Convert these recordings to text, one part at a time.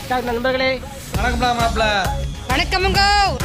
TikTok நண்பர்களே வணக்கம்டா மாப்ள வணக்கமுங்க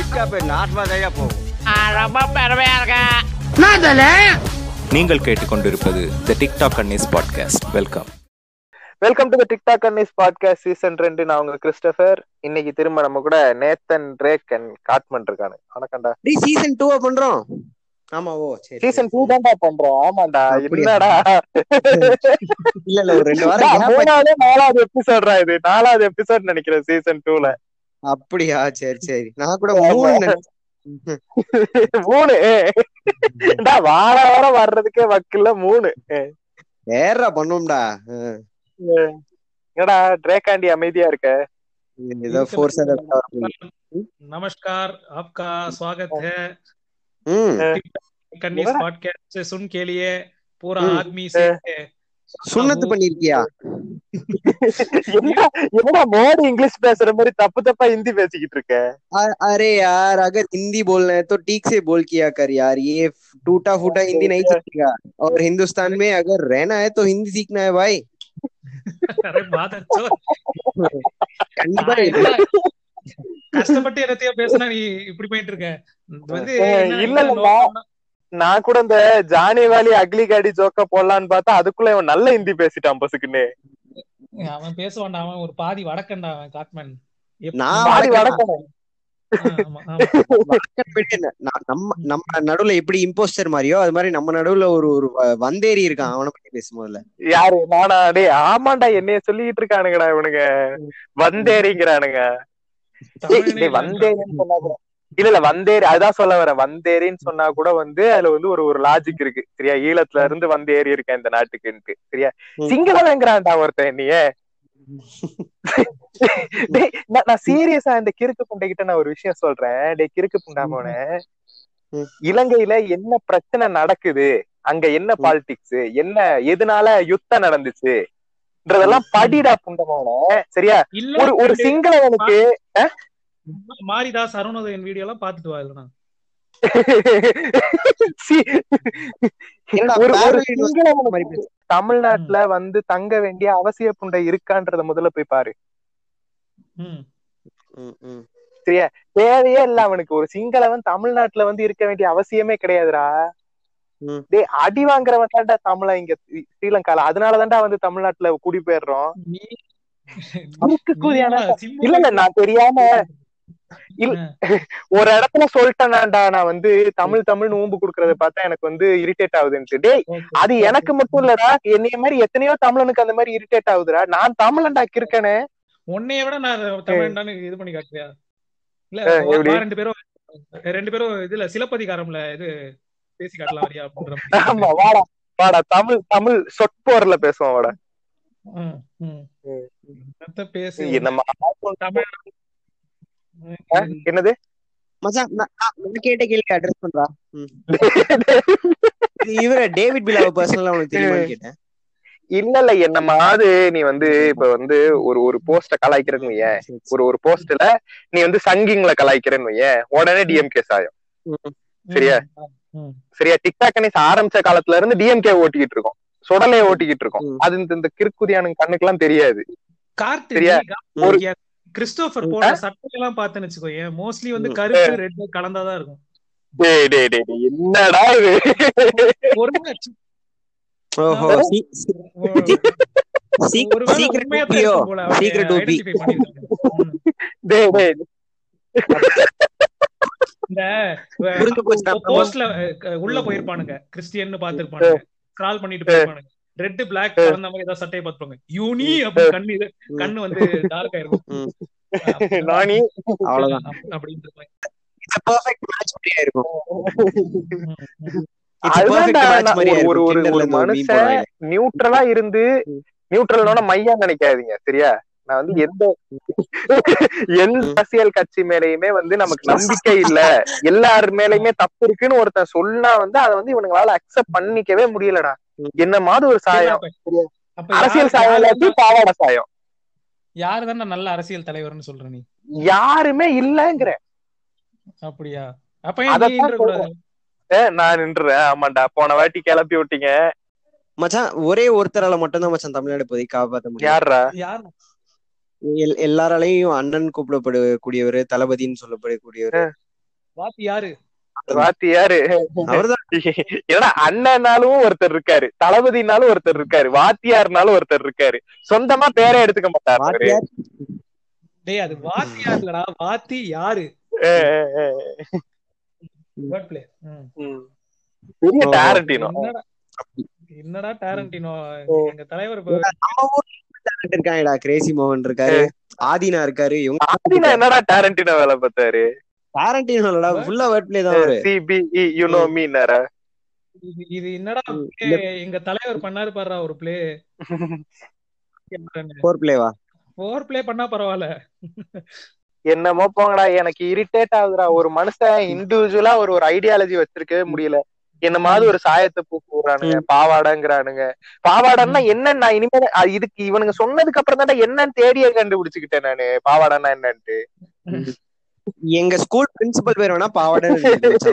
நீங்கள் கேட்டுக்கொண்டிருப்பது the TikTok அன்னிஸ் podcast welcome welcome to the TikTok அன்னிஸ் podcast season ரெண்டு நான் உங்க கிறிஸ்டபர் இன்னைக்கு திரும்ப நம்ம கூட நேத்தன் ரேக் அண்ட் காட்மன் இருக்கானு வணக்கம்டா டேய் சீசன் 2 பண்றோம் ஆமா ஓ சரி சீசன் டூ தான்டா பண்றோம் ஆமாண்டா அப்படியா? என்னடா இல்ல இல்ல ஒரு ரெண்டு வாரம் gap ஆச்சு. மூணாவது நாலாவது எபிசோட்ரா இது நாலாவது எபிசோட் நினைக்கிறேன் சீசன் டூல அப்படியா சரி சரி நான் கூட மூணு நினைச்சேன். மூணு டா, வார வாரம் வர்றதுக்கே வக்கில்ல மூணு வேறா பண்ணுவோம்டா ஆ. என்னடா ட்ரேக்காண்டி அமைதியா இருக்க ஏதோ ஃபோர்ஸ் नमस्कार आपका स्वागत है ம் कन्नीस पॉडकास्ट से सुन के लिए पूरा हम्म, आदमी से சுண்ணத்து பண்ணிருக்கியா என்னடா என்னடா மோடி இங்கிலீஷ் பேசுற மாதிரி தப்பு தப்பா ஹிந்தி பேசிக்கிட்டு இருக்க अ- अरे यार अगर हिंदी बोलना है तो ठीक से बोल किया कर यार ये टूटा फूटा हिंदी नहीं चलेगा और हिंदुस्तान में अगर रहना है तो हिंदी सीखना है भाई अरे बात अच्छा கண்டிப்பா நான் என்ன கஷ்டப்பட்டு என்னத்தையோ பேசினா நீ இப்படி போயிட்டு இருக்க இது வந்து ஏய், என்ன இல்ல, என்ன இல்ல, நோக்கம்னா- நான் கூட இந்த ஜானி வாலி அக்லி காடி ஜோக்க போடலான்னு பார்த்தா அதுக்குள்ள இவன் நல்ல ஹிந்தி பேசிட்டான் பசுக்குன்னு அவன் பேசுவான்டா அவன் ஒரு பாதி வடக்கன்டா அவன் காட்மன் எப்படி- நான் பாதி ஆ, வடக்கன். ஆமா, ஆமா. வடக்கன் விட்டு ந- ந- நம்ம நம்ம நடுவுல எப்படி இம்போஸ்டர் மாதிரியோ அது மாதிரி நம்ம நடுவுல ஒரு ஒரு வ- வந்தேறி இருக்கான் அவனை பத்தி பேசும் முதல்ல யாரு நானா டேய் ஆமாண்டா என்னைய சொல்லிட்டு இருக்கானுங்கடா இவனுங்க வந்தேரிங்கிறானுங்க டேய், தமிழனே டேய், இல்ல. வந்தேரின்னு சொன்னா கூட இல்ல இல்ல வந்தேரி அதான் சொல்ல வரேன் வந்தேரின்னு சொன்னா கூட வந்து அதுல வந்து ஒரு ஒரு லாஜிக் இருக்கு சரியா ஈழத்துல இருந்து வந்தேறி இருக்கேன் இந்த நாட்டுக்குன்ட்டு சரியா ம். சிங்களவங்கிறான்டா ஒருத்தன் நீ டேய் நான் நான் சீரியஸா இந்த கிறுக்கு புண்டை கிட்ட நான் ஒரு விஷயம் சொல்றேன் டேய் கிறுக்கு புண்டாமோன ம். இலங்கையில என்ன பிரச்சனை நடக்குது அங்க என்ன பாலிடிக்ஸ் என்ன எதனால யுத்தம் நடந்துச்சுன்றதெல்லாம் படிடா புண்டமோன சரியா இல்ல ஒரு ஒரு சிங்களவனுக்கு மாரிதாஸ் அருணோதயன் வீடியோ எல்லாம் பாத்துட்டு வா இல்லைனா சி- என்னடா ஒரு ஒரு parallel universe சிங்களவனுக்கு மாதிரி பேசு. தமிழ்நாட்டுல வந்து தங்க வேண்டிய அவசிய புண்டை இருக்கான்றத முதல்ல போய் பாரு ம் ம், ம். தேவையே இல்ல அவனுக்கு ஒரு சிங்களவன் தமிழ்நாட்டுல வந்து இருக்க வேண்டிய அவசியமே கிடையாதுடா ம். டேய் அடி வாங்குறவன் தான்டா தமிழ இங்க ஸ்ரீ- ஸ்ரீலங்கால அதனாலதான்டா வந்து தமிழ்நாட்டுல குடி போயிடுறோம் நீ அதுக்கு கூதியான நீ சிம்பு இல்ல இல்ல நான் தெரியாம இல்ல ஒரு இடத்துல சொல்லிட்டேனாண்டா நான் வந்து தமிழ் தமிழ் ஊம்பு குடுக்கறத பார்த்தா எனக்கு வந்து இரிட்டேட் ஆகுதுன்ட்டு டேய் Okay. அது எனக்கு மட்டும் இல்லடா என்னைய மாதிரி எத்தனையோ தமிழனுக்கு அந்த மாதிரி இரிட்டேட் ஆகுதுடா நான் தமிழன்டா கிறுக்கனே உன்னைய விட நான் தமிழ்டான்னு இது பண்ணி காட்டுறியா இல்ல ஏ, வா- எப்படி? வா ரெண்டு பேரும் ரெண்டு பேரும் இதுல சிலப்பதிகாரம்ல இது பேசி காட்டலாம் வரியா அப்படின்ற மாதிரி. ஆமா வாடா வாடா தமிழ் தமிழ் சொற்போர்ல பேசுவோம் வாடா ம், ம். ம். என்னத்த பேசு நம்ம தமிழ் ஆ, என்னது மச்சான் நான் நான் நான் கேட்ட கேள்வி அட்ரஸ் பண்றா ம். இது இவர டேவிட் பிலாவ பர்சனலா உனக்கு தெரியுமான்னு கேட்டேன் இல்ல இல்ல என்ன மாதிரி நீ வந்து இப்ப வந்து ஒரு ஒரு போஸ்ட கலாய்க்கிறேன்னு வையேன் சரி, சரி. ஒரு ஒரு போஸ்ட்ல நீ வந்து சங்கிங்ல கலாய்க்கிறேன்னு வையேன் உடனே டிஎம்கே சாயம் ம். சரியா? ம். சரியா டிக்டாக் கணிஸ் ஆரம்பிச்ச காலத்துல இருந்து டிஎம்கே ஓட்டிக்கிட்டு இருக்கோம் சுடலைய ஓட்டிக்கிட்டு இருக்கோம் ம். அது இந்த இந்த கிறுக்குதியானுங்க கண்ணுக்கு தெரியாது கார்த்தி சரியா? நீ ஒரு- கா- கிறிஸ்டோபர் போடுற சட்டை எல்லாம் பார்த்தேன்னு வச்சுக்கோ மோஸ்ட்லி வந்து கருப்பு ரெட் கலந்தாதான் இருக்கும் டேய் டேய் டேய் டேய், என்னடா இது ஒரு ஓஹோ சி- சி- சீக்- ஒருவேளை secret உண்மையா தான் OPO. இருக்கும் போல, அவங்க Secret OP. identify பண்ணிருக்காங்க. ம். டேய் டேய் இந்த புரிஞ்சு போச்சு நான் போஸ்ட்ல உள்ள போயிருப்பானுங்க கிறிஸ்டியன் பாத்துருப்பானுங்க ஸ்க்ரால் பண்ணிட்டு போயிருப்பானுங்க ரெட் பிளாக் கலந்த மாதிரி ஏதாவது சட்டையை பார்த்துப்பாங்க யூனி அப்படி கண்ணு இது கண்ணு வந்து டார்க் ஆயிருக்கும் ம். நானி அவ்வளவுதான் அப்ப- அப்படின்னு இருப்பாங்க. It's a perfect match மாதிரியா இருக்கும் ம், ம். It's a perfect அதுதான்டா match நான் மாதிரியா ஒரு இருக்கும் ஒரு Tinderல ஒரு இந்த ஒரு meme மனுஷன் போடுறாங்க. நியூட்ரலா இருந்து ம். நியூட்ரலோட மையா நினைக்காதீங்க சரியா நான் வந்து எந்த எந்த அரசியல் கட்சி மேலயுமே வந்து நமக்கு நம்பிக்கை இல்ல எல்லார் மேலயுமே தப்பு இருக்குன்னு ஒருத்தன் சொன்னா வந்து அதை வந்து இவனுங்களால அக்செப்ட் பண்ணிக்கவே முடியலடா ம். என்ன மாதிரி ஒரு சாயம் அப்ப- அப்ப அரசியல் யாரு- சாயம் யாரு இல்லாட்டி தான்- பாவாடை சாயம் யாரு தானே நல்ல அரசியல் தலைவர்னு சொல்ற நீ யாருமே இல்லங்கிற அப்படியா அப்ப ஏன் நீ அதத்தான் நின்ற கூடாது? நான் நின்றுறேன் ஆமாண்டா போன வாட்டி கிளப்பி விட்டீங்க மச்சான் ஒரே ஒருத்தரால மட்டும்தான் மச்சான் தமிழ்நாடு இப்போதைக்கு காப்பாத்த முடியும் யாருடா யார் எல்- எல்லாராலையும் அண்ணன் கூப்பிடப்படக்கூடியவர் தளபதின்னு சொல்லப்படக்கூடியவர் வாத்தி யாரு வாத்தியாரு அவர்தான் ஏன்னா அண்ணனாலும் ஒருத்தர் இருக்காரு தளபதினாலும் ஒருத்தர் இருக்காரு வாத்தியார்னாலும் ஒருத்தர் இருக்காரு சொந்தமா பேரே எடுத்துக்க மாட்டாரு அவரு. வாத்தியார் டேய் அது வாத்தி யாருலடா வாத்தி யாரு அஹ் அஹ் அஹ். வேர்ட் பிளே ம். பெரிய ஓ. டேரண்டினோ என்னடா என்னடா டேரண்டினோ எங்க தலைவர் இப்ப நம்ம ஊர்ல talent இருக்காங்கடா கிரேசி மோகன் இருக்காரு ஆதினா இருக்காரு இவங்க ஆதினா என்னடா டேரண்டினோ வேலை பார்த்தாரு டேரண்டினோ இல்லடா ஃபுல்லா வேர்ட் பிளே தான் அவரு சிபிஇ யூனோ மீனாரா இது- இது என்னடா ம், play? எங்க தலைவர் பண்ணாரு பாருடா ஒரு பிளே ஃபோர் பிளேவா ஃபோர் பிளே பண்ணா பரவாயில்ல என்னமோ போங்கடா எனக்கு இரிட்டேட் ஆகுதுடா ஒரு மனுஷன் இண்டிவிஜுவலா ஒரு ஒரு ஐடியாலஜி வச்சிருக்கவே முடியல என்ன மாதிரி ஒரு சாயத்தை பூக்கு விடுறானுங்க பாவாடைங்கிறானுங்க பாவாடைன்னா என்னன்னு நான் இனிமே அ- இதுக்கு இவனுங்க சொன்னதுக்கு அப்புறம் தான் என்னன்னு தேடியே கண்டுபிடிச்சுக்கிட்டேன் நானு பாவாடைன்னா என்னன்ட்டு எங்க ஸ்கூல் பிரின்சிபல் பேர் வேணா பாவாடைன்னு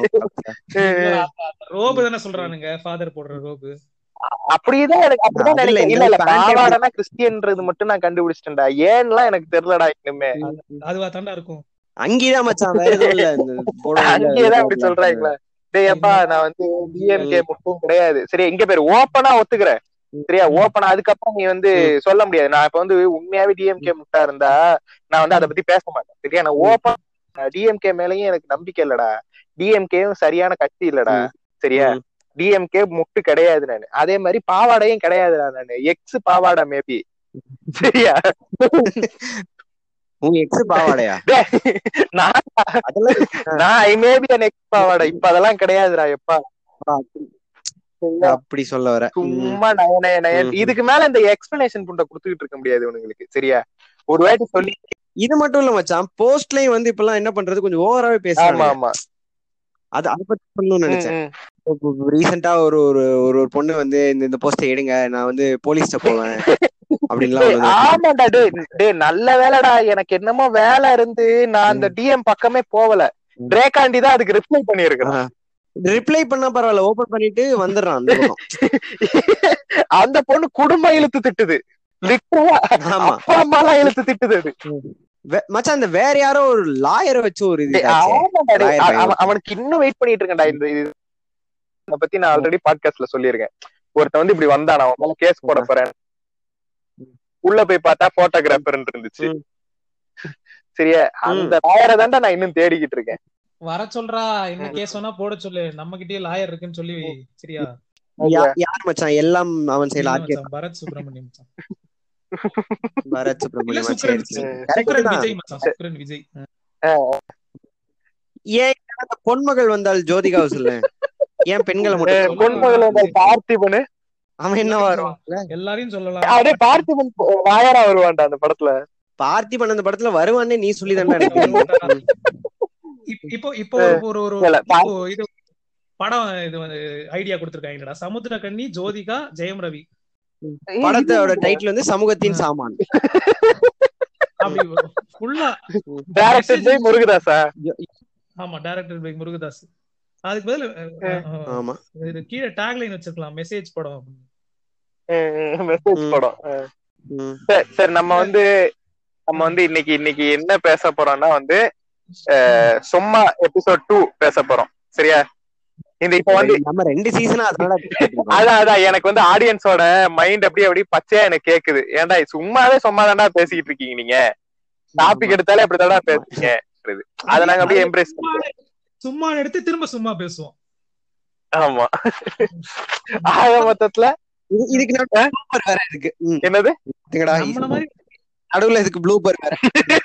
ரோபு தானே சொல்றானுங்க ஃபாதர் போடுற ரோபு அப்படிதான் எனக்கு அப்படிதான் அது இல்ல, நினைக்கிறேன் இந்த இல்ல இல்ல pant பாவாடைன்னா கிறிஸ்டியன்றது மட்டும் நான் கண்டுபிடிச்சிட்டேன்டா ஏன்லாம் எனக்கு தெரியலடா இன்னுமே அதுவா தாண்டா இருக்கும் அங்கேதான் மச்சான் வேற எதுவும் இல்ல இந்த போட அங்கேயேதான் அப்படி சொல்றாங்களா டேய் அப்பா நான் வந்து டிஎம்கே மட்டும் கிடையாது சரி எங்க பேரு ஓப்பனா ஒத்துக்கிறேன் சரியா ஓப்பனா அதுக்கப்புறம் நீ வந்து சொல்ல முடியாது நான் இப்ப வந்து உண்மையாவே டிஎம்கே முட்டா இருந்தா நான் வந்து அதை பத்தி பேச மாட்டேன் சரியா நான் ஓப்பன் டிஎம்கே மேலயும் எனக்கு நம்பிக்கை இல்லடா டிஎம்கேவும் சரியான கட்சி இல்லடா சரியா ம். டிஎம்கே முட்டு கிடையாது நானு அதே மாதிரி பாவாடையும் கிடையாதுடா நானு எக்ஸ் பாவாடை மேபி சரியா உங்க எக்ஸ் பாவாடையா டேய், நான் அதெல்லாம் நான் ஐ மேபி அன் எக்ஸ் பாவாடை இப்ப அதெல்லாம் கிடையாதுடா எப்பா அப்படி சொல்ல வர ம். சும்மா நய நய நய ம். இதுக்கு மேல இந்த எக்ஸ்பிளனேஷன் புண்டை குடுத்துக்கிட்டு இருக்க முடியாது இவனுங்களுக்கு சரியா ஒரு வாட்டி சொல்லி இது மட்டும் இல்ல மச்சான் போஸ்ட்லயும் வந்து இப்பெல்லாம் என்ன பண்றது கொஞ்சம் ஓவராவே ஆமா பேசுறாங்க ஆமா அது அதை பத்தி சொல்லணும்னு நினைச்சேன் ம், ம். ரீசெண்டா ஒரு ஒரு ஒரு ஒரு பொண்ணு வந்து இந்த இந்த போஸ்ட எடுங்க நான் வந்து போலீஸ்ட போவேன் அப்படின்லாம் டேய், வந்து ஆமாடா டேய் டேய் நல்ல வேலைடா எனக்கு என்னமோ வேலை இருந்து நான் அந்த டிஎம் பக்கமே போகல ம். ரேகாண்டி தான் அதுக்கு ரிப்ளை பண்ணிருக்கிறேன் ரிப்ளை பண்ணா பரவாயில்ல ஓபன் பண்ணிட்டு வந்துடுறான் அந்த பக்கம் அந்த பொண்ணு குடும்ப இழுத்து திட்டுது லிட்டரலா ஆமா அப்பா அம்மாலாம் இழுத்து திட்டுது அது வே- மச்சான் அந்த வேற யாரோ ஒரு லாயரை வச்சு ஒரு இது டேய், இதாச்சே. ஆமாடா டேய். ராயர் பையன். அவன் அவனுக்கு இன்னும் வெயிட் பண்ணிட்டு இருக்கேன்டா இந்த இது இத பத்தி நான் ஆல்ரெடி பாட்காஸ்ட்ல சொல்லியிருக்கேன் ஒருத்தன் வந்து இப்படி வந்தான் அவன் மேல கேஸ் போட போறேன் உள்ள போய் பார்த்தா போட்டோகிராஃபர் இருந்துச்சு ம். சரியா அந்த லாயரை தான்டா நான் இன்னும் தேடிக்கிட்டு இருக்கேன் வர சொல்றா என்ன கேஸ் வேணா போட சொல்லு நம்ம கிட்டயே லாயர் இருக்குன்னு சொல்லி சரியா யா- யார் மச்சான் எல்லாம் அவன் செயல் இல்ல ஆர்கே மச்சான், பரத் சுப்பிரமணியம் மச்சான். பரத் இல்ல சுப்ரமணியம் சுக்ரன் சரி, சரி. ம். Correct சுக்ரன் தான். விஜய் மச்சான் சுக்ரன் விஜய் ஏன் அந்த பொன்மகள் வந்தால் ஜோதிகாவை சொல்லு ஏன் பெண்களை மட்டும் அஹ் சொல்லு? பொன்மகள் வந்து பார்த்திபனு அவன் என்ன வரும் எல்லாரையும் சொல்லலாம் அப்படியே பார்த்திபன் வாயரா வருவான்டா அந்த படத்துல பார்த்திபன் அந்த படத்துல வருவானே நீ சொல்லி தானே இப்- இப்போ இப்போ அஹ் ஒரு ஒரு இல்ல, இப்போ இது படம் இது வந்து ஐடியா கொடுத்திருக்காங்கடா சமுத்திரகன்னி ஜோதிகா ஜெயம் ரவி படத்தோட டைட்டில் வந்து சமூகத்தின் சாமான் அப்படி ஃபுல்லா டைரக்டர் பை முருகதாசா ஆமா டைரக்டர் பை முருகதாஸ் அதுக்கு பதில் அஹ், அஹ், ஆமா இது கீழே டேக் லைன் வச்சிருக்கலாம் மெசேஜ் படம் அப்படின்னு. மெசேஜ் ம். படம் அஹ் ம். சரி சரி நம்ம வந்து நம்ம வந்து இன்னைக்கு இன்னைக்கு என்ன பேச போறோம்னா வந்து அஹ், சும்மா எபிசோட் டூ பேச போறோம் சரியா இந்த இப்ப வந்து நம்ம ரெண்டு சீசனா அதனால அதான் அதான் எனக்கு வந்து ஆடியன்ஸோட மைண்ட் அப்படியே அப்படியே பச்சையா எனக்கு கேக்குது ஏன்டா சும்மாவே சும்மா தானா பேசிக்கிட்டு இருக்கீங்க நீங்க டாபிக் எடுத்தாலே அப்படி தானா பேசுறீங்க அதை நாங்க அப்படியே எம்ப்ரேஸ் சும்மா சும்மா எடுத்து திரும்ப சும்மா பேசுவோம் ஆமா ஆக மொத்தத்துல இது- இதுக்கு நடுவுல blooper வேற இருக்கு ம், என்னது பாத்தீங்களா? நம்மள மாதிரி நடுவுல இதுக்கு ப்ளூபர் வேற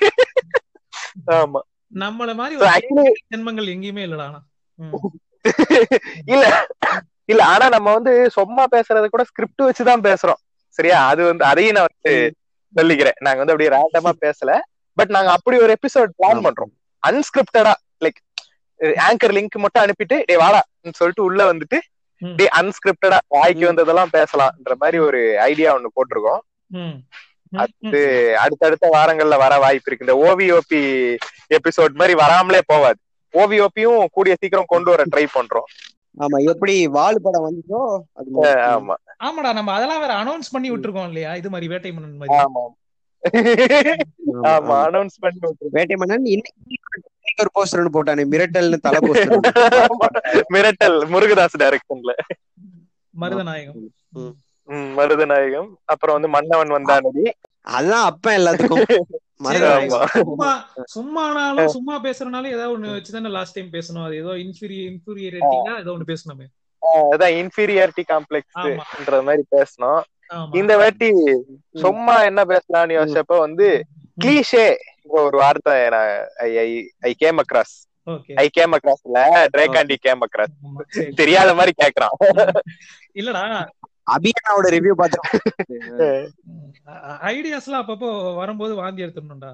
ஆமா நம்மள மாதிரி So ஒரு actually ஜென்மங்கள் எங்கேயுமே இல்லடா ஆனா. ம். இல்ல இல்ல ஆனா நம்ம வந்து சும்மா பேசுறத கூட ஸ்கிரிப்ட் வச்சுதான் பேசுறோம் சரியா அது வந்து அதையும் நான் வந்து சொல்லிக்கிறேன் நாங்க வந்து அப்படியே ரேண்டமா பேசல பட் நாங்க அப்படி ஒரு எபிசோட் பிளான் ஆமா. பண்றோம் அன்ஸ்கிரிப்டடா லைக் ஆங்கர் லிங்க் மட்டும் அனுப்பிட்டு டே வாடா சொல்லிட்டு உள்ள வந்துட்டு ம். டே அன்ஸ்கிரிப்டடா வாய்க்கு வந்ததெல்லாம் பேசலாம்ன்ற மாதிரி ஒரு ஐடியா ஒண்ணு போட்டிருக்கோம் ம். ம். அது அடுத்தடுத்த வாரங்கள்ல வர வாய்ப்பு இருக்கு இந்த ஓவிஓபி எபிசோட் மாதிரி வராமலே போவாது ஓவிஓபியும் கூடிய சீக்கிரம் கொண்டு வர ட்ரை பண்றோம் ஆமா எப்படி வால் படம் வந்துச்சோ அது மாதிரி. ஆமா ஆமாடா நம்ம அதெல்லாம் வேற அனௌன்ஸ் பண்ணி விட்டுருக்கோம் இல்லையா இது மாதிரி வேட்டை மன்னன் மாதிரி ஆமா ஆமா, ஆமா ஆமா. அனௌன்ஸ் பண்ணி விட்டுருக்காங்க. வேட்டை மன்னன் இன்னைக்கு இன்னைக்கு ஒரு போஸ்டர் ஒன்று போட்டானே மிரட்டல்னு தலை போஸ்டர் ஆமா. மிரட்டல் முருகதாஸ் டைரக்ஷன்ல மருதநாயகம் ம், மருதநாயகம் அப்புறம் வந்து மன்னவன் வந்தானடி அதுதான் அப்ப எல்லாத்துக்கும் சரி, மருதநாயகம் ஆமா. சும்மா சும்மானாலும் சும்மா பேசுறனாலும் ஏதாவது ஒண்ணு வச்சுதானே லாஸ்ட் டைம் பேசணும் அது ஏதோ இன்ஃபீரி இன்ஃபீரியரிட்டிங்கா ஏதோ ஒண்ணு பேசணுமே அதான் இன்ஃபீரியாரிட்டி ஆமா. காம்ப்ளெக்ஸ்ன்ற மாதிரி பேசணும் ஆமா இந்த வாட்டி சும்மா என்ன பேசலாம்னு யோசிச்சப்ப வந்து கிளீஷே ஒரு வார்த்தை நான் I came across okay I came அக்ராஸ்ல ட்ரேகாண்டி கேம் அக்ராஸ் ஆமா, சரி. தெரியாத மாதிரி கேக்குறான் இல்லடா அபியானாவோட ரிவ்யூ பார்த்தேன் ஐடியாஸ் எல்லாம் அப்பப்போ வரும்போது வாந்தி எடுத்துடணும்டா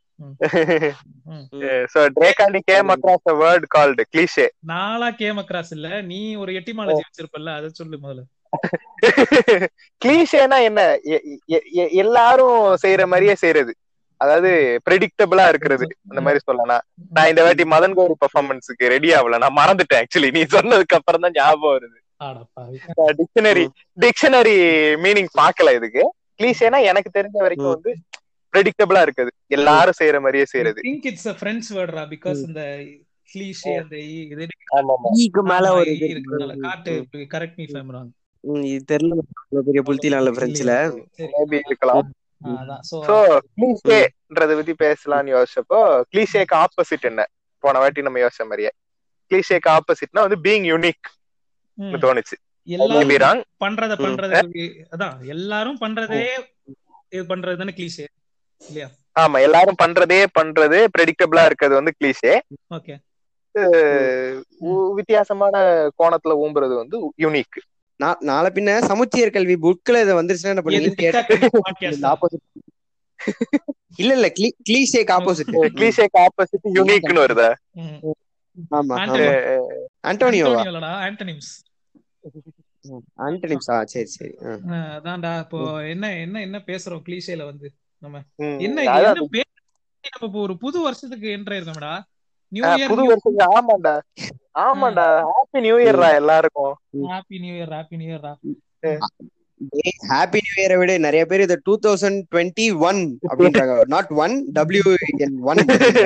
சோ ட்ரேகாண்டி came across a word called cliche நாளா கேம் அக்ராஸ் இல்ல நீ ஒரு எட்டிமாலஜி வச்சிருப்பல்ல அதை சொல்லு முதல்ல கிளீஷேனா என்ன எ- எ- எ- எல்லாரும் செய்யற மாதிரியே செய்யறது அதாவது ப்ரெடிக்டபிளா இருக்கிறது அந்த மாதிரி சொல்லலாம் நான் இந்த வாட்டி மதன் கௌரி பெர்ஃபார்மன்ஸுக்கு ரெடி ஆகல நான் மறந்துட்டேன் ஆக்சுவலி நீ சொன்னதுக்கு அப்புறம் தான் ஞாபகம் வருது ஆடா பாவி டிக்ஷனரி டிக்ஷனரி மீனிங் பார்க்கல இதுக்கு கிளீஷேனா எனக்கு தெரிஞ்ச வரைக்கும் வந்து ப்ரெடிக்டபிளா இருக்குது எல்லாரும் செய்யற மாதிரியே செய்யறது திங்க் இட்ஸ் a ஃப்ரெண்ட்ஸ் வேர்ட்ரா பிகாஸ் இந்த கிளீஷே அந்த இ- இது ஆமா ஈக்கு மேல ஒரு ஆமா, இது இ இருக்குனால காட்டு கரெக்ட் மீ ஃபேம் ராங் ம், இது தெரியல இவ்வளவு பெரிய புல்தினால பிரெஞ்சுல சரி மேபி இருக்கலாம் ஆ, அதான் சோ சோ கிளீஷேன்றத பத்தி பேசலாம்னு யோசிச்சப்போ கிளீஷேக்கு ஆப்போசிட் என்ன போன வாட்டி நம்ம யோசிச்ச மாதிரியே கிளீஷேக்கு ஆப்போசிட்னா வந்து பீங் யூனிக் ம், தோணுச்சு எல்லாரும் மேபி ராங் பண்றத ம். பண்றத அதான் எல்லாரும் பண்றதே இது பண்றது தானே கிளீஷே இல்லையா ஆமா எல்லாரும் பண்றதே பண்றது ப்ரெடிக்டபிளா இருக்கிறது வந்து கிளீஷே ஓகே வித்தியாசமான கோணத்துல ஊம்புறது வந்து யூனிக் நா- நாளை பின்ன சமுச்சீர் கல்வி புக்ல இது வந்துருச்சுன்னா என்ன எது பண்ணுவீங்க TikTok கேட்டு podcast இந்த ஆ? opposite. இல்ல இல்ல கிளீஷேக்கு ஆப்போசிட் கிளீஷேக்கு ஆப்போசிட் யூனிக்னு வருதா ம். ஆமா ஆண்டனி. அண்டோனியோவா அண்டோனியோ இல்லடா, ஆண்டனிம்ஸ் ஆண்டனிம்ஸா சரி சரி ஆ. ஆ, அதான்டா இப்போ என்ன என்ன என்ன பேசுறோம் கிளீஷேல வந்து நம்ம ம், என்ன அதான் என்ன பே- நம்ம இப்போ ஒரு புது வருஷத்துக்கு என்ட்ரு இருக்கோம்டா நியூ ஆ, இயர் புது வருஷத்துக்கு ஆமாண்டா ஆமாண்டா ஹாப்பி நியூ இயர்ரா எல்லாருக்கும் happy new year happy new இயர்டா ஹாப்பி நியூ இயரை விட நிறைய பேர் இது டூ தௌசண்ட் டுவெண்ட்டி ஒன் அப்படின்றாங்க not one W N one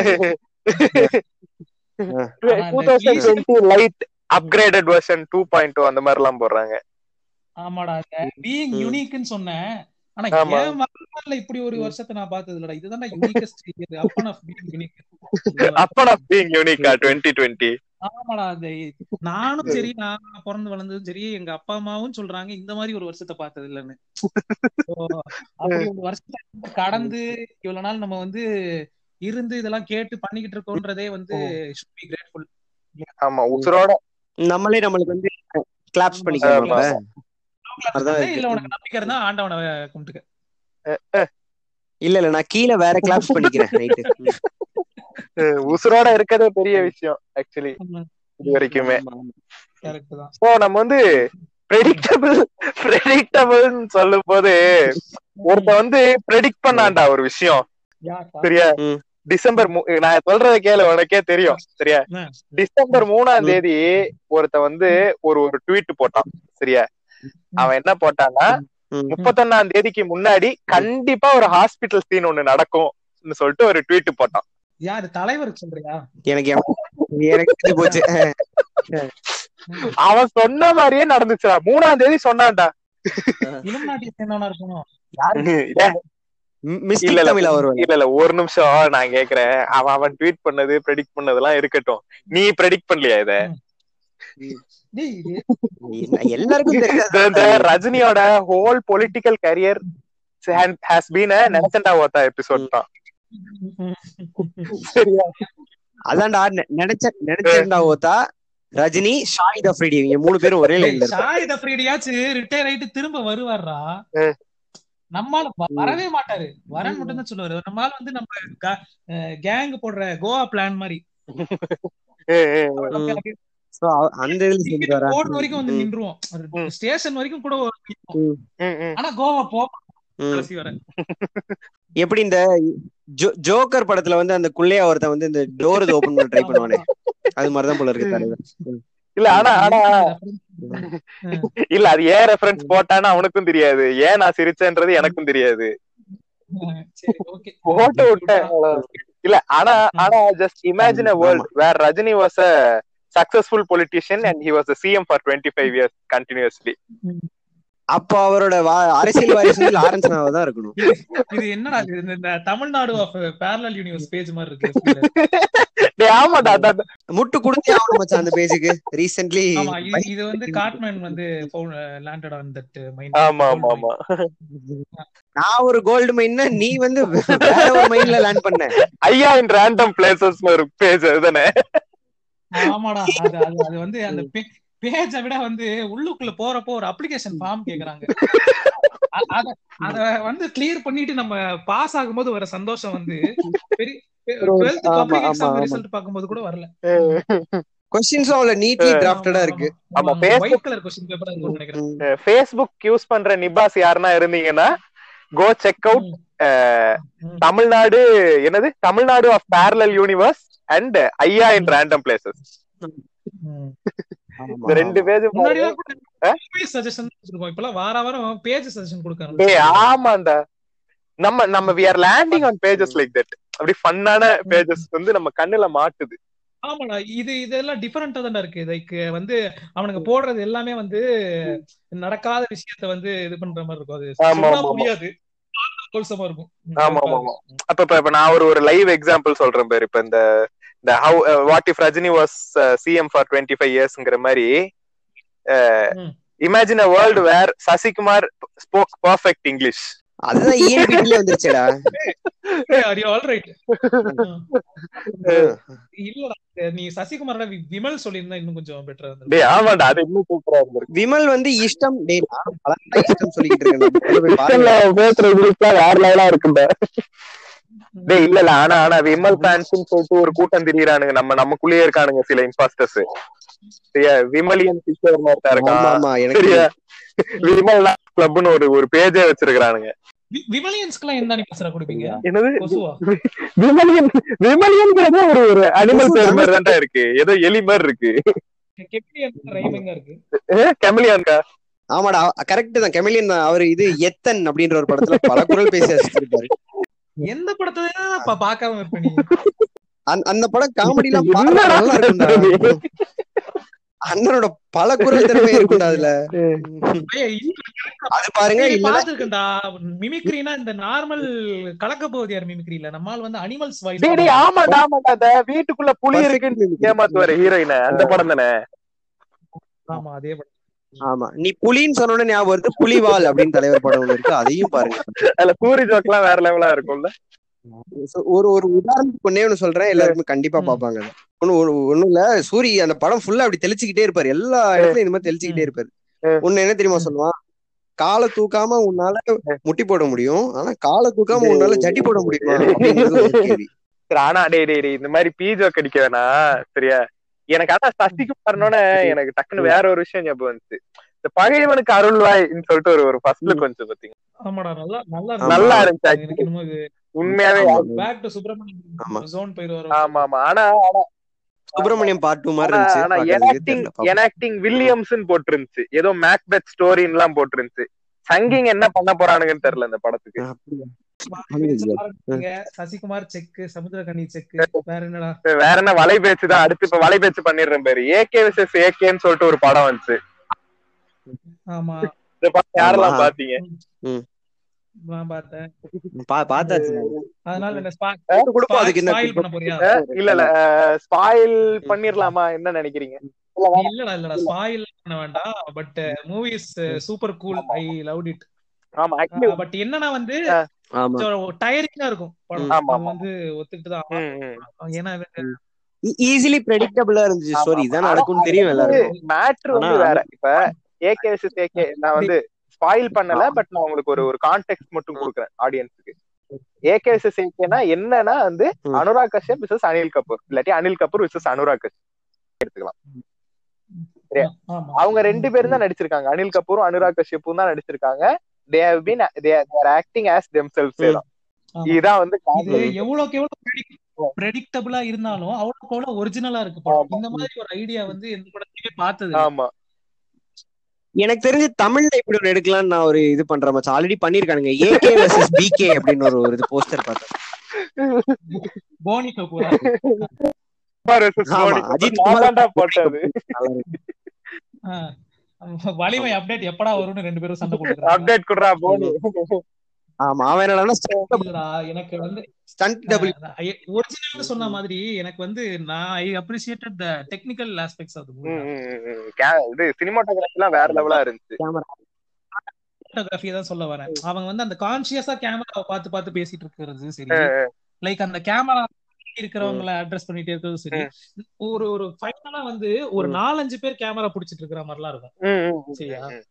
two thousand twenty lite upgraded version two point two அந்த மாதிரி எல்லாம் போடுறாங்க ஆமாடா பீயிங் ம். யூனிக்னு சொன்னேன் ஆனா ஆமா. ஏன் வரலாறுல இப்படி ஒரு வருஷத்தை நான் பார்த்தது இல்லடா இதுதான் uniquest year upon of being unique upon of being யூனிக்கா டுவெண்ட்டி டுவெண்ட்டி ஆமாடா அது நானும் சரி நான் பிறந்து வளர்ந்ததும் சரி எங்க அப்பா அம்மாவும் சொல்றாங்க இந்த மாதிரி ஒரு வருஷத்தை பார்த்தது இல்லைன்னு So, அப்படி ஒரு வருஷத்தை கடந்து இவ்வளவு நாள் நம்ம வந்து இருந்து இதெல்லாம் கேட்டு பண்ணிக்கிட்டு இருக்கோன்றதே வந்து should be grateful ஆமா உசுரோட நம்மளே நம்மளுக்கு வந்து கிளாப்ஸ் பண்ணிக்கலாம் ஆமா. அப்ப அதான் இருக்கு. இல்ல உனக்கு நம்பிக்கை இருந்தா ஆண்டவனை கும்பிட்டுக்க இல்ல இல்ல நான் கீழே வேற கிளாப்ஸ் பண்ணிக்கிறேன் நைட்டு அஹ் உசுரோட இருக்கதே பெரிய விஷயம் ஆக்சுவலி இது வரைக்குமே கரெக்ட் தான் சோ நம்ம வந்து ப்ரெடிக்டபிள் ப்ரெடிக்டபிள்னு சொல்லும் போது ஒருத்த வந்து ப்ரெடிக்ட் பண்ணான்டா ஒரு விஷயம் யார்ப்பா? சரியா ம். டிசம்பர் மூ- நான் சொல்றத கேளு உனக்கே தெரியும் சரியா ஆ. டிசம்பர் மூணாம் ம். தேதி ஒருத்த வந்து ஒரு ஒரு ட்வீட் போட்டான் சரியா அவன் என்ன போட்டான்னா ம். முப்பத்தொன்னாம் தேதிக்கு முன்னாடி கண்டிப்பா ஒரு ஹாஸ்பிட்டல் சீன் ஒண்ணு நடக்கும்னு சொல்லிட்டு ஒரு ட்வீட் போட்டான் யாரு தலைவருக்கு சொல்றியா எனக்கு எனக்கு தெரிஞ்சு போச்சு அவன் சொன்ன மாதிரியே நடந்துச்சுடா மூணாம் தேதி சொன்னான்டா இளம்நாட்டி என்னவா இருக்கணும் ஏன், இல்ல மிஸ்டேக் இல்ல தமிழா வருவாங்க இல்ல இல்ல ஒரு நிமிஷம் நான் கேக்குறேன் அவன் அவன் ட்வீட் பண்ணது ப்ரெடிக்ட் பண்ணதெல்லாம் இருக்கட்டும் நீ ப்ரெடிக்ட் பண்ணலையா இத டேய், இது- எல்லாருக்கும் இந்த- இந்த தெரியாது ரஜினியோட whole political career has been a நினைச்சண்டா ஓத்தா எபிசோட் தான் சரியா அதான்டா நெ- நினைச்ச நினைச்சிருந்தா ஓத்தா ரஜினி ஷாஹித் அஃப்ரிடி இவங்க மூணு பேரும் ஒரே லைன்ல டேய், இருப்பாங்க ஷாஹித் அஃப்ரிடியாச்சு ரிட்டையர் ஆயிட்டு திரும்ப வருவார்ரா ஆ. நம்மால வ- வரவே மாட்டாரு வரேன்னு மட்டும் தான் சொல்லுவாரு நம்மால வந்து நம்ம கேங் போடுற கோவா பிளான் மாதிரி ஏய், ஏய், ஏய். So, அ- அந்த இதுல செஞ்சுட்டு போர்ட் வரைக்கும் வந்து ம். நின்றுவோம் ம். ஸ்டேஷன் வரைக்கும் கூட ஒரு- ம், ம். ஆனா கோவா போ ம். கடைசி வர எப்படி இந்த ஜோ- ஜோக்கர் படத்துல வந்து அந்த குள்ளையா ஒருத்தன் வந்து இந்த டோர் இது ஓபன் பண்ண ட்ரை பண்ணுவானே அது மாதிரிதான் போல இருக்கு தலைவர் இல்ல ஆனா ஆனா இல்ல அது ஏன் ரெஃபரன்ஸ் போட்டான்னு அவனுக்கும் தெரியாது ஏன் நான் சிரிச்சேன்றது எனக்கும் தெரியாது சரி ஓகே போட்டு விட்டேன் இல்ல ஆனா ஆனா just imagine a world where Rajini was a successful politician and he was CM for twenty five years continuously அப்போ அவரோட வா- அரசியல் வாரிசு வந்து லாரன்ஸ் நாவா தான் இருக்கணும் இது என்னடா இது? இந்த- இந்த Tamil Nadu of parallel universe page மாதிரி இருக்கு டேய் ஆமாடா அதான் முட்டு கொடுத்தே ஆகணும் மச்சான் அந்த பேஜுக்கு ரீசென்ட்லி ஆமா இது இது வந்து காட்மேன் வந்து லேண்டட் ஆன் தட் மைண்ட் ஆமா ஆமா ஆமா நான் ஒரு கோல்டு மைன்னா நீ வந்து வேற ஒரு மைண்ட்ல லேண்ட் பண்ண ஐயா இன் ரேண்டம் பிளேசஸ் ஒரு பேஜ் அதுதானே ஆமாடா அது அது அது வந்து அந்த பேஜ விட வந்து உள்ளுக்குள்ள போறப்போ ஒரு அப்ளிகேஷன் ஃபார்ம் கேக்குறாங்க அ- அத அத வந்து கிளியர் பண்ணிட்டு நம்ம பாஸ் ஆகும்போது வர சந்தோஷம் வந்து பெரிய டுவெல்த் ஆமா, பப்ளிக் ஆமா, எக்ஸாம் ஆமா. ரிசல்ட் பாக்கும்போது கூட வரல கொஸ்டின்ஸும் அவ்வளவு நீட்லி டிராஃப்டடா இருக்கு ஆமா, Facebook- white colour question paper இருக்கும்னு நினைக்கிறேன் ஃபேஸ்புக் யூஸ் பண்ற நிபாஸ் யாருன்னா இருந்தீங்கன்னா கோ செக் அவுட் ம். தமிழ்நாடு என்னது Tamil Nadu of parallel universe and ஐயா இன் ரேண்டம் பிளேசஸ் ம். இந்த ரெண்டு பேஜ் முன்னாடி சஜஷன் வச்சிருக்கோம் இப்பெல்லாம் வார வாரம் பேஜ் சஜஷன் கொடுக்க டேய் ஆரம்பிச்சிட்டாங்க. ஆமாண்டா நம்ம நம்ம we are landing on pages like that அப்படி ஃபன்னான பேஜஸ் வந்து நம்ம கண்ணுல மாட்டுது ஆமாடா இது இதெல்லாம் டிஃபரெண்டா தான்டா இருக்கு லைக் வந்து அவனுங்க போடுறது எல்லாமே வந்து நடக்காத விஷயத்த வந்து இது பண்ற மாதிரி இருக்கும் அது ஆமா, சொன்னா ஆமா, ஆமா. புரியாது பார்த்தா கொலுசமா இருக்கும் ஆமா, ஆமா, ஆமா. அப்ப இப்ப இப்ப நான் ஒரு ஒரு லைவ் எக்ஸாம்பிள் சொல்றேன் பேர் இப்ப இந்த இந்த how what if Rajini was CM for twenty five இயர்ஸ்ங்கிற மாதிரி ம். Imagine a world where Sasikumar spoke perfect English அதுதான் இஎன்பிடில வந்துருச்சேடா ஆர் யூ ஆல் ரைட் இல்லடா நீ சசிகுமாரோட வி- விமல் சொல்லியிருந்தா இன்னும் கொஞ்சம் பெட்டரா இருந்திருக்கும் டேய் ஆமாண்டா அது இன்னும் சூப்பரா இருந்திருக்கு விமல் வந்து இஷ்டம் டேய் நான் பல நாளா இஷ்டம் சொல்லிக்கிட்டு இருக்கேன் உள்ள போய் பாருங்க. பேசுற இங்கிலீஷ்லாம் வேற லெவலா இருக்குண்டா டேய் இல்ல இல்ல ஆனா ஆனா விமல் ஃபேன்ஸ் சொல்லிட்டு ஒரு கூட்டம் திரியறானுங்க நம்ம நமக்குள்ளேயே இருக்கானுங்க சில இம்பாஸ்டர்ஸ் சரியா விமலியன் கிஷோர் ஒருத்தன் ஆமா இருக்கான் ஆமா எனக்கு சரியா விமல் கிளப்னு ஒரு ஒரு பேஜே வச்சிருக்கானுங்க வி- விமலியன்ஸ்க்குலாம் என்ன பேசுறா கொடுப்பீங்க என்னது கொசுவா விமலியன் விமலியன்ங்கிறது ஒரு ஒரு அனிமல் கொசு பேர் தமிழ் மாதிரி தான்டா இருக்கு ஏதோ எலி மாதிரி இருக்கு கெப்டியன் ரைமிங்கா இருக்கு கெமலியான்கா ஆமாடா கரெக்ட் தான் கெமிலியன் தான் அவர் இது எத்தன் அப்படின்ற ஒரு படத்துல பல குரல் பேசி ரசிச்சிருப்பாரு எந்த படத்தை தான் பா- பார்க்காம இருப்ப நீ அந்த- அந்த படம் காமெடி எல்லாம் பார்க்க என்னடா நல்லா இருக்கும்டா பேசுற அண்ணனோட பல குரல் திறமை இருக்கும்டா அதுல ஏய், இல்ல, அது பாருங்க நீ இல்ல பார்த்திருக்கேன்டா மிமிக்ரினா இந்த நார்மல் கலக்க போகுது யார் மிமிக்ரி இல்ல நம்மால் வந்து அனிமல்ஸ் வாய்ஸ் டேய் டேய் ஆமாடா ஆமாடா அந்த வீட்டுக்குள்ள புலி இருக்குன்னு ஏமாத்துவாரு ஹீரோயின அந்த படம் தானே ஆமா அதே படம் ஆமா நீ புலின்னு சொன்ன உடனே ஞாபகம் வருது புலிவால் அப்படின்னு தலைவர் படம் ஒண்ணு இருக்கு அதையும் பாருங்க அதுல சூரி ஜோக்லாம் வேற லெவலா இருக்கும்ல So, ஒரு ஒரு உதாரணத்துக்கு ஒன்னே ஒண்ணு சொல்றேன் எல்லாருமே கண்டிப்பா ம். பாப்பாங்க அது. ஒண்ணு ஒண்ணு- ஒண்ணும் இல்ல சூரி அந்த படம் ஃபுல்லா அப்படி தெளிச்சுக்கிட்டே இருப்பாரு எல்லா இடத்துலயும் இந்த மாதிரி தெளிச்சுக்கிட்டே இருப்பாரு ம். ஒண்ணு என்ன தெரியுமா சொல்லுவான் காலை தூக்காம உன்னால முட்டி போட முடியும் ஆனா காலை தூக்காம உன்னால ஜட்டி போட முடியுமா அப்படிங்கிறது ஒரு கேள்வி சரி ஆனா டேய் டேய் டேய் இந்த மாதிரி பி ஜோக் அடிக்க வேணாம் சரியா எனக்கு ஆனா சசிகுமார்னோட எனக்கு டக்குன்னு வேற ஒரு விஷயம் ஞாபகம் வந்துச்சு இந்த பகைவனுக்கு அருள்வாய்ன்னு சொல்லிட்டு ஒரு ஒரு ஃபர்ஸ்ட் லுக் வந்துச்சு பாத்தீங்க ஆமாடா நல்லா நல்லா நல்லா இருந்துச்சு. இருந்துச்சு எனக்கு actually. என்னமோ இது உண்மையாவே ஆமா. பேக் டு ஆமா. சுப்பிரமணியம் ஜோன் போயிடுவாரோ ஆமா ஆமா ஆனா ஆனா சுப்பிரமணியம் பார்ட் டூ மாதிரி ஆனா இருந்துச்சு ஆனா பார்க்கறதுக்கு எனாக்டிங் தெரியல பாப்போம். எனாக்டிங் வில்லியம்ஸ்னு போட்டிருந்துச்சு ஏதோ மேக்பெத் ஸ்டோரின்னு எல்லாம் போட்டிருந்துச்சு சங்கிங் என்ன பண்ண போறானுங்கன்னு தெரியல இந்த படத்துக்கு அப்படியா? ஆரம்பிச்சீங்க. சசிகுமார் செக் சமுத்திரகனி செக் வேற என்னடா வேற என்ன வலை பேச்சு தான் அடுத்து இப்ப வலை பேச்சு பண்ணிடுறேன் பேரு ஏகே விசஸ் ஏகேன்னு சொல்லிட்டு ஒரு படம் வந்துச்சு ஆமா இந்த படம் யாரெல்லாம் ஆமா. பாத்தீங்க நான் பார்த்தேன் பா- பார்த்தாச்சு அதனால என்ன பேர் கொடுப்போம் அதுக்கு என்ன ஸ்பாயில் பண்ண போறியா அஹ் இல்ல இல்ல ஸ்பாயில் பண்ணிரலாமா என்ன நினைக்கிறீங்க இல்லடா இல்லடா ஸ்பாயில் பண்ண வேண்டாம் but movie is super cool I love it ஆமா ஆக்சுவலி பட் என்னன்னா வந்து ஆமா டயரிங்கா இருக்கும் படம் ஆமா, அது வந்து ஒத்துக்கிட்டு தான் ஆகணும். ஏன்னா இவங்க ஈஸிலி ப்ரெடிக்டபிளா இருந்துச்சு ஸ்டோரி இதான் நடக்கும்னு தெரியும் எல்லாருக்கும் மேட்ரு வந்து ஆனா- வேற இப்ப ஏகே விசஸ் ஏகே நான் வந்து ஸ்பாயில் பண்ணல பட் நான் உங்களுக்கு ஒரு ஒரு கான்டெக்ட் மட்டும் கொடுக்குறேன் ஆடியன்ஸுக்கு ஏகே விசஸ் ஏகேனா என்னன்னா வந்து ம். அனுராக் கஷ்யப் விசஸ் அனில் கபூர் இல்லாட்டி அனில் கபூர் விசஸ் அனுராக் கஷ்யப் எடுத்துக்கலாம் சரியா? ஆமா அவங்க ரெண்டு பேரும் தான் நடிச்சிருக்காங்க அனில் கபூரும் அனுராக் கஷ்யப்பும் தான் நடிச்சிருக்காங்க they have been they are acting as them self ம். ஆமா. இதுதான் வந்து இது எவ்வளவுக்கு எவ்வளவு ப்ரெடிக்டபிளா இருந்தாலும் அவ்வளவுக்கு அவ்வளவு ஒரிஜினலா இருக்கு படம் இந்த மாதிரி ஒரு ஐடியா வந்து எந்த படத்தையுமே பார்த்தது இல்ல. ஆமா எனக்கு தெரிஞ்சு தமிழ்ல இப்படி ஒண்ணு எடுக்கலாம்னு நான் ஒரு இது பண்றேன் மச்சான் ஆல்ரெடி பண்ணிருக்கானுங்க ஏகே வெர்சஸ் பிகே அப்படின்னு ஒரு ஒரு இது போஸ்டர் பார்த்தேன் போனி கபூரா ஆமா, அஜித் நான் குமார் தான்டா போட்டது நல்லா இருக்கு. ஆ. வலிமை அப்டேட் எப்படா வரும்னு ரெண்டு பேரும் சண்டை போட்டுக்கிறாங்க அப்டேட் குடுறா போனி ஆமா அவன் என்னன்னா இல்லடா, எனக்கு வந்து ஸ்டண்ட் டபுள் ஒரிஜினல் சொன்ன மாதிரி எனக்கு வந்து நான் I appreciated the technical aspects of the ம், ம், ம், ம். கே- இது சினிமாட்டோகிராஃபி எல்லாம் வேற லெவலா இருந்துச்சு கேமரா போட்டோகிராஃபி தான் சொல்ல வரேன் அவங்க வந்து அந்த கான்சியஸா கேமராவை பார்த்து பார்த்து பேசிட்டு இருக்கிறது சரி லைக் அந்த கேமரா இருக்கிறவங்கள அட்ரஸ் பண்ணிட்டே இருக்கிறது சரி ஒரு ஒரு ஃபைனலா வந்து ஒரு ம். நாலஞ்சு பேர் கேமரா புடிச்சிட்டு இருக்கிற மாதிரிலாம் இருக்கும் ம், ம், ம், சரியா? ம்.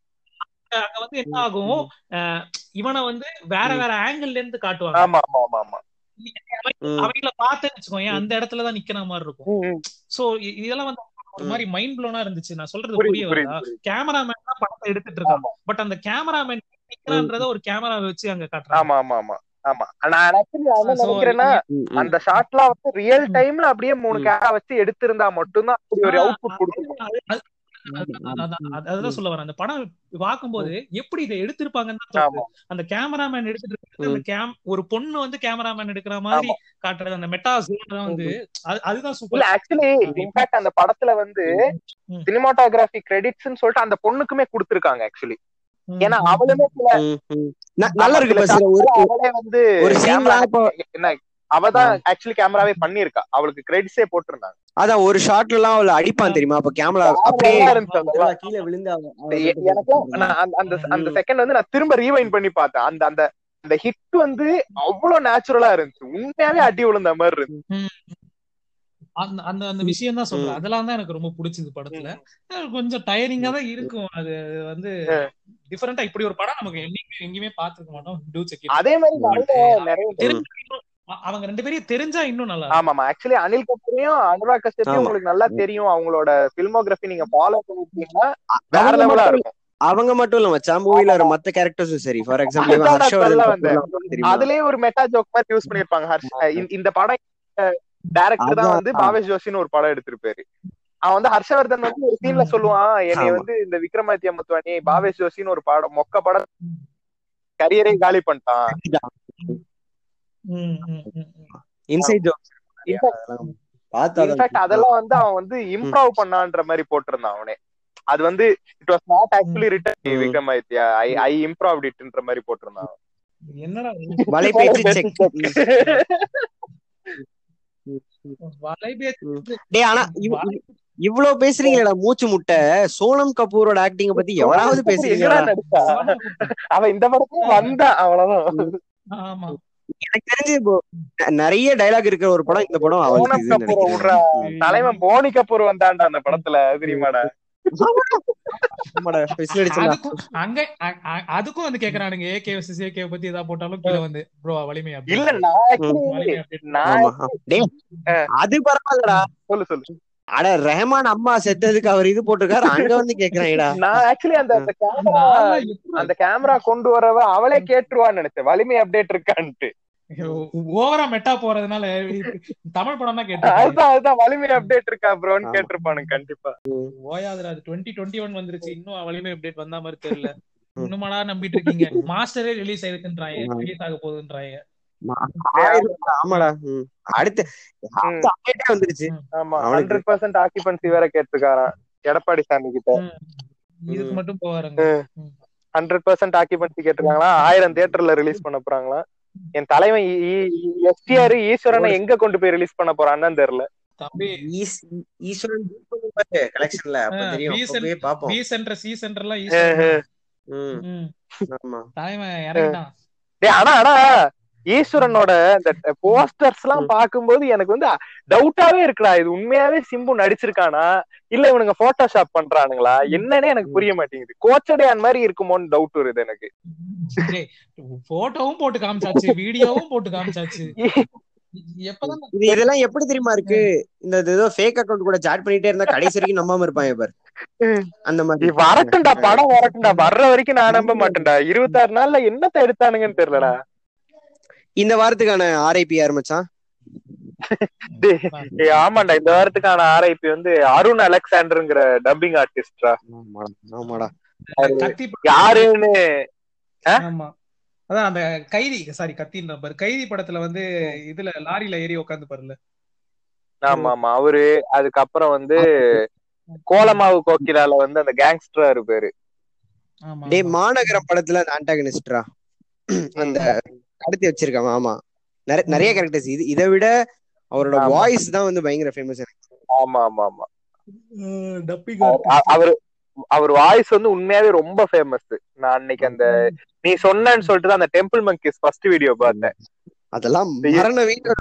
அங்க வந்து என்ன ஆகும் அஹ் இவனை வந்து வேற ம். வேற ஆங்கிள் இருந்து காட்டுவாங்க ஆமா ஆமா ஆமா ஆமா ம். அவங்கள பார்த்தேன்னு வச்சுக்கோங்க அந்த இடத்துலதான் நிக்கிற மாதிரி இருக்கும் ம், ம். சோ இதெல்லாம் வந்து ஒரு ம். மாதிரி மைண்ட் ப்ளோனா இருந்துச்சு நான் சொல்றது புரியுது புரிய புரியுது வருதா புரியுது. கேமராமேன் தான் படத்தை எடுத்துட்டு இருக்கான் பட் அந்த கேமராமேன் நிக்கிறான்றத ஒரு கேமரா வச்சு அங்க காட்டுறாங்க ஆமா ஆமா ஆமா ஆமா நான் actually நான் என்ன So, நினைக்கிறேன்னா ம், ம். அந்த ஷாட்லாம் வந்து ரியல் ம். டைம்ல அப்படியே மூணு ம். கேமரா வச்சு எடுத்திருந்தா மட்டும்தான் அப்படி ஒரு ஆ, அவுட்புட் கொடுக்கும் அது- அது- அது- அது- அது- அது- அதுதான் சொல்ல வரேன் அந்த படம் பார்க்கும்போது எப்படி இதை எடுத்திருப்பாங்கன்னு தான் ஆமா தோணுது. அந்த கேமராமேன் எடுத்துட்டு இருக்கிறது அந்த கேம் ஒரு பொண்ணு வந்து கேமராமேன் எடுக்கிற மாதிரி காட்டுறது அந்த மெட்டா ஜோன் தான் வந்து அது- அதுதான் இல்ல சூப்பர் ஆக்சுவலி இன்ஃபேக்ட் அந்த படத்துல வந்து ம். சினிமாட்டோகிராஃபி கிரெடிட்ஸ்னு சொல்லிட்டு அந்த பொண்ணுக்குமே கொடுத்திருக்காங்க ஆக்சுவலி ஏன்னா அவளுமே சில ம், ம். ந- நல்லா இருக்கு சில பஸ் ஒரு shotல அவளே வந்து ஒரு camera- சீன்லாம் இப்போ என்ன அவதான் ஆக்சுவலி கேமராவே பண்ணிருக்கா அவளுக்கு கிரெடிட்ஸே போட்டிருந்தாங்க அதான் ஒரு ஷாட்ல எல்லாம் அவள அடிப்பான் தெரியுமா அப்ப கேமரா அப்படியே நல்லா இருந்துச்சு அதெல்லாம். கேமரா கீழே விழுந்து அவ- அவ எ- எனக்குலாம் நான் அந்த- அந்த அந்த ம். செகண்ட் வந்து நான் திரும்ப ரீவைண்ட் பண்ணி பார்த்தேன் அந்த அந்த அந்த ஹிட் வந்து அவ்வளவு நேச்சுரலா இருந்துச்சு உண்மையாவே அடி விழுந்த மாதிரி இருந்துச்சு அந்த அந்த அந்த விஷயம் தான் சொல்றேன் ம். அதெல்லாம் தான் எனக்கு ரொம்ப பிடிச்சது படத்துல அஹ் கொஞ்சம் டயரிங்கா தான் இருக்கும் அது வந்து டிஃபரெண்டா இப்படி ஒரு படம் நமக்கு எங்கேயுமே எங்கேயுமே பாத்துக்க மாட்டோம் டூ செக் அதே மாதிரி நிறைய நிறைய தெரிஞ்சா இன்னும் அ- அவங்க ரெண்டு பேரையும் தெரிஞ்சா இன்னும் நல்லா இருக்கும். ஆமாமா ஆக்சுவலி அனில் கபூரையும் அனுராக் கஷ்யப்பையும் ஆமா. உங்களுக்கு நல்லா தெரியும் அவங்களோட பில்மோகிராஃபி நீங்க ஃபாலோ பண்ணிருக்கீங்கன்னா வேற அவங்க லெவலா மட்டும் இருக்கும் அவங்க மட்டும் இல்ல மச்சான் மூவில வர மத்த கேரக்டர்ஸும் சரி ஃபார் எக்ஸாம்பிள் இவன் அதான் நான் ஹர்ஷவர்தன் சொல்ல கபூர்லாம் வந்து தெரியுமா? அதுலயே ஒரு மெட்டா ஜோக் மாதிரி யூஸ் பண்ணிருப்பாங்க ஹர்ஷ் இந்த- இந்த படம் டைரக்டர் தான் அதான். வந்து பாவேஷ் ஜோஷின்னு ஒரு படம் எடுத்திருப்பாரு அவன் வந்து ஹர்ஷவர்தன் வந்து ஒரு சீன்ல சொல்லுவான் என்னை ஆமா. வந்து இந்த விக்ரமாதித்ய முத்துவானி பாவேஷ் ஜோஷின்னு ஒரு படம் மொக்க படம் கரியரே காலி பண்ணிட்டான் ம், ம், ம், ம். இன்சைட் ஜோக் பார்த்தா இன்ஃபேக்ட் அதெல்லாம் வந்து அவன் வந்து இம்ப்ரூவ் பண்ணான்ற மாதிரி போட்டிருந்தான் அவனே அது வந்து it was not actually written ம். விக்ரமாதித்யா ஐ ஐ இம்ப்ரூவ் இட்ன்ற மாதிரி போட்டிருந்தான் என்னடா இது? வலைபேச்சு செக் வலைபேச்சு டேய் ஆனா இவ்- இவ்- இவ்வளவு பேசுறீங்களா மூச்சு முட்டை சோனம் கபூரோட ஆக்டிங்க பத்தி எவனாவது பேசுறீங்களா எங்கடா நடிச்சா? அவன் இந்த படத்துக்கு வந்தான் அவ்வளவுதான் ஆமா எனக்கு தெரிஞ்சு இப்போ நிறைய டைலாக் இருக்கிற ஒரு படம் இந்த படம் அவளுக்கு சோனம் இதுன்னு கபூரை விடுறா நினைக்கிறேன் தலைவன் போனி கபூர் வந்தான்டா அந்த படத்துல தெரியுமாடா ஆமாடா, whistle அடிச்சலாம். அதுக்கும் அங்க அ- அ- அதுக்கும் வந்து கேக்குறானுங்க ஏகே வர்சஸ் ஏகே பத்தி ஏதாவது போட்டாலும் கீழ வந்து ப்ரோ வலிமை update. இல்ல நான் actually வலிமை update. நான் ஆமா. டேய், அது பரவாயில்லடா சொல்லு சொல்லு அட ரஹ்மான் அம்மா செத்ததுக்கு அவர் இது போட்டிருக்காரு அங்க வந்து கேக்குறாங்கடா நான் ஆக்சுவலி அந்த அந்த கேமரா நான்லாம் எப்படி- அந்த கேமரா கொண்டு வரவ அவளே கேட்டுருவான்னு நினைச்சேன் வலிமை அப்டேட் இருக்கான்ட்டு ஓவரா மெட்டா போறதுனால தமிழ் படம் தான் கேட்டு அதுதான் அதுதான் வலிமை அப்டேட் இருக்கா ப்ரோன்னு கேட்டிருப்பானுங்க கண்டிப்பா ஓயாதுடா அது டுவெண்ட்டி டுவெண்ட்டி ஒன் வந்துருச்சு இன்னும் வலிமை அப்டேட் வந்த மாதிரி தெரியல இன்னுமாடா நம்பிட்டு இருக்கீங்க மாஸ்டரே ரிலீஸ் ஆயிருக்குன்றாங்க ரிலீஸ் ஆக போகுதுன்றாங்க ஆயிரம் ஆமாடா ம். அடுத்து அடுத்த update ஏ வந்துருச்சு ஆமா அவனுக்கு- ஹண்ட்ரட் பர்சன்ட் ஆக்கிபன்சி வேற கேட்டிருக்காராம் எடப்பாடி சாமி கிட்ட இதுக்கு மட்டும் போவாருங்க ஹண்ட்ரட் பர்சன்ட் ஆக்கிபன்சி கேட்டிருக்காங்களா ஆயிரம் தியேட்டர்ல ரிலீஸ் பண்ண போறாங்களா என் தலைவன் எஸ்டிஆர் ஈஸ்வரனை எங்க கொண்டு போய் ரிலீஸ் பண்ண போறான்னு தெரியல தம்பி ஈஸ்- ஈஸ்வரன் கலெக்ஷன்ல அப்ப ஆ, தெரியும் V அப்பவே பாப்போம் பி சென்டர் சி சென்டர்லாம் ஈஸியா ம், ம் ஆமா தலைவன் இறங்கிட்டான் டேய் ஆனா ஆனா ஈஸ்வரனோட இந்த போஸ்டர்ஸ் எல்லாம் பாக்கும்போது எனக்கு வந்து டவுட்டாவே இருக்குடா இது உண்மையாவே சிம்பு நடிச்சிருக்கானா இல்ல இவனுங்க போட்டோஷாப் பண்றானுங்களா என்னன்னே எனக்கு புரிய மாட்டேங்குது கோச்சடையான் மாதிரி இருக்குமோன்னு டவுட் வருது எனக்கு டேய், போட்டோவும் போட்டு காமிச்சாச்சு வீடியோவும் போட்டு காமிச்சாச்சு எப்பதான் இது இதெல்லாம் எப்படி தெரியுமா இருக்கு இந்த இது ஏதோ ஃபேக் அக்கவுண்ட் கூட சாட் பண்ணிட்டே இருந்தா கடைசி வரைக்கும் நம்பாம இருப்பாங்க பாரு அந்த மாதிரி இது வரட்டும்டா படம் வரட்டும்டா வர்ற வரைக்கும் நான் நம்ப மாட்டேன்டா இருபத்தாறு நாள்ல என்னத்த எடுத்தானுங்கன்னு தெரியலடா இந்த வாரத்துக்கான ஆர்ஐபி யார் மச்சான் டேய், ஏய், ஆமாண்டா இந்த வாரத்துக்கான ஆர்ஐபி வந்து அருண் அலெக்சாண்டர்ங்கிற டப்பிங் ஆர்டிஸ்டா ஆமாடா ஆமாடா கத்தி யாருன்னு ஆமா அதான் அந்த கைதி சாரி கத்தின்ற பாரு கைதி படத்துல வந்து இதுல லாரில ஏறி உட்காந்து பாருல ஆமா ஆமா அவரு அதுக்கப்புறம் வந்து கோலமாவு கோக்கிலால வந்து அந்த கேங்ஸ்டரா இருப்பாரு ஆமா டேய் ஆமா. மாநகரம் படத்துல அந்த ஆன்டாகனிஸ்டரா அந்த கடத்தி வச்சிருக்கான் ஆமா நிறைய நிறைய கேரக்டர்ஸ் இது இதை விட அவரோட ஆமா. வாய்ஸ் தான் வந்து பயங்கர ஃபேமஸ் ஆமா ஆமா ஆமா அஹ் dubbing அவர்- artist. அவர் அவர் வாய்ஸ் வந்து உண்மையாவே ரொம்ப ஃபேமஸ் நான் அன்னைக்கு அந்த நீ சொன்னேன்னு சொல்லிட்டு தான் அந்த டெம்பிள் மங்கிஸ் ஃபர்ஸ்ட் வீடியோ பார்த்தேன் அதெல்லாம் மரண வீட்டு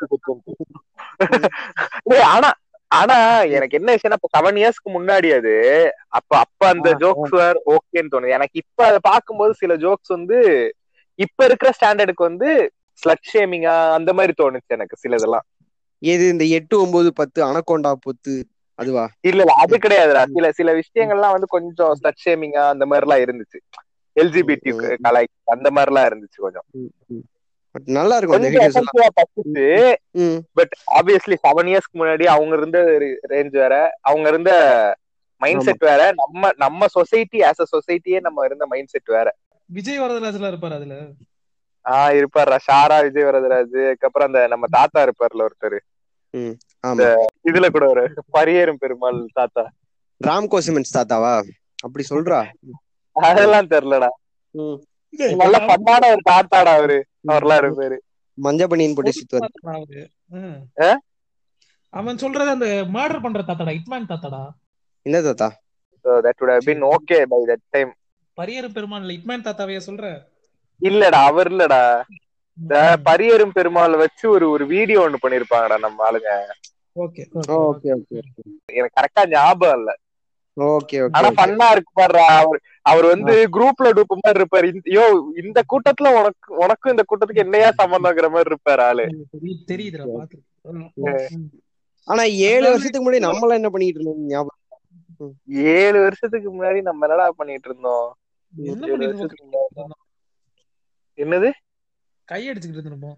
டேய், ஆனா ஆனா எனக்கு என்ன விஷயம்னா இப்ப செவன் இயர்ஸ்க்கு முன்னாடி அது அப்ப அப்ப அந்த ஆ, ஜோக்ஸ் வேர் ஓகேன்னு தோணுது எனக்கு இப்ப அதை பார்க்கும்போது சில ஜோக்ஸ் வந்து இப்ப இருக்கிற ஸ்டாண்டர்டுக்கு வந்து ஸ்லட் ஷேமிங்கா அந்த மாதிரி தோணுச்சு எனக்கு சிலதெல்லாம் எது இந்த எட்டு ஒன்பது பத்து அனகோண்டா பொத்து அதுவா இல்ல இல்ல அது கிடையாதுடா சில சில விஷயங்கள்லாம் வந்து கொஞ்சம் ஸ்லட் ஷேமிங்கா அந்த மாதிரி எல்லாம் இருந்துச்சு எல்ஜிபிடி ம். கலாய் அந்த மாதிரி எல்லாம் இருந்துச்சு கொஞ்சம் பட் நல்லா இருக்கும் அந்த கொஞ்சம் வீடியோஸ் எல்லாம் effective ஆ பட்டுச்சு ம், பட் ஆப்வியஸ்லி செவன் இயர்ஸ்க்கு முன்னாடி அவங்க இருந்த ரேஞ்ச் வேற அவங்க இருந்த மைண்ட் செட் வேற நம்ம நம்ம சொசைட்டி ஆஸ் அ சொசைட்டியே நம்ம இருந்த மைண்ட் செட் வேற விஜய் வரதராஜ்ல இருப்பாரு அதுல ஆஹ் இருப்பாரு ஷாரா விஜய் வரதராஜ் அதுக்கப்புறம் அந்த நம்ம தாத்தா இருப்பார்ல ஒருத்தர் ஆமா இதுல கூட ஒரு பரியேறும் பெருமாள் தாத்தா ராம்கோ சிமெண்ட்ஸ் தாத்தாவா அப்படி சொல்றா அதெல்லாம் தெரியலடா ம். நல்ல ஃபன்னான ஒரு தாத்தாடா அவரு அவர்லாம் இருப்பாரு மஞ்ச பனியன் போட்டு சுத்துவார் அவரு. ம். ஆ? அவன் சொல்றது அந்த மர்டர் பண்ற தாத்தாடா இட்மேன் தாத்தாடா என்ன தாத்தா So that would have been okay by that time. பரியேறு Perumal இட்மேன் தாத்தாவைய சொல்ற இல்லடா அவர் இல்லடா இந்த பரியேறும் பெருமாள் வச்சு ஒரு ஒரு வீடியோ ஒண்ணு பண்ணிருப்பாங்கடா நம்ம ஆளுங்க ஓகே ஓகே ஓகே எனக்கு கரெக்டா ஞாபகம் இல்ல ஓகே ஆனா ஓகே ஃபன்னா இருக்கு பாருடா அவர் அவர் வந்து குரூப்ல டூப் மாதிரி இருப்பாரு இந்த- யோ இந்த கூட்டத்துல உனக்கு உனக்கும் இந்த கூட்டத்துக்கு என்னையா சம்பந்தங்கிற மாதிரி இருப்பாரு ஆளு தெரியுதுடா பாத்து ஆனா ஏழு வருஷத்துக்கு முன்னாடி நம்மளாம் என்ன பண்ணிட்டு இருந்தோம் ஞாபகம் ஏழு வருஷத்துக்கு முன்னாடி நம்ம என்னடா பண்ணிட்டு இருந்தோம் என்ன ஏழு பண்ணிட்டு வருஷத்துக்கு முன்னாடி. என்னது கை அடிச்சுக்கிட்டு இருந்திருப்போம்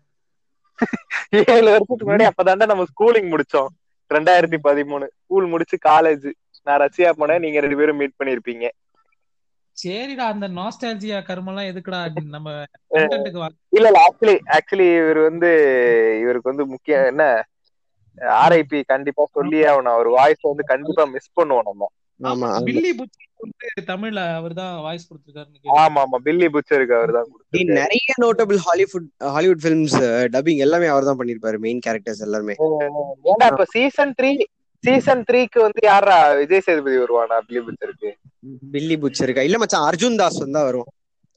ஏழு வருஷத்துக்கு முன்னாடி அப்பதான்டா நம்ம ஸ்கூலிங் முடிச்சோம் ரெண்டாயிரத்தி பதிமூணு ஸ்கூல் முடிச்சு காலேஜ் நான் ரஷ்யா போனேன் நீங்க ரெண்டு பேரும் மீட் பண்ணிருப்பீங்க சரிடா அந்த நாஸ்டாலஜியா கர்மெல்லாம் எதுக்குடா நம்ம கண்டென்ட்டுக்கு வா இல்ல இல்ல ஆக்சுவலி ஆக்சுவலி இவர் வந்து இவருக்கு வந்து முக்கியம் என்ன ஆர்ஐபி கண்டிப்பா சொல்லியே ஆகணும் அவர் வாய்ஸ் வந்து கண்டிப்பா மிஸ் பண்ணுவோம் நம்ம ஆமா ஆமா. பில்லி புச்சி வந்து தமிழ்ல அவர்தான் வாய்ஸ் கொடுத்திருக்காருன்னு ஆமா ஆமா பில்லி புச்சருக்கு அவர் தான் டேய், நிறைய notable Hollywood Hollywood films dubbing எல்லாமே அவர் தான் பண்ணிருப்பாரு மெயின் கேரக்டர்ஸ் எல்லாருமே ஏன்டா இப்ப சீசன் த்ரீ சீசன் த்ரீக்கு வந்து யாரா விஜய் சேதுபதி வருவானா பில்லி புச்சருக்கு பில்லி புச்சருக்கா இல்ல மச்சான் அர்ஜுன் தாஸ் வந்தா வரும்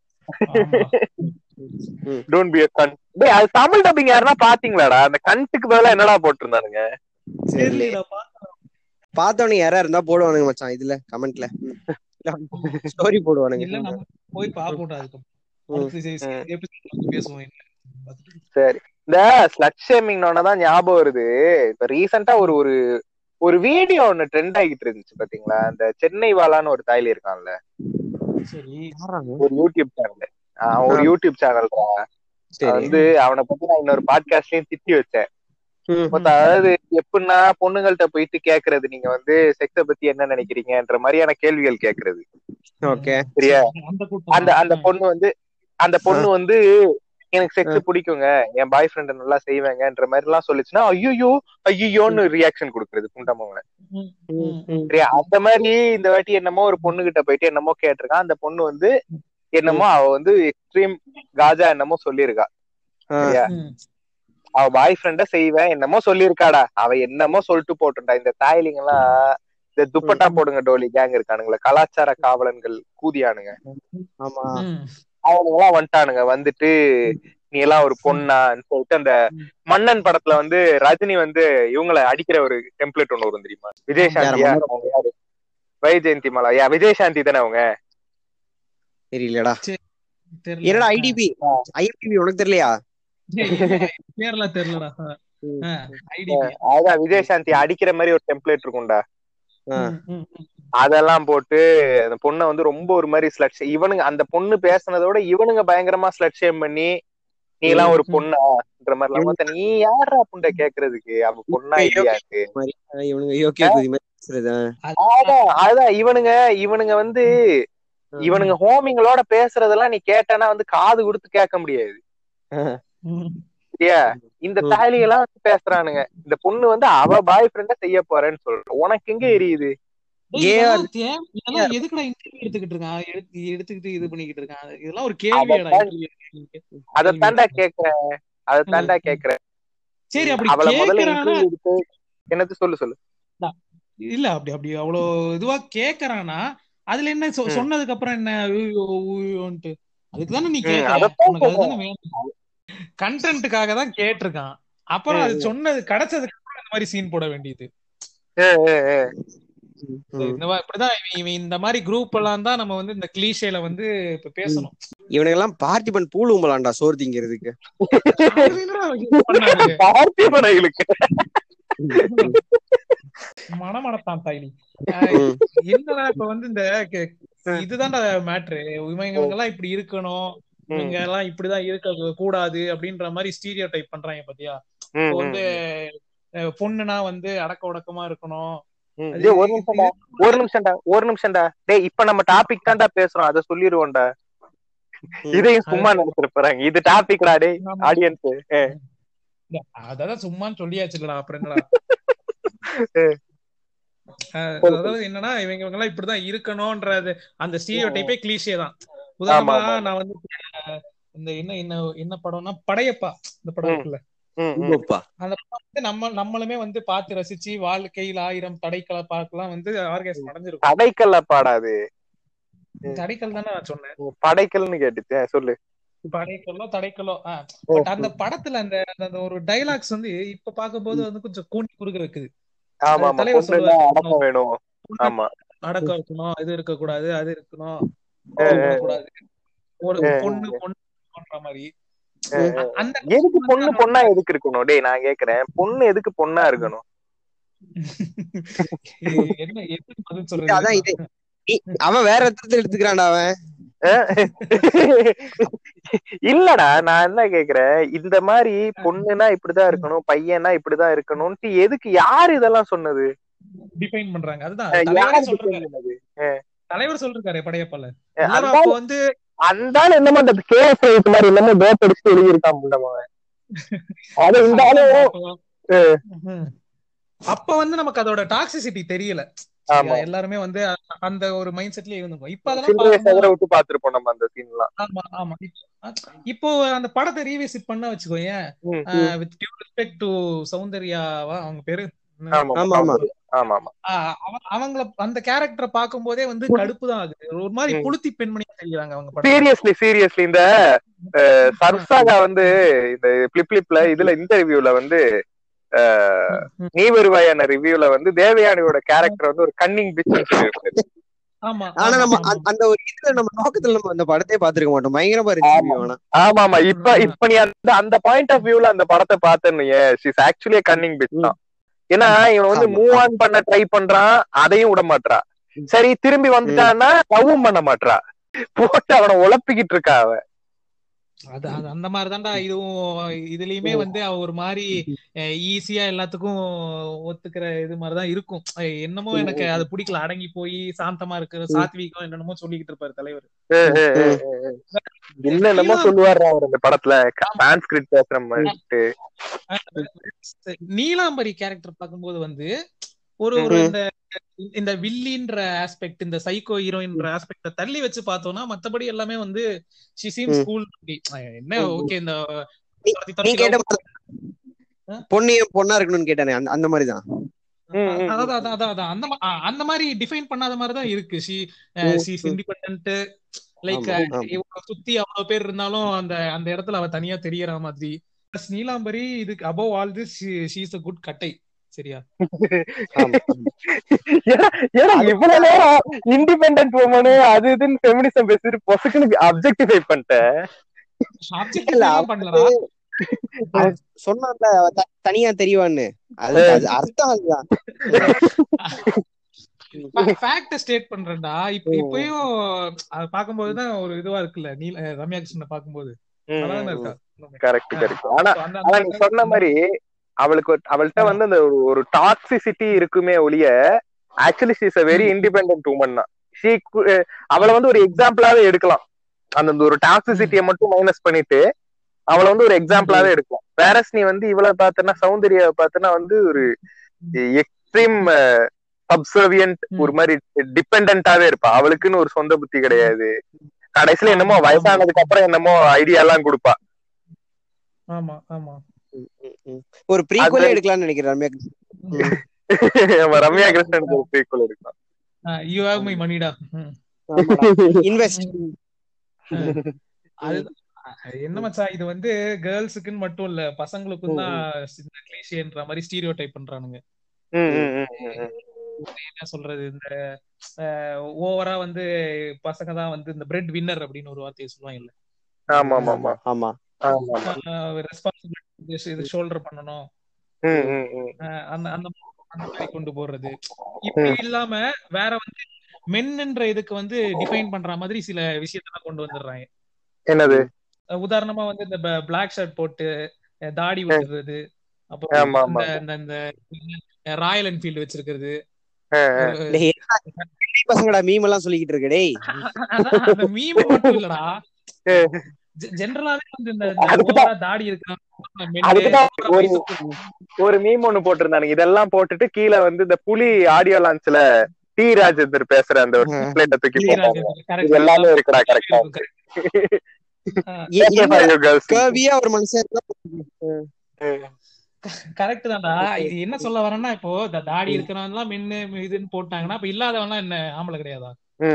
டோன்ட் பி கன் டேய் அது தமிழ் டப்பிங் யாருன்னா பாத்தீங்களாடா அந்த கண்ட்டுக்கு பதிலா என்னடா போட்டிருந்தானுங்க தெரியலடா பார்த்தவனுங்க யாரா இருந்தா போடுவானுங்க மச்சான் இதுல கமெண்ட்ல ஸ்டோரி போடுவானுங்க இல்ல நம்ம போய் பாப்போம்டா அதுக்கு அடுத்த episode வந்து பேசுவோம் என்ன பார்த்துட்டு. சரி இந்த ஸ்லட் ஷேமிங் தான் ஞாபகம் வருது இப்ப ரீசெண்டா ஒரு ஒரு ஒரு வீடியோ ஒண்ணு ட்ரெண்ட் ஆகிட்டு இருந்துச்சு பாத்தீங்களா அந்த சென்னை வாலான்னு ஒரு தாய்லி இருக்கான்ல சரி ஒரு யூடியூப் சேனல் ஒரு யூடியூப் சேனல் சரி வந்து அவனை பத்தி நான் இன்னொரு பாட்காஸ்ட்லயும் திட்டி வச்சேன் ம். மொத்த அதாவது எப்படின்னா பொண்ணுங்கள்ட்ட போயிட்டு கேக்குறது நீங்க வந்து செக்ஸ பத்தி என்ன நினைக்கிறீங்கன்ற மாதிரியான கேள்விகள் கேக்குறது ஓகே சரியா அந்த கூட்டம் அந்த அந்த பொண்ணு வந்து அந்த பொண்ணு வந்து எனக்கு செக்ஸ் பிடிக்குங்க என் பாய் ஃப்ரெண்ட் நல்லா செய்வேங்கன்ற மாதிரி எல்லாம் சொல்லுச்சுன்னா ஐயோ ஐயோன்னு ரியாக்ஷன் கொடுக்கறது புண்டமவங்க ம், ம், ம். சரியா அந்த மாதிரி இந்த வாட்டி என்னமோ ஒரு பொண்ணு கிட்ட போயிட்டு என்னமோ கேட்டிருக்கான் அந்த பொண்ணு வந்து என்னமோ அவ வந்து எக்ஸ்ட்ரீம் காஜா என்னமோ சொல்லியிருக்கா சரியா ம். அவ பாய் ஃப்ரெண்ட செய்வேன் என்னமோ சொல்லியிருக்காடா அவ என்னமோ சொல்லிட்டு போட்டுண்டா இந்த தாய்லிங்க எல்லாம் இந்த துப்பட்டா போடுங்க டோலி கேங் இருக்கானுங்களா கலாச்சார காவலன்கள் கூதியானுங்க ஆமா ம். அவனுங்க எல்லாம் வந்துட்டானுங்க வந்துட்டு நீ எல்லாம் ஒரு பொண்ணான்னு சொல்லிட்டு அந்த மன்னன் படத்துல வந்து ரஜினி வந்து இவங்கள அடிக்கிற ஒரு டெம்ப்ளேட் ஒண்ணு வரும் தெரியுமா விஜய் சாந்தியா யாரு? அவங்க யாரு வைஜெயந்தி மாலா யா விஜய் சாந்தி தானே அவங்க தெரியலடா தெரியல. என்னடா ஐடிபி ஐடிபி உனக்கு தெரியலையா ஏய், இல்ல, பேர்லாம் தெரியலடா ஆ, IDP. அதான் விஜய் சாந்தி அடிக்கிற மாதிரி ஒரு டெம்ப்ளேட் இருக்கும்டா ஆ. ம், ம், ம். அதெல்லாம் போட்டு அந்த பொண்ணை வந்து ரொம்ப ஒரு மாதிரி ஸ்லட் இவனுங்க அந்த பொண்ணு பேசுனதோட இவனுங்க பயங்கரமா ஸ்லட் ஷேம் பண்ணி நீ எல்லாம் ஒரு ம். பொண்ணான்ற மாதிரி எல்லாம் மொத்த நீ யாரா புண்டை கேக்குறதுக்கு அவ பொண்ணா இல்லையாட்டு மாதிரி ஆஹ் இவனுங்க யோக்கிய குதி மாதிரி பேசுறது ஆஹ். அதான் அதான் இவனுங்க இவனுங்க வந்து இவனுங்க ஹோமிங்களோட பேசுறதெல்லாம் நீ கேட்டனா வந்து காது கொடுத்து கேட்க முடியாது ம். சரியா இந்த ம். தாலியெல்லாம் வந்து பேசுறானுங்க இந்த பொண்ணு வந்து அவ பாய் ஃப்ரெண்ட செய்ய போறேன்னு சொல்ற உனக்கு எங்க எரியுது டேய், ஏன் இதெல்லாம் தேவை- இதெல்லாம் எதுக்குடா interview எடுத்துக்கிட்டு இருக்கான் எடுத்து எடுத்துக்கிட்டு இது பண்ணிக்கிட்டு இருக்கான் இதெல்லாம் ஒரு கேள்வியாடா அதைத்தான் interview. அதை தாண்டா கேக்குறேன் அதை தாண்டா ம். கேக்குறேன் சரி அப்படி அவளை முதல்ல கேக்குறானா இன்டர்வியூ எடுத்து என்னது சொல்லு சொல்லு இல்ல அப்படி அப்படி அவ்வளவு இதுவா கேக்குறானா அதுல என்ன சொ- ம். சொன்னதுக்கு அப்புறம் என்ன ஐயோ, ஐயோன்ட்டு அதுக்கு தானே நீ ம், கேக்குற அதைத்தான் உனக்கு அதுதானே வேணும் கண்டென்ட்டுக்காக தான் கேட்டிருக்கான் அப்புறம் அது சொன்னது கிடைச்சதுக்கு அப்புறம் இந்த மாதிரி சீன் போட வேண்டியது ஏ, ஏ, ஏ. ம். இந்த மா- இப்படிதான் இவன் இவன் இந்த மாதிரி குரூப் எல்லாம் தான் நம்ம வந்து இந்த கிளீஷேல வந்து இப்ப பேசணும் இவனுங்க எல்லாம் பார்த்திபன் பூல் உம்பலாண்டா சோறு திங்கிறதுக்கு அது என்னடா இது பண்ணாரு? பார்த்திபனைகளுக்கு மனமடத்தான் தாய்னி ம். என்னடா இப்ப வந்து இந்த கே- இதுதான்டா மேட்ரு இவங்க இவங்க எல்லாம் இப்படி இருக்கணும் இவங்க எல்லாம் இப்படிதான் இருக்க கூடாது அப்படின்ற மாதிரி ஸ்டீரியோ டைப் பண்றாங்க பாத்தியா ம், இப்போ ம், வந்து அஹ், பொண்ணுனா வந்து அடக்க ஒடக்கமா இருக்கணும் ம். அது டேய், ஒரு நிமிஷம்டா ஒரு நிமிஷம்டா ஒரு நிமிஷம்டா டேய் இப்ப நம்ம டாபிக் தான்டா பேசுறோம் அதை சொல்லிடுவோம்டா ம். இதையும் சும்மா நினைச்சிட்டு போறாங்க இது டாபிக்டா டேய் ஆமா. ஆடியன்ஸ் இல்ல, அதான் சும்மான்னு சொல்லியாச்சுலடா அப்புறம் என்னடா அஹ், அதாவது என்னன்னா இவங்க இவங்க எல்லாம் இப்படிதான் இருக்கணும்ன்றது அந்த ஸ்டீரியோ டைப்பே கிளீஷே தான் உதாரணமா ஆமா. நான் வந்து அஹ், இந்த என்ன என்ன என்ன படம்னா படையப்பா இந்த படம் ம். இருக்குல்ல உங்கப்பா. அந்த படம் வந்து நம்ம நம்மளுமே வந்து பார்த்து ரசிச்சு வாழ்க்கையில் ஆயிரம் தடைக்களை பார்க்கலாம் வந்து ஆர்கேஸ் அடைஞ்சிருக்கும் படைக்கல்ல பாடாது தடைக்கல் தானே நான் சொன்னேன் படைக்கல்னு கேட்டுச்சு சொல்லு படைக்கலோ தடைக்கலோ பட் அந்த படத்துல அந்த அந்த- அந்த ஒரு டைலாக்ஸ் வந்து இப்ப பார்க்கும்போது வந்து கொஞ்சம் கூண்டி குறுக வைக்குது ஆமா ஆமா தலைவர் பொண்ணு சொல்லுவாரு. அடக்கம் வேணும் ஆமா அடக்கம் வைக்கணும் இது இருக்க கூடாது அது இருக்கணும் அஹ், கூடாது ஒரு அஹ், பொண்ணு பொண்ணு மாதிரி அஹ், அ- அந்த எதுக்கு பொண்ணு பொண்ணா எதுக்கு இருக்கணும் டேய் நான் கேக்குறேன் பொண்ணு எதுக்கு பொண்ணா இருக்கணும் என்ன எதுக்கு பதில் அதான் சொல்றது இது நீ- அவன் வேற அர்த்தத்துல எடுத்துக்கிறான்டா அவன் இல்லடா நான் என்ன கேக்குறேன் இந்த மாதிரி பொண்ணுனா இப்படிதான் இருக்கணும் பையனா இப்படிதான் இருக்கணும்ட்டு எதுக்கு யாரு இதெல்லாம் சொன்னது டிஃபைன் பண்றாங்க அதுதான் அஹ், தலைவரே யாரு சொல்றாரு சொன்னது தலைவர் சொல்றாரு படையப்பால அஹ், எல்லாரும் அந்த அப்போ வந்து அந்த ஆள் என்னமோ அந்த கேஎஸ் ரைட் மாதிரி என்னமோ டோப் அடிச்சுட்டு எழுதியிருக்கான் முண்டவன் அது இந்த ஆளு அப்போ- ம். அப்ப வந்து நமக்கு அதோட டாக்ஸிசிட்டி தெரியல ஆமா சரியா? எல்லாருமே வந்து அ- அந்த ஒரு மைண்ட் செட்லயே இருந்தோம் இப்ப அதெல்லாம் சில்லறைய பார்க்கும்போது செதற விட்டு பாத்துருப்போம் நம்ம அந்த சீன்லாம் ஆமா ஆமா இப்ப- இப்போ அந்த படத்தை ரீவிசிட் பண்ண வச்சுக்கோயேன் ம், வித் டியூ ரெஸ்பெக்ட் டு சௌந்தர்யாவா அவங்க பேரு ஆமா ஆமா, ஆமா. ஆமா ஆமா ஆஹ் அவ- அவங்கள அந்த கேரக்டரை பார்க்கும்போதே வந்து கடுப்பு தான் ஆகுது ஒரு மாதிரி ம். புளுத்தி பெண்மணியா தெரியுறாங்க அவங்க படம் சீரியஸ்லி சீரியஸ்லி இந்த அஹ், சர்சாகா வந்து இந்த பிளிப் பிளிப்ல இதுல இன்டர்வியூல வந்து அஹ், நீ வருவாயான ரிவ்யூல வந்து தேவயானியோட கேரக்டர் வந்து ஒரு கன்னிங் பிச் சொல்லியிருப்பாரு ஆமா ஆனா ஆமா, நம்ம ஆமா. அந்த- அந்த ஒரு இதுல நம்ம நோக்கத்துல நம்ம அந்த படத்தையே பாத்துருக்க மாட்டோம் பயங்கரமா இருந்துச்சு ஆமா. ஆனா ஆமா ஆமா இப்ப இப்ப நீ அந்த அந்த பாயிண்ட் ஆஃப் வியூல அந்த படத்தை பார்த்தேன்னு ஷீஸ் ஆக்சுவலி கன்னிங் பிச் தான் ஏன்னா இவன் வந்து ஆமா, மூவ் ஆன் பண்ண ட்ரை பண்றான் அதையும் விட மாட்றா சரி திரும்பி வந்துட்டான்னா லவ்வும் பண்ண மாட்றா போட்டு அவனை உழப்பிக்கிட்டு இருக்கா அவ அது அது அந்த மாதிரி தான்டா இதுவும் இதுலயுமே வந்து அவ ஒரு மாதிரி ஈஸியா எல்லாத்துக்கும் ஒத்துக்கிற இது மாதிரிதான் இருக்கும் அஹ் என்னமோ எனக்கு அது பிடிக்கல அடங்கி போய் சாந்தமா இருக்கிற சாத்வீகம் என்னென்னமோ சொல்லிக்கிட்டு இருப்பாரு தலைவர் என்னென்னமோ சொல்லுவாரு அவர் இந்த படத்துல சான்ஸ்கிரிட் பேசுற மாதிரி நீலாம்பரி கேரக்டர் பார்க்கும்போது வந்து ஒரு ஒரு ம். இந்த இந்த வில்லின்ற ஆஸ்பெக்ட் இந்த சைக்கோ ஹீரோயின்ற ஆஸ்பெக்ட தள்ளி வச்சு பார்த்தோம்னா மத்தபடி எல்லாமே வந்து ஷி சீம் ம். ஸ்கூல் என்ன ஓகே இந்த நீ- துரத்தி நீ துரத்தி கேட்ட love மாதிரி பொண்ணு ஏன் பொண்ணா இருக்கணும்னு கேட்டானே அந்த அந்த மாதிரிதான் ம், ம், அதான் அதான் அதான் அதான் அந்த மா- ஆ, அந்த மாதிரி டிஃபைன் பண்ணாத மாதிரி தான் இருக்கு ஷி ம், ஷீஸ் ம். இண்டிபெண்டன்ட் லைக் ஆமா, ஆமா. இவங்க சுத்தி அவ்வளவு பேர் இருந்தாலும் அந்த அந்த இடத்துல அவ தனியா தெரியற மாதிரி Plus நீலாம்பரி இதுக்கு above all this she's a good கட்டை சரியா ஆமா. ஏன்னா ஏன்னா இவ்வளவு நேரம் இண்டிபெண்டன்ட் உமனு அது இதுன்னு ஃபெமினிசம் பேசிட்டு பொசுக்குன்னு அப்ஜெக்டிஃபை பண்ணிட்டேன் ஆப்ஜெக்ட் இல்ல, எல்லாம் பண்ணலடா அவன் சொன்னான்ல அவ த- தனியா தெரியவான்னு அது அது அர்த்தம் அதுதான் ஃபேக்ட ஸ்டேட் பண்றேன்டா இப்ப ம். இப்பயும் அது பாக்கும்போது தான் ஒரு இதுவா இருக்குல்ல நீ ரம்யா கிருஷ்ணனை பாக்கும்போது நல்லாதானே இருக்கா கரெக்ட் கரெக்ட் ஆனா So, அந்த- ஆனா அந்த- நீ சொன்ன மாதிரி அவளுக்கு ஒரு- அவள்கிட்ட வந்து அந்த ஒரு- ஒரு டாக்ஸிசிட்டி இருக்குமே ஒழிய actually she's a very independent woman தான் ஷீ அவளை வந்து ஒரு எக்ஸாம்பிளாவே எடுக்கலாம் அந்த அந்த ஒரு டாக்ஸிசிட்டியை மட்டும் மைனஸ் பண்ணிட்டு அவளை வந்து ஒரு எக்ஸாம்பிளாவே எடுக்கலாம் வேறஸ் நீ வந்து இவளை பார்த்தனா சௌந்தர்யா பார்த்தனா வந்து ஒரு எக்ஸ்ட்ரீம் சப்சர்வியன்ட் ம். ஒரு மாதிரி டிபெண்டாவே இருப்பா அவளுக்குன்னு ஒரு சொந்த புத்தி கிடையாது கடைசியில என்னமோ ஆமா, ஆமா. வயசானதுக்கு அப்புறம் என்னமோ ஐடியா எல்லாம் கொடுப்பா ஆமா ஆமா ஒரு ப்ரீக்வலே அது- எடுக்கலாம்னு நினைக்கிறேன் ரம்யா ம். நம்ம ரம்யா கிருஷ்ணனுக்கு ஒரு prequel இருக்கலாம் யூ ஹேவ் மை மணிடா இன்வெஸ்ட் அது அது என்ன மச்சான் இது வந்து கேர்ள்ஸுக்குன்னு மட்டும் இல்ல பசங்களுக்கும் தான் இந்த கிளீஷேன்ற மாதிரி ஸ்டீரியோ டைப் பண்றானுங்க ம், ம், ம், ம், ம். என்ன சொல்றது இந்த ஓவரா வந்து பசங்க தான் வந்து இந்த பிரெட் வின்னர் அப்படின்னு ஒரு வார்த்தையை சொல்லுவாங்க இல்ல ஆமா ஆமா ஆமா ஆமா ஆமா ஆமா ரெஸ்பான்சிபிலிட்டி இது ஷோல்டர் பண்ணணும் ம், ம், ம். அஹ் அந்த அந்த அந்த மாதிரி கொண்டு போறது இப்படி இல்லாம வேற வந்து மென்ன்ற இதுக்கு வந்து டிஃபைன் பண்ற மாதிரி சில விஷயத்தெல்லாம் கொண்டு வந்துடுறாங்க என்னது அஹ் உதாரணமா வந்து இந்த பிளாக் ஷர்ட் போட்டு அஹ் தாடி விட்டுறது அப்புறம் ஆமா, ஆமா, இந்த இந்த இந்த ராயல் என்ஃபீல்டு வச்சிருக்கிறது அஹ், அஹ். ஒரு- டேய், என்னடா பசங்கடா மீம் எல்லாம் சொல்லிக்கிட்டு இருக்க டேய் அதான் அந்த மீம் மட்டும் இல்லடா ஜென்ரலாவே வந்து இந்த இந்த அதுக்குதான். overall தாடி இருக்கிற அதுக்குதான் ஒரு ஒரு மீம் ஒண்ணு போட்டிருந்தானுங்க இதெல்லாம் போட்டுட்டு கீழே வந்து இந்த புலி ஆடியோ லான்ச்ல டி ராஜேந்தர் பேசுற அந்த ஒரு ம். பிளேட்டை தூக்கி போட்டாங்க இது எல்லாமே இருக்குடா கரெக்டா எ- என்ன கேர்ள்ஸ் curvy-ஆ ஒரு மனுஷன் இருந்தா கரெக்ட் தான்டா இது என்ன சொல்ல வரேன்னா இப்போ இந்த தாடி இருக்கிறவன் எல்லாம் மென்னு இதுன்னு போட்டாங்கன்னா அப்ப இல்லாதவன்லாம் என்ன ஆம்பளை கிடையாதா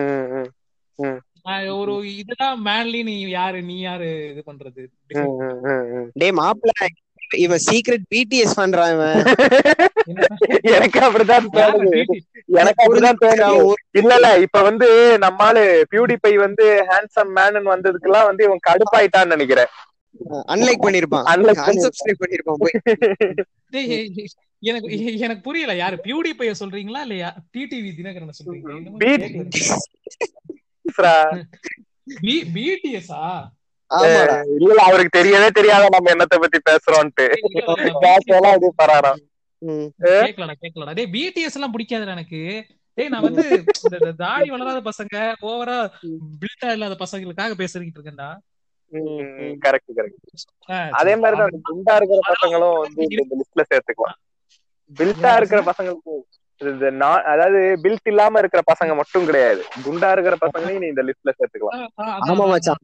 நான் ஒரு இதுதான் மேன்லி நீ யாரு நீ யாரு இது பண்றது டேய் மாப்பிள்ள இவன் சீக்ரெட் பிடிஎஸ் பண்றான் இவன் எனக்கு அப்படிதான் தோணுது எனக்கு அப்படிதான் தோணுது இல்ல இல்ல இப்ப வந்து நம்மால பியூடிபை வந்து ஹேண்ட்ஸம் மேன் வந்ததுக்கெல்லாம் வந்து இவன் கடுப்பாயிட்டான்னு நினைக்கிறேன் அன்லைக் பண்ணிருப்பான் Unlike பண்ணிருப்பான். அன்சப்ஸ்கிரைப் பண்ணிருப்பான் போய் டேய், எனக்கு எனக்கு புரியல யாரு பியூடி பைய சொல்றீங்களா இல்லையா டிடிவி தினகரன் சொல்றீங்களா என்னமோ Beat- கேக்கல. ஃப்ரா. பி- BTS-ஆ? ஆமாடா இல்ல இல்ல அவருக்கு தெரியவே தெரியாத நம்ம என்னத்த பத்தி பேசுறோம்ட்டு பேசலாம் இது பராராம் ம். கேக்கலடா கேக்கலடா டேய் பிடிஎஸ் எல்லாம் பிடிக்காதுடா எனக்கு டேய் நான் வந்து இந்த இந்த தாடி வளராத பசங்க ஓவரா பில்டா இல்லாத பசங்களுக்காக பேசிக்கிட்டு இருக்கேன்டா கரெக்ட் கரெக்ட் ஆ, அதே சரி. மாதிரிதான் அந்த குண்டா இருக்கிற பசங்களும் வந்து இந்த லிஸ்ட்ல சேர்த்துக்கலாம் பில்ட்டா இருக்கிற பசங்களுக்கு இந்த நான் அதாவது பில்ட் இல்லாம இருக்கிற பசங்க மட்டும் கிடையாது குண்டா இருக்கிற பசங்களையும் நீ இந்த லிஸ்ட்ல சேர்த்துக்கலாம் ஆ, ஆ, அதான், ஆமா அதான், மச்சான்.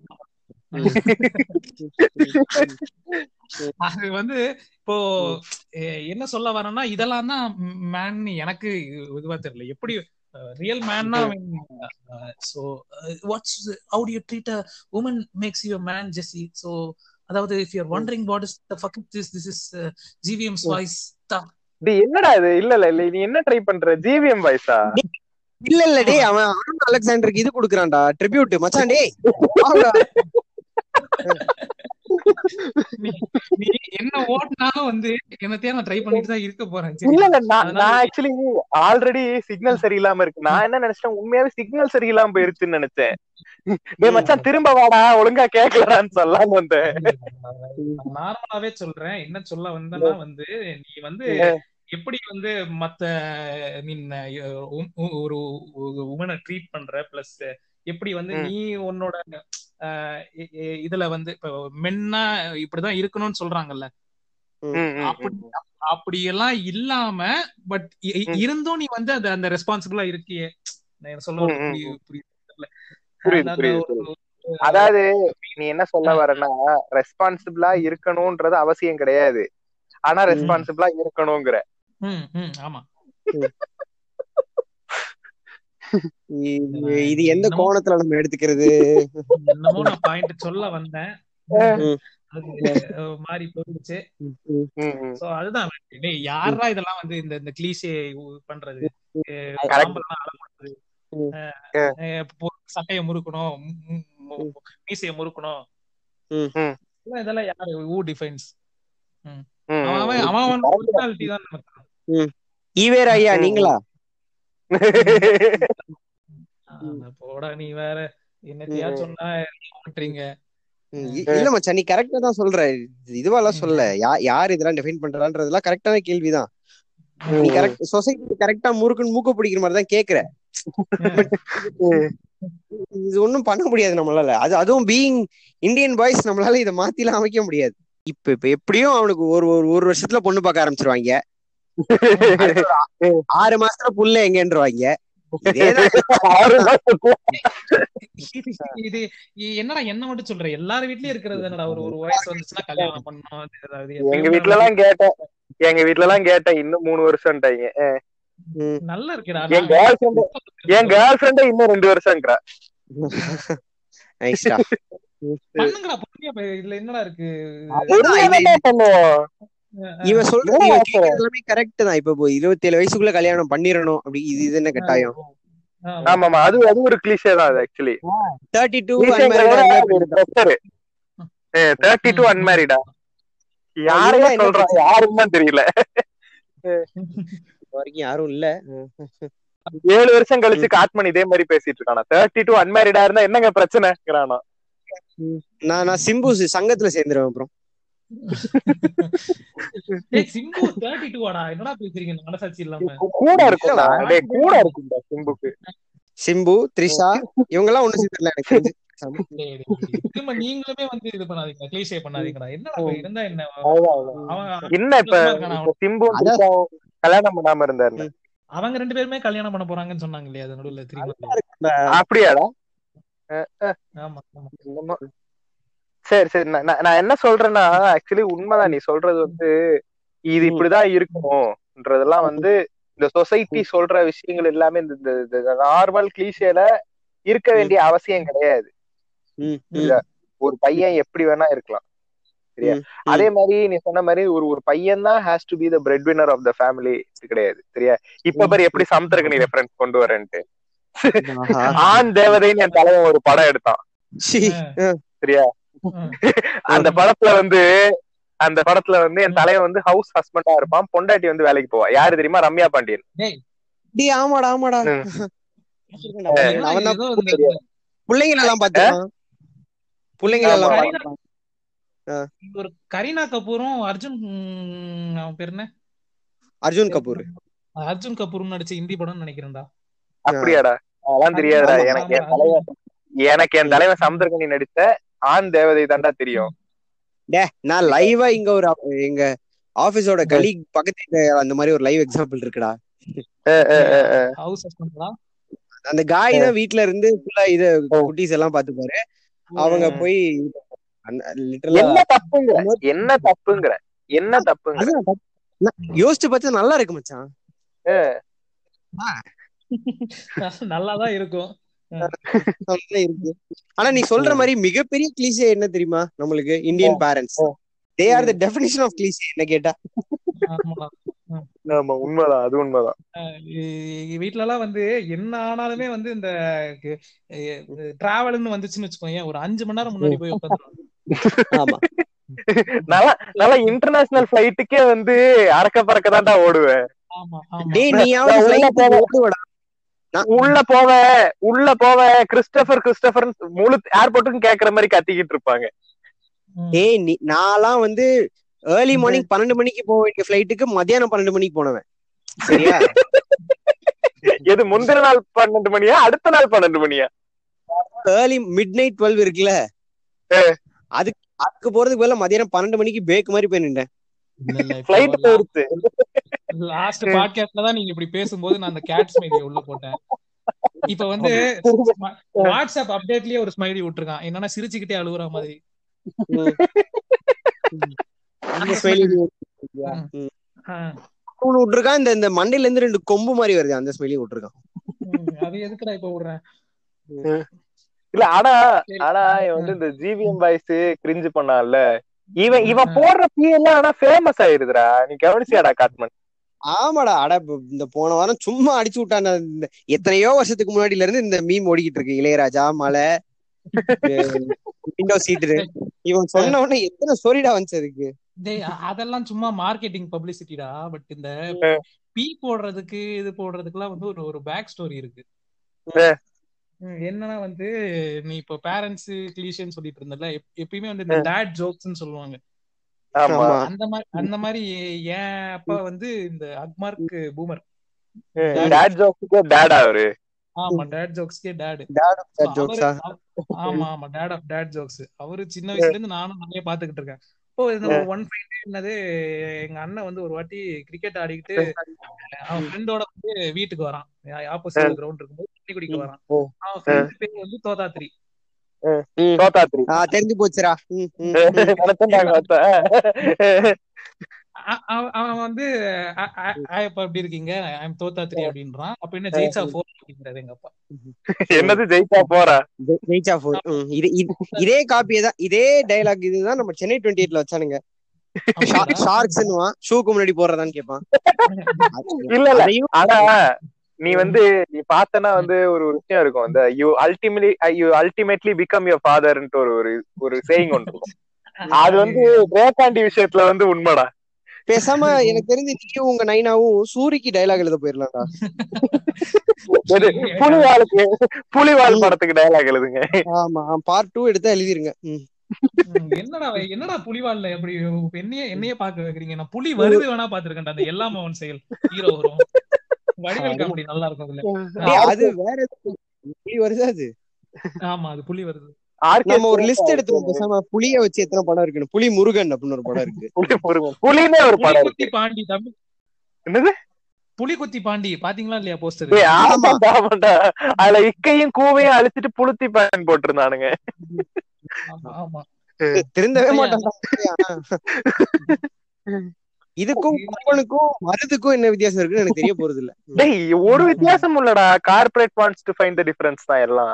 அது வந்து இப்போ எ- என்ன சொல்ல வரேன்னா இதெல்லாம் தான் மேன் எனக்கு இதுவா தெரியல எப்படி ரியல் மேன்னா so what's how to you treat a woman makes you man Jessie so அதாவது if you are wondering what is the fuck this this is GVM's voice டேய் என்னடா இது இல்ல இல்ல இல்ல நீ என்ன ட்ரை பண்ற ஜிவிஎம் வாய்ஸா இல்ல இல்ல டேய் அவன் அருண் அலெக்சாண்டருக்கு இது குடுக்குறான்டா ட்ரிபியூட் மச்சான் டேய் வாங்கடா. நீ நீ என்ன ஓட்டினாலும் வந்து என்னத்தையும் நான் ட்ரை பண்ணிட்டு தான் இருக்க போறேன் சரி. இல்ல இல்ல நான் அதனால- நான் ஆக்சுவலி ஆல்ரெடி சிக்னல் சரியில்லாம இருக்கு நான் என்ன நினைச்சேன் உண்மையாவே சிக்னல் சரியில்லாம போயிருச்சுன்னு நினைச்சேன் டேய் மச்சான் திரும்ப வாடா ஒழுங்கா கேட்கலடான்னு சொல்லலாம்னு வந்தேன் நார்மலாவே சொல்றேன் என்ன சொல்ல வந்தேன்னா வந்து நீ வந்து எப்படி வந்து மத்த ஐ மீன் ஒரு உமனை ட்ரீட் பண்ற பிளஸ் எப்படி வந்து ம். நீ உன்னோட அஹ், இ- இ- இதுல வந்து இப்ப மென்னா இப்படிதான் இருக்கணும்னு சொல்றாங்கல்ல ம், ம், அப்படி ம். அப்படி எல்லாம் இல்லாம பட் ம். இருந்தும் நீ வந்து அந்த அந்த ரெஸ்பான்சிபிளா இருக்கியே நான் சொல்ல ம், ம், புரியுது புரியுது புரியுது, அந்த- புரியுது, அந்த ஒரு- அதாவது நீ என்ன சொல்ல வரனா ரெஸ்பான்சிபிளா இருக்கணும்ன்றது அவசியம் கிடையாது ஆனா ம். ரெஸ்பான்சிபிளா இருக்கணுங்கிற ம், ம், ஆமா இது இது எந்த கோணத்துல நம்ம எடுத்துக்கிறது என்னமோ நான் பாயிண்ட் சொல்ல வந்தேன் ம். அது அஹ், மாறி போயிடுச்சு ம். ம், ம். சோ அதுதான் டேய், யாரா இதெல்லாம் வந்து இந்த இந்த கிளீஷே பண்றது அஹ், Correct. ஆம்பளைலாம் அழக்கூடாது ம். அஹ், அஹ், பொ- சட்டையை முறுக்கணும் ம், ம், ம், மீசையை முறுக்கணும் ம். ம். இதெல்லாம் இதெல்லாம் யாரு ஊ டிஃபைன்ஸ் ம், அவன் அவன் அவன் அவன் ஒரிஜினாலிட்டி தான் நமக்கு ஈவேரா ஐயா நீங்களா ஆனா, போடா நீ வேற என்னத்தையா ம். சொன்னா மாட்டுறீங்க ம், இ- இல்ல மச்சான் நீ கரெக்டா தான் சொல்ற இது- இதுவெல்லாம் சொல்ல யா யார் இதெல்லாம் டிஃபைன் பண்றான்றதெல்லாம் கரெக்டான கேள்விதான் நீ கரெக்ட் சொசைட்டி கரெக்டா முறுக்குன்னு மூக்க பிடிக்கிற மாதிரி தான் கேக்குற இது ஒண்ணும் பண்ண முடியாது நம்மளால அது அதுவும் பீயிங் இந்தியன் பாய்ஸ் நம்மளால இதை மாத்திலாம் அமைக்க முடியாது இப்ப இப்ப எப்படியும் அவனுக்கு ஒரு ஒரு ஒரு வருஷத்துல பொண்ணு பார்க்க ஆரம்பிச்சிருவாங்க அடுத்து ஒரு ஆ- ஆறு மாசத்துல புள்ள எங்கன்றுவாங்க இதேதான் இது இது இது என்னடா என்ன மட்டும் சொல்ற எல்லார் வீட்லயும் இருக்கிறது என்னடா ஒரு ஒரு வயசு வந்துச்சுன்னா கல்யாணம் பண்ணணும் அது ஏதாவது எங்க எப்பயும் வீட்ல எல்லாம் கேட்டேன் எங்க வீட்ல எல்லாம் கேட்டேன் இன்னும் மூணு வருஷம்ட்டாங்க ம். நல்லா இருக்குடா என் கேர்ள் ஃபிரெண்ட் என் கேர்ள் ஃபிரெண்ட் இன்னும் ரெண்டு வருஷம்ங்கிறா நைஸ்டா பண்ணுங்கடா பொறுமையா போய் இதுல என்னடா இருக்கு என்னதான் பண்ணுவோம் இவன் சொல்றது ஏன் இவன் அப்ப? கேக்குறது எல்லாமே கரெக்ட் தான் இப்ப இருபத்தி ஏழு வயசுக்குள்ள கல்யாணம் பண்ணிடணும் அப்படி இது இது என்ன கட்டாயம் ஆமாமா அது அது ஒரு கிளிஷே தான் அது actually thirty two pressure thirty two அன்மேரிடா யாரையா இருந்தா என்ன சொல்றான் யாருன்னு தான் தெரியல வரைக்கும் யாரும் இல்ல ஏழு வருஷம் கழிச்சு காட்மன் இதே மாதிரி பேசிட்டு இருக்கானா தேர்ட்டி டூ அன்மேரிடா இருந்தா என்னங்க பிரச்சனைங்கிறானா நான் நான் சிம்பு சங்கத்துல சேர்ந்துருவேன் அப்புறம் ஏய், சிம்பு தேர்ட்டி டூ ஆடா என்னடா பேசுறீங்க மனசாட்சி இல்லாம கூட இருக்கும்டா டேய் கூட இருக்கும்டா சிம்புக்கு சிம்பு த்ரிஷா இவங்க எல்லாம் ஒண்ணு சேர்ந்துடல எனக்கு தெரிஞ்சு டேய், டேய், டேய். திரும்ப நீங்களுமே வந்து இது பண்ணாதீங்க கிளீஷே பண்ணாதீங்கடா என்னடா இப்ப இருந்தா என்ன அவன் என்ன இப்ப இருக்கானா இப்ப சிம்புவும் அதான். த்ரிஷாவும் கல்யாணம் பண்ணாம இருந்தாரு அவங்க ரெண்டு பேருமே கல்யாணம் பண்ண போறாங்கன்னு சொன்னாங்க இல்லையா அது நடுவுல தெரியுமா அப்படியாடா ஆமா ஆமா என்னமோ. சரி சரி நான் நான் நான் என்ன சொல்றேன்னா ஆக்சுவலி உண்மைதான் நீ சொல்றது வந்து இது இப்படிதான் இருக்கணும்ன்றதெல்லாம் வந்து இந்த சொசைட்டி சொல்ற விஷயங்கள் எல்லாமே இந்த நார்மல் கிளீஷேல இருக்க வேண்டிய அவசியம் கிடையாது ம், ம், இல்ல ஒரு பையன் எப்படி வேணா இருக்கலாம் சரியா ம், அதே மாதிரி நீ சொன்ன மாதிரி ஒரு ஒரு பையன் தான் has to be the breadwinner of the family கிடையாது சரியா இப்ப பாரு எப்படி சமுத்திரக்கு நீ ரெஃபரன்ஸ் கொண்டு வரேன்ட்டு ஆஹா. ஆண் தேவதைன்னு என் தலைவன் ஒரு படம் எடுத்தான் சீ, சரியா ம். அந்த படத்துல வந்து அந்த படத்துல வந்து என் தலைவன் வந்து ஹவுஸ் ஹஸ்பண்டா இருப்பான் பொண்டாட்டி வந்து வேலைக்கு போவா யாரு தெரியுமா ரம்யா பாண்டியன் டேய், ஆமாடா ஆமாடா ம். என்ன அவன் தான் ஏதோ இந்த- பிள்ளைங்களை எல்லாம் பாத்துக்கலாம் பிள்ளைங்களை எல்லாம் ஆமா. பாத்துக்கலாம். ஒரு கரீனா கபூரும் அர்ஜுன் ம், அவன் பேர் என்ன அர்ஜுன் கபூர் அர்ஜுன் கபூரும் நடிச்ச ஹிந்தி படம்னு நினைக்கிறேன்டா அப்படியாடா அதெல்லாம் தெரியாதுடா ஆமா, எனக்கு என் ஆமா. தலைவன் எனக்கு என் தலைவன் சமுத்திரகனி நடித்த ஆண் தேவதை தாண்டா தெரியும் டே நான் லைவா இங்க ஒரு எங்க ஆபீஸோட கலீக் பக்கத்துல அந்த மாதிரி ஒரு லைவ் எக்ஸாம்பிள் இருக்குடா ஹவுஸ் ஹஸ்பண்டா அந்த காய் தான் வீட்ல இருந்து ஃபுல்லா இது குட்டீஸ் எல்லாம் பாத்துப்பாரு அவங்க போய் லிட்டரலா என்ன தப்புங்கிற என்ன தப்புங்கிற என்ன தப்புங்கிற யோசிச்சு பார்த்தா நல்லா இருக்கு மச்சான் நல்லாதான் இருக்கும் நல்லா இருக்கு ஆனா நீ சொல்ற மாதிரி மிகப்பெரிய கிளீசே என்ன தெரியுமா நம்மளுக்கு Indian parents they are the definition of cliche என்ன கேட்டா ஆமா ஆமா உண்மைதான் அது உண்மைதான் எங்க வீட்ல எல்லாம் வந்து என்ன ஆனாலுமே வந்து இந்த டிராவல்னு வந்துச்சுன்னு வச்சுக்கோங்க ஒரு அஞ்சு மணி நேரம் முன்னாடி போய் உட்காந்துருவாங்க ஆமா நல்லா நல்லா இன்டர்நேஷனல் ஃபிளைட்டுக்கே வந்து அறக்க பறக்க தான்டா ஓடுவேன் ஆமா ஆமா டேய் நீயாவது நான் உள்ள flight போவேன். ஓடுவடா. நான் உள்ள போவ உள்ள போவ கிறிஸ்டபர் கிறிஸ்டபர் முழு ஏர்போர்ட்டுக்கும் கேக்குற மாதிரி கத்திக்கிட்டு இருப்பாங்க ம். டேய் நீ நான்லாம் வந்து ஏர்லி மார்னிங் பன்னெண்டு மணிக்கு போக வேண்டிய ஃபிளைட்டுக்கு மத்தியானம் பன்னெண்டு மணிக்கு போனவன் சரியா எது முந்தின நாள் பன்னெண்டு மணியா அடுத்த நாள் பன்னெண்டு மணியா ஏர்லி மிட் நைட் டுவெல் இருக்குல்ல அதுக்கு அதுக்கு போறதுக்கு பதிலா மதியானம் பன்னெண்டு மணிக்கு பேக் மாதிரி போய் நின்றேன் பிளைட் போயிருச்சு லாஸ்ட் பாட்காஸ்ட்ல தான் நீங்க இப்படி பேசும்போது நான் அந்த கேட் ஸ்மைலியை உள்ள போட்டேன் இப்ப வந்து வாட்ஸ்அப் அப்டேட்லயே ஒரு ஸ்மைலி விட்டுருக்கான் என்னன்னா சிரிச்சுக்கிட்டே அழுகுற மாதிரி அந்த ஸ்மைலி ஆ, விட்டுருக்கான் இந்த இந்த மண்டையில இருந்து ரெண்டு கொம்பு மாதிரி வருது அந்த ஸ்மைலி விட்டுருக்கான் ம், அது எதுக்குடா இப்ப விடுறேன் இல்ல ஆனா ஆனா இவன் வந்து இந்த ஜிவிஎம் வாய்ஸ் கிரிஞ்சு பண்ணான்ல இவன் இவன் போடுற பி எல்லாம் ஆனா ஃபேமஸ் ஆயிருதுடா நீ கவனிச்சியாடா காட்மன் ஆமாடா அட இப்ப இந்த போன வாரம் சும்மா அடிச்சு விட்டான் இந்த எத்தனையோ வருஷத்துக்கு முன்னாடில இருந்து இந்த மீம் ஓடிக்கிட்டு இருக்கு இளையராஜா மலை விண்டோ சீட்டு இவன் சொன்ன உடனே எத்தனை ஸ்டோரிடா வந்துச்சு அதுக்கு டேய் அ- அதெல்லாம் சும்மா மார்க்கெட்டிங் பப்ளிசிட்டிடா பட் இந்த பீ போடுறதுக்கு இது போடுறதுக்குலாம் வந்து ஒரு ஒரு பேக் ஸ்டோரி இருக்கு ம், என்னன்னா வந்து நீ இப்போ பேரண்ட்ஸ் கிளீஷேன்னு சொல்லிட்டு இருந்தல எப்பயுமே வந்து இந்த டேட் ஜோக்ஸ்னு சொல்லுவாங்க ஆமா ஆமா அந்த மாதிரி அந்த மாதிரி என் அப்பா வந்து இந்த அக்மார்க் பூமர் டேட் ஜோக்ஸுக்கே டேட் அவரு ஆமா டேட் ஜோக்ஸ்க்கே டேட் டாட் So, அவரு ஜோக்ஸா அவ- ஆமா ஆமா டேட் ஆஃப் டேட் ஜோக்ஸ் அவரு சின்ன வயசுல இருந்து நானும் நிறைய பாத்துக்கிட்டு இருக்கேன் இப்போ இந்த ஒன் ஃபைவ் என்னது எங்க அண்ணன் வந்து ஒரு வாட்டி கிரிக்கெட் ஆடிக்கிட்டு அவன் ஃப்ரெண்டோட வந்து வீட்டுக்கு வரான் ஆப்போசிட் கிரவுண்ட் இருக்கும்போது தண்ணி குடிக்க வரான் அவன் ஃப்ரெண்ட் பேர் வந்து தோதாத்ரி தோத்தாத்ரி ஆ தெரிஞ்சு போச்சுடா ம், ம், ம். நினைச்சுட்டாங்க பார்த்தா. அ- அவன் அவன் வந்து அ- அ- அ- இப்ப எப்படி இருக்கீங்க ஐம் தோத்தாத்ரி அப்படின்றான் அப்ப என்ன ஜெயிச்சா போர் அப்படிங்கிறாரு எங்க அப்பா என்னது ஜெயிச்சா போறா ஜெ- ஜெயிச்சா போர் ம், இது- இது- இதே காப்பியே தான் இதே டயலாக் இதுதான் நம்ம சென்னை டுவெண்ட்டி எயிட்ல வச்சானுங்க அப்படியா? ஷார்க்ஸ்னுவான் ஷூக்கு முன்னாடி போடுறதான்னு கேட்பான் இல்ல இல்ல அதையும் ஆனா நீ வந்து நீ பார்த்தனா வந்து ஒரு ஒரு விஷயம் இருக்கும் இந்த you ultimately you ultimately become your ஃபாதர்ன்ட்டு ஒரு ஒரு ஒரு சேயிங் ஒன்று இருக்கும் அது வந்து ரேகாண்டி விஷயத்துல வந்து உண்மைடா பேசாம எனக்கு தெரிஞ்சு நீயும் உங்க நைனாவும் சூரிக்கு டயலாக் எழுத போயிடலாம்டா எது புலிவாளுக்கு புலிவால் படத்துக்கு டயலாக் எழுதுங்க ஆமா பார்ட் டூ எடுத்தா எழுதிருங்க ம். ம், என்னடா வை- என்னடா புலிவால்ல எப்படி என்னைய என்னைய பாக்க வைக்கிறீங்க நான் புலி வருது வேணா பாத்துருக்கேன்டா அந்த எல்லாம் அவன் செயல் ஹீரோ வரும் வடிவேல் காமெடி நல்லா இருக்கும் அதுல டேய், அது வேற எதுவும் புலி வருது அது ஆமா அது புலி வருது ஆர்கே நம்ம ஒரு லிஸ்ட் எடுத்துருவோம் பேசாம புலிய வச்சு எத்தனை படம் இருக்குன்னு புலி முருகன் அப்படின்னு ஒரு படம் இருக்கு புலி முருகன் புலினே ஒரு படம் புலிகுத்தி இருக்கு பாண்டி தமிழ் என்னது புலிகுத்தி பாண்டி பாத்தீங்களா இல்லையா போஸ்டர் ஏய், ஆமாண்டா ஆமாண்டா அதுல இக்கையும் கூவையும் அழிச்சிட்டு புளுத்தி பேன் போட்டிருந்தானுங்க ஆமா ஆமா திருந்தவே மாட்டான் இதுக்கும் கும்பனுக்கும் மருதுக்கும் என்ன வித்தியாசம் இருக்குன்னு எனக்கு தெரிய போறது இல்ல டேய் ஒரு வித்தியாசம் இல்லடா corporate wants to find the difference தான் எல்லாம்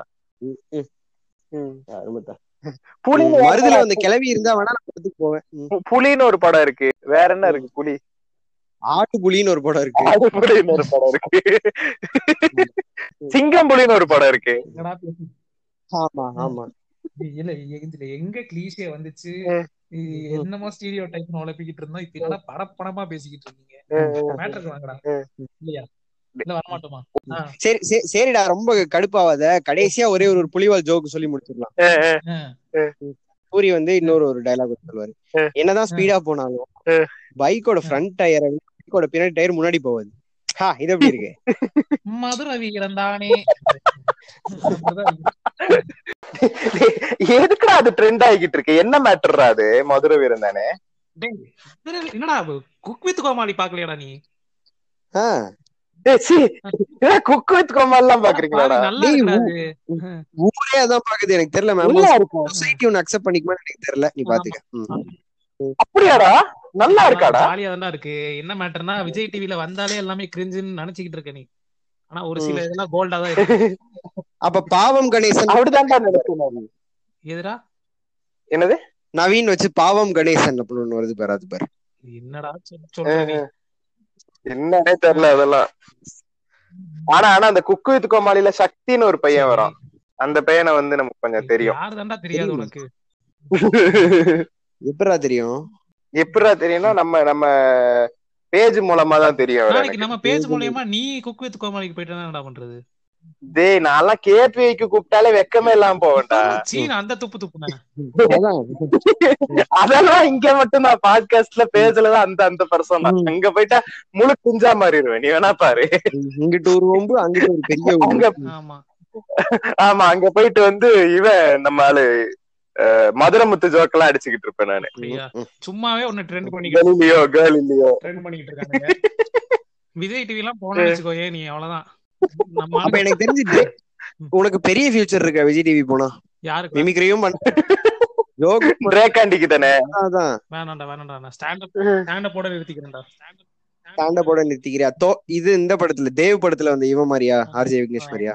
புலி மருதுல வந்து கிளவி இருந்தா வேணா நான் மருதுக்கு போவேன் ம். புலின்னு ஒரு படம் இருக்கு வேற என்ன இருக்கு புலி ஆட்டு புலின்னு ஒரு படம் இருக்கு ஆடு புலின்னு ஒரு படம் இருக்கு சிங்கம் புலின்னு ஒரு படம் இருக்கு என்னடா பேசு- ஆமா ஆமா இல்ல இதுல எங்க கிளீஷே வந்துச்சு ம். இது என்னமோ ஸ்டீரியோ டைப் உழப்பிக்கிட்டு இருந்தோம் இப்ப என்னடா படப்படமா பேசிக்கிட்டு இருக்கீங்க மேட்டருக்கு வாங்கடா இல்லையா இல்ல வரமாட்டோமா ஆ, சரி சரி- சரிடா ரொம்ப கடுப்பாவாத கடைசியா ஒரே ஒரு புலிவால் ஜோக் சொல்லி முடிச்சிடலாம் ஆ. சூரி வந்து இன்னொரு ஒரு டயலாக் சொல்லுவாரு ம். என்னதான் ஸ்பீடா போனாலும் ம். பைக்கோட ஃப்ரண்ட் டயர் பைக்கோட பின்னாடி டயர் முன்னாடி போகுது ஹா இது எப்படி இருக்கு மதுரை வீரன் தானே அப்படிதான் இருக்கு. எதுக்குடா அது ட்ரெண்ட் ஆகிட்டு இருக்கு என்ன மேட்டர்ரா அது மதுரை வீரன் தானே டேய், மதுரை வீ- என்னடா குக் வித் கோமாளி பாக்கலையாடா நீ ஆ, குக் வித் கோமால் எல்லாம் பாக்குறீங்களாடா பாரு, நல்லா டேய், இருக்குடா அது ஊரே அதான் பாக்குது எனக்கு தெரியல மேம் நல்லா இருக்கும் சொசைட்டி ஒன்னு அக்செப்ட் பண்ணிக்குமா எனக்கு தெரியல நீ பாத்துக்க ம். அப்படியாடா நல்லா இருக்காடா ஜாலியா தான்டா இருக்கு என்ன மேட்டர்னா விஜய் டிவில வந்தாலே எல்லாமே கிரிஞ்சுன்னு நினைச்சுக்கிட்டு இருக்க நீ ஆனா ஒரு சில இதெல்லாம் கோல்டா தான் இருக்கு அப்ப பாவம் கணேசன் அப்படிதான்டா நினைச்சேன் எதுடா என்னது நவீன் வச்சு பாவம் கணேசன் அப்படின்னு ஒண்ணு வருது பாரு அது பாரு என்னடா சொல்- சொல்ற நீ என்னன்னே தெரியல அதெல்லாம் ஆனா ஆனா அந்த குக்கு வித் கோமாளில சக்தின்னு ஒரு பையன் வரும் அந்த பையனை வந்து நமக்கு கொஞ்சம் தெரியும் யாரு தான்டா தெரியாது தெரியும். உனக்கு எப்படா தெரியும் எப்படா தெரியும்னா நம்ம நம்ம பேஜ் மூலமா தான் தெரியும் அவரை நாளைக்கு எனக்கு. நம்ம பேஜ் மூலியமா நீ குக் வித் கோமாளிக்கு போயிட்டு என்னடா பண்றது டேய் நான்லாம் கேபிஐக்கு கூப்பிட்டாலே வெக்கமே இல்லாம போவேன்டா சீன அந்த துப்பு துப்புன அதான் அதெல்லாம் இங்க மட்டும் நான் பாட்காஸ்ட்ல பேஜ்ல தான் அந்த அந்த பர்சன் தான் ம். அங்க போயிட்டா முழு குஞ்சா மாறிடுவேன் நீ வேணா பாரு இங்கிட்டு ஒரு ஒம்பு அங்கிட்டு ஒரு பெரிய அங்க ஒம்பு ஆமா ஆமா அங்க போயிட்டு வந்து இவன் நம்ம ஆளு அஹ், மதுரமுத்து ஜோக்கெல்லாம் அடிச்சுக்கிட்டு இருப்பேன் நானு அப்படியா சும்மாவே ஒன்னு ட்ரெண்ட் பண்ணிக்கிட்டு கேர்ள் இல்லையோ கேர்ள் இல்லையோ ட்ரெண்ட் பண்ணிக்கிட்டு இருக்கானுங்க விஜய் டிவி எல்லாம் போன வச்சுக்கோ ஏன் நீ அவ்வளவுதான் நம்ம அப்ப எனக்கு தெரிஞ்சு உனக்கு பெரிய ஃபியூச்சர் இருக்கா விஜய் டிவி போனா யாருக்கு மிமிக்ரியும் பண்ண ஜோக் ரேகாண்டிக்கு தானே அதான் வேணாம்டா வேணாம்டா நான் ஸ்டாண்டப் ஸ்டாண்டப் போட நிறுத்திக்கிறேன்டா ஸ்டாண்ட போட நிறுத்திக்கிறியா தோ இது இந்த படத்துல தேவ் படத்துல வந்த இவன் மாதிரியா ஆர்ஜே விக்னேஷ் மாதிரியா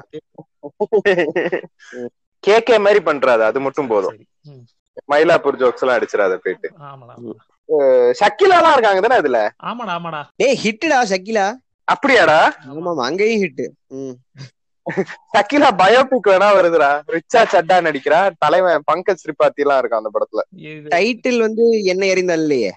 கேக்கே மாதிரி பண்றாது அது மட்டும் போதும் சரி. ம். மயிலாப்பூர் ஜோக்ஸ் எல்லாம் அடிச்சிடாத போயிட்டு ஆமாடா ஷக்கிலா எல்லாம் இருக்காங்க தானே அதுல ஆமாடா ஆமாடா டேய் ஹிட்டுடா ஷக்கிலா அப்படியாடா ஆமா அங்கேயும் ஹிட் ஷக்கிலா பயோபிக் வேணா வருதுடா ரிச்சா சட்டா நடிக்கிறா தலைவன் பங்கஜ் திரிபாத்தி எல்லாம் இருக்கான் அந்த படத்துல இது டைட்டில் வந்து என்ன எறிந்தால் இல்லையே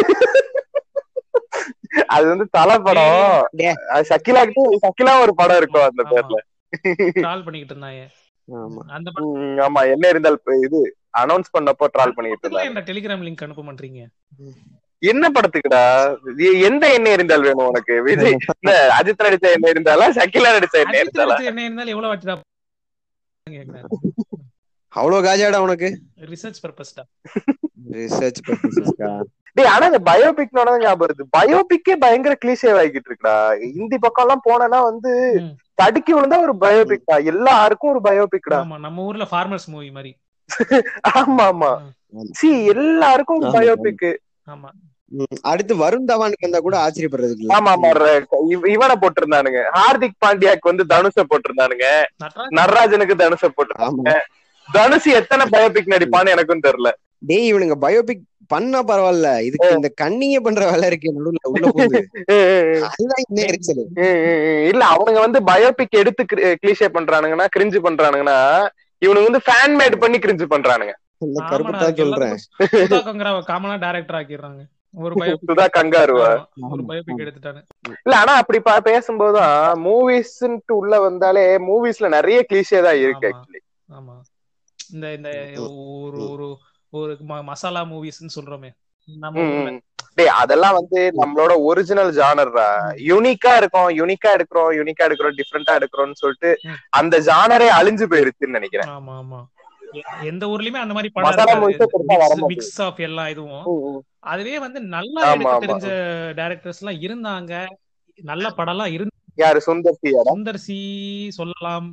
அது வந்து தலை படம் டேய். அது ஷக்கிலா கிட்ட ஷக்கிலா ஒரு படம் இருக்கும் அந்த பேர்ல கால் பண்ணிக்கிட்டு இருந்தாங்க ஆமா அந்த படம் ம், ஆமா என்ன இருந்தால் இப்ப இது அனௌன்ஸ் பண்ணப்போ ட்ரால் பண்ணிட்டு இருந்தாங்க என்ன டெலிகிராம் லிங்க் அனுப்ப மாட்டீங்க என்ன படத்துக்குடா எ- எந்த எண்ணெய் இருந்தால் வேணும் உனக்கு விஜய் இல்ல அஜித் நடிச்ச எண்ணெய் இருந்தாலா சக்கிலா நடிச்ச எண்ணெய் அஜித் இருந்தாலா நடிச்ச என்ன இருந்தாலும் எவ்வளவு வாட்டி தான் கேக்குறேன் அவ்வளவு காஜாடா உனக்கு ரிசர்ச் பர்பஸ்டா ரிசர்ச் பர்பஸஸ்க்கா டேய் ஆனா இந்த பயோபிக்னோட தான் ஞாபகம் வருது பயோபிக்கே பயங்கர கிளீஷே ஆகிட்டு இருக்குடா இந்தி பக்கம் எல்லாம் போனா வந்து ம். தடுக்கி விழுந்தா ஒரு பயோபிக்டா எல்லாருக்கும் ஒரு பயோபிக்டா ஆமா நம்ம ஊர்ல ஃபார்மர்ஸ் மூவி மாதிரி ஆமா ஆமா சி எல்லாருக்கும் ஆமா, பயோபிக் ஆமா அடுத்து வருண் தவானுக்கு வந்தா கூட ஆச்சரியப்படுறதுக்கு இல்ல ஆமா ஆமா ர- இவ- இவனை போட்டிருந்தானுங்க ஹார்திக் பாண்டியாக்கு வந்து தனுஷ போட்டிருந்தானுங்க நட்ராஜ் நடராஜனுக்கு தனுஷ போட்டிருந்தாங்க ஆமா தனுஷ் எத்தனை பயோபிக் நடிப்பான்னு எனக்கும் தெரியல டேய் இவனுங்க பயோபிக் பண்ணா பரவாயில்ல இதுக்கு இந்த கண்ணிங்க பண்ற வேலை இருக்கு நடுவுல உள்ள போகுது அதுதான் இன்னும் எரிச்சல் இல்ல அவனுங்க வந்து பயோபிக் எடுத்து கிளீஷே பண்றானுங்கன்னா கிரிஞ்சு பண்றானுங்கன்னா இவனுங்க வந்து ஃபேன் மேட் பண்ணி கிரிஞ்சு பண்றானுங்க இந்த ஆமாடா, கருப்பத்தா சொல்றேன் எல்லாத்துக்கும் சுதா கங்கரா காமனா டைரக்டர் ஆக்கிடுறாங்க ஒரு பயோபிக் சுதா கங்காருவா ஒரு பயோபிக் எடுத்துட்டானு இல்ல ஆனா அப்படி பா- பேசும்போதுதான் மூவிஸ் உள்ள வந்தாலே மூவிஸ்ல நிறைய கிளீஷே தான் இருக்கு ஆமா. ஆக்சுவலி ஆமா இந்த இந்த ஒரு ஒரு ஒரு ம- மசாலா மூவிஸ்னு சொல்றோமே நம்ம ஊர்ல டேய் அதெல்லாம் வந்து நம்மளோட ஒரிஜினல் ஜானர்ரா யூனிக்கா இருக்கும் யூனிக்கா எடுக்கிறோம் யூனிக்கா எடுக்கிறோம் டிஃப்ரெண்டா எடுக்கிறோம்னு சொல்லிட்டு ம். அந்த ஜானரே அழிஞ்சு போயிருச்சுன்னு நினைக்கிறேன் ஆமா ஆமா எ- எந்த ஊர்லயுமே அந்த மாதிரி மசாலா movies ஏ பெருசா வர படம் மாட்டேங்குது. மிக்ஸ் ஆஃப் எல்லா இதுவும் ம், ம். அதுவே வந்து நல்லா ஆமா, எடுக்க ஆமா. தெரிஞ்ச டைரக்டர்ஸ் எல்லாம் இருந்தாங்க நல்ல படம் எல்லாம் இருந்து யாரு சுந்தர் சியாடா சுந்தர் சி சொல்லலாம்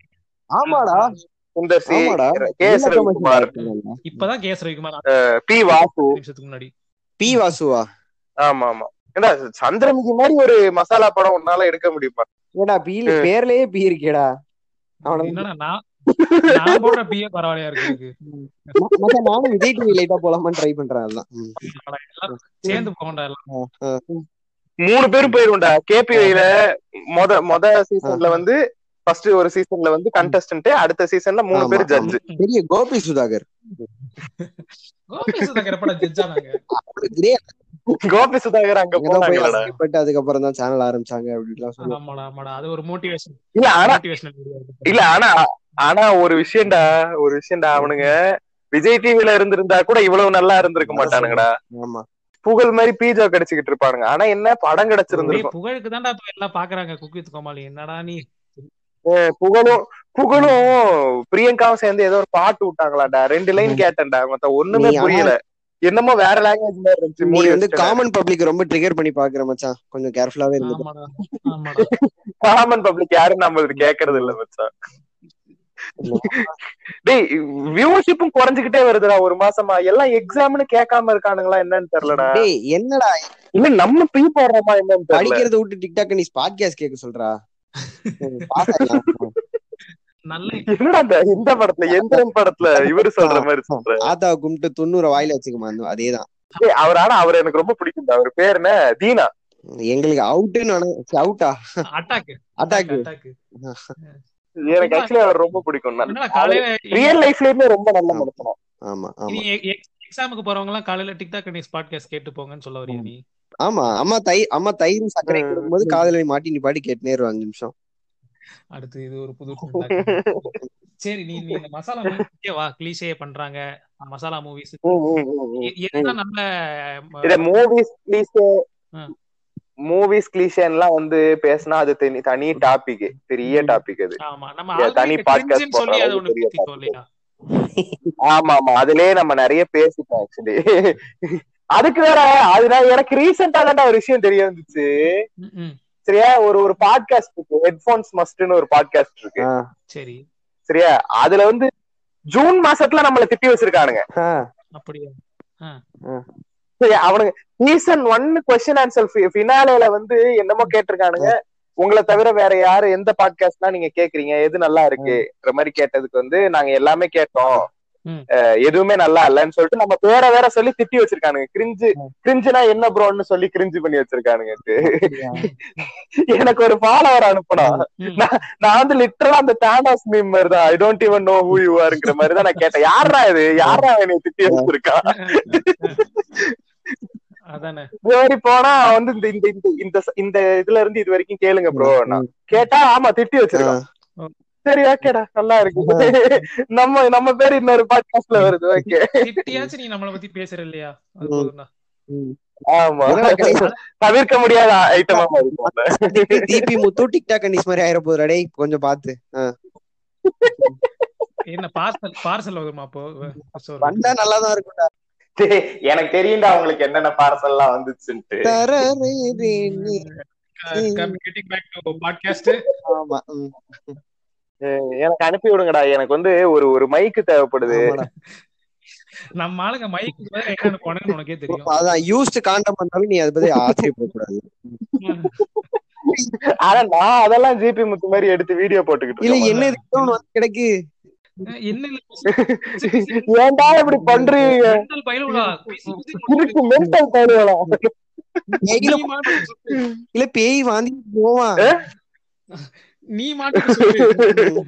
ஆமாடா சுந்தர் சி ஆமாடா கே எஸ் ரவிக்குமார் இப்பதான் கேஸ் ரவிக்குமார் பி வாசு அஞ்சு நிமிஷத்துக்கு முன்னாடி பி வாசுவா ஆமா ஆமா ஏன்னா சந்திரமுகி மாதிரி ஒரு மசாலா படம் உன்னால எடுக்க முடியுமா ஏடா பி பேர்லயே பி இருக்கேடா அவன என்னடா நான் நான் போடுற பிஏ பரவாயில்லையா இருக்கு இதுக்கு. மச்சான், நானும் விஜய் டிவி லைட்டா போலாமான்னு ட்ரை பண்றேன் அதான் ம். அட, எல்லாரும் சேர்ந்து போகண்டா எல்லாம் ஆ, மூணு பேரும் போயிருண்டா கேபிஐல மொத மொத சீசன்ல வந்து ஃபர்ஸ்ட் ஒரு சீசன்ல வந்து கண்டஸ்டன்ட் அடுத்த சீசன்ல மூணு ஆமா, பேர் ஆமா. ஜட்ஜ் பெரிய கோபி சுதாகர் கோபி சுதாகர் எப்படா ஜட்ஜ் ஆனாங்க அவனுக்கு இதே கோபி சுதாகர் அங்க ஏதோ போய் போனாங்களா அசிங்கப்பட்டு அதுக்கப்புறம் தான் சேனல் ஆரம்பிச்சாங்க அப்படின்லாம் சொல்லுவாங்க ஆமாடா ஆமாடா அது ஒரு மோட்டிவேஷன் இல்ல ஆனா மோட்டிவேஷனல் இல்ல ஆனா ஆனா ஒரு விஷயம்டா ஒரு விஷயம்டா அவனுங்க விஜய் டிவில இருந்திருந்தா கூட இவ்வளவு நல்லா இருந்திருக்க மாட்டானுங்கடா ஆமா புகழ் மாதிரி பீஜா கிடைச்சுக்கிட்டு இருப்பானுங்க ஆனா என்ன படம் கிடைச்சிருந்திருக்கும் புகழுக்கு தான்டா இப்ப எல்லாம் பாக்குறாங்க குக் வித் கோமாளி என்னடா நீ அஹ் புகழும் புகழும் பிரியங்காவும் சேர்ந்து ஏதோ ஒரு பாட்டு விட்டாங்களாடா ரெண்டு லைன் கேட்டேன்டா மொத்த ஒண்ணுமே நீ ஆனா- புரியல என்னமோ வேற லாங்குவேஜ் மாதிரி இருந்துச்சு நீ மூடி வந்து வச்சுட்டேன். காமன் பப்ளிக் ரொம்ப ட்ரிகர் பண்ணி பாக்குற மச்சான் கொஞ்சம் கேர்ஃபுல்லாவே இருந்தது ஆமாடா ஆமாடா காமன் பப்ளிக் யாரும் நம்மளுக்கு கேக்குறது இல்ல மச்சான் டேய் வியூவர்ஷிப்பும் குறைஞ்சுக்கிட்டே வருதுடா ஒரு மாசமா எல்லாம் எக்ஸாம்னு கேட்காம இருக்கானுங்களா என்னன்னு தெரியலடா டேய் என்னடா இல்ல நம்ம பீ போடுறோமா என்னன்னு தெரியல படிக்கிறத விட்டு டிக்டாக் நீ பாட்காஸ்ட் கேட்க சொல்றா ம், pass ஆயிடலாம். நல்ல என்னடா இந்த இந்த படத்துல எந்திரன் படத்துல இவரு சொல்ற மாதிரி சொல்ற ஆத்தாவை கும்பிட்டு தொண்ணூறு வாயில வச்சுக்கமா அந்த அதேதான் டேய், அவர் ஆனா அவர் எனக்கு ரொம்ப பிடிக்கும் அவர் பேர் என்ன தீனா எங்களுக்கு அவுட்டுன்னு அவுட்டா அட்டாக் அட்டாக் அட்டாக் எனக்கு ஆக்சுவலி அவர் ரொம்ப பிடிக்கும் என்னடா காலையில ரியல் லைஃப்லயுமே ரொம்ப நல்ல மனுஷனும் ஆமா ஆமா எக்ஸாமுக்கு போறவங்க எல்லாம் காலையில டிக்டாக் நியூஸ் பாட்காஸ்ட் கேட்டு போங்கன்னு சொல்ல வரியா நீ ஆமா அம்மா தை அம்மா தயிர் சர்க்கரை கொடுக்கும்போது காதலை மாட்டி நீ பாட்டி கேட்டுனே இரு அஞ்சு நிமிஷம் அடுத்து இது ஒரு புது trend ஆ இருக்கு. சரி நீ நீ இந்த மசாலா மூவி வா கிளீஷே பண்றாங்க மசாலா மூவிஸ் எதுதான் நல்ல இத மூவிஸ் கிளீஷே ம். மூவிஸ் கிளீஷேன்லாம் வந்து பேசினா அது தனி தனி டாபிக் பெரிய டாபிக் அது ஆமா நம்ம இல்ல, தனி already podcast cringe-ன்னு சொல்லி போடுற அதை ஒரு ஒண்ணு பெரிய பேசிட்டோம் இல்லையா ஆமா ஆமா அதுலயே நம்ம நிறைய பேசிட்டோம் ஆக்சுவலி அதுக்கு வேற அது நான் எனக்கு ரீசெண்டா தான் ஒரு விஷயம் தெரிய வந்துச்சு ம், ம். சரியா ஒரு ஒரு பாட்காஸ்ட் இருக்கு ஹெட்போன்ஸ் மஸ்ட்னு ஒரு பாட்காஸ்ட் இருக்கு ஆ, சரி சரியா அதுல வந்து ஜூன் மாசத்துல நம்மள திட்டி வச்சிருக்கானுங்க ஆ, அப்படியா சரி அவனுங்க சீசன் ஒன் கொஸ்டின் ஆன்சர் ஃபினாலேல வந்து என்னமோ கேட்டிருக்கானுங்க உங்களை தவிர வேற யாரு எந்த பாட்காஸ்ட்லாம் நீங்க கேக்குறீங்க எது நல்லா இருக்குன்ற மாதிரி கேட்டதுக்கு வந்து நாங்க எல்லாமே கேட்டோம் ம். அஹ் எதுவுமே நல்லா இல்லைன்னு சொல்லிட்டு நம்ம பேர வேற சொல்லி திட்டி வச்சிருக்கானுங்க கிரிஞ்சு கிரிஞ்சுனா என்ன ப்ரோன்னு சொல்லி கிரிஞ்சு பண்ணி வச்சிருக்கானுங்க எனக்கு ஒரு ஃபாலோவர் அனுப்புனா ம். நான் வந்து லிட்டரலா அந்த தானாஸ் மீம் மாதிரி தான் I don't even know who you ஆர்ங்கிற மாதிரி தான் நான் கேட்டேன் யாரா இது யாரா என்னை திட்டி வச்சிருக்கா அதானே இது மாதிரி போனா வந்து இந்த இந்த இந்த இந்த இந்த இதுல இருந்து இது வரைக்கும் கேளுங்க ப்ரோ நான் கேட்டா ஆமா திட்டி வச்சிருக்கான் சரி ஓகேடா நல்லா இருக்கு நம்ம நம்ம பேர் இன்னொரு பாட்காஸ்ட்ல வருது ஓகே திட்டியாச்சும் நீ நம்மளை பத்தி பேசுற இல்லையா அது ம். போதும்டா. ஆமா இதெல்லாம் கடைசி- தவிர்க்க முடியாத ஐட்டமா இருக்கும் டிபி முத்து டிக்டாக் கண்டிஸ் மாதிரி ஆயிர போதுடா டேய் கொஞ்சம் பாத்து ஆ. என்ன பார்சல் பார்சல் வருமா அப்போ சோறு. வந்தா நல்லாதான் இருக்கும்டா எனக்கு தெரியும்டா உங்களுக்கு என்னென்ன பார்சல் எல்லாம் வந்துச்சுன்ட்டு தரரே ரே நீ. Uh, come- getting back to podcast. ஆமா ம். எனக்கு அனுப்பி விடுங்கடா எனக்கு வந்து ஒரு ஒரு மைக்கு தேவைப்படுது ஆமாடா. நம்ம ஆளுங்க மைக்கு பதிலா என்ன அனுப்புவானுன்னு உனக்கே தெரியும் அதான் யூஸ்ட் காண்டம் பண்ணாலும் நீ அதை பத்தி ஆச்சரியப்படக்கூடாது ஆனா நான் அதெல்லாம் ஜிபி முத்து மாதிரி எடுத்து வீடியோ போட்டுக்கிட்டு இல்ல இருக்கேன் என்ன இதுக்கு ஒண்ணு வந்து கிடக்கு அஹ் என்ன இல்ல ஏன்டா இப்படி பண்றீங்க mental பயலுடா. பிசி பிசி இருக்கு மென்டல் தேவையா பேய்ல நீ மாட்டுக்கு சொல்லு. இல்ல பேய் வாந்தி போவான் நீ மாட்டுக்கு சொல்லு.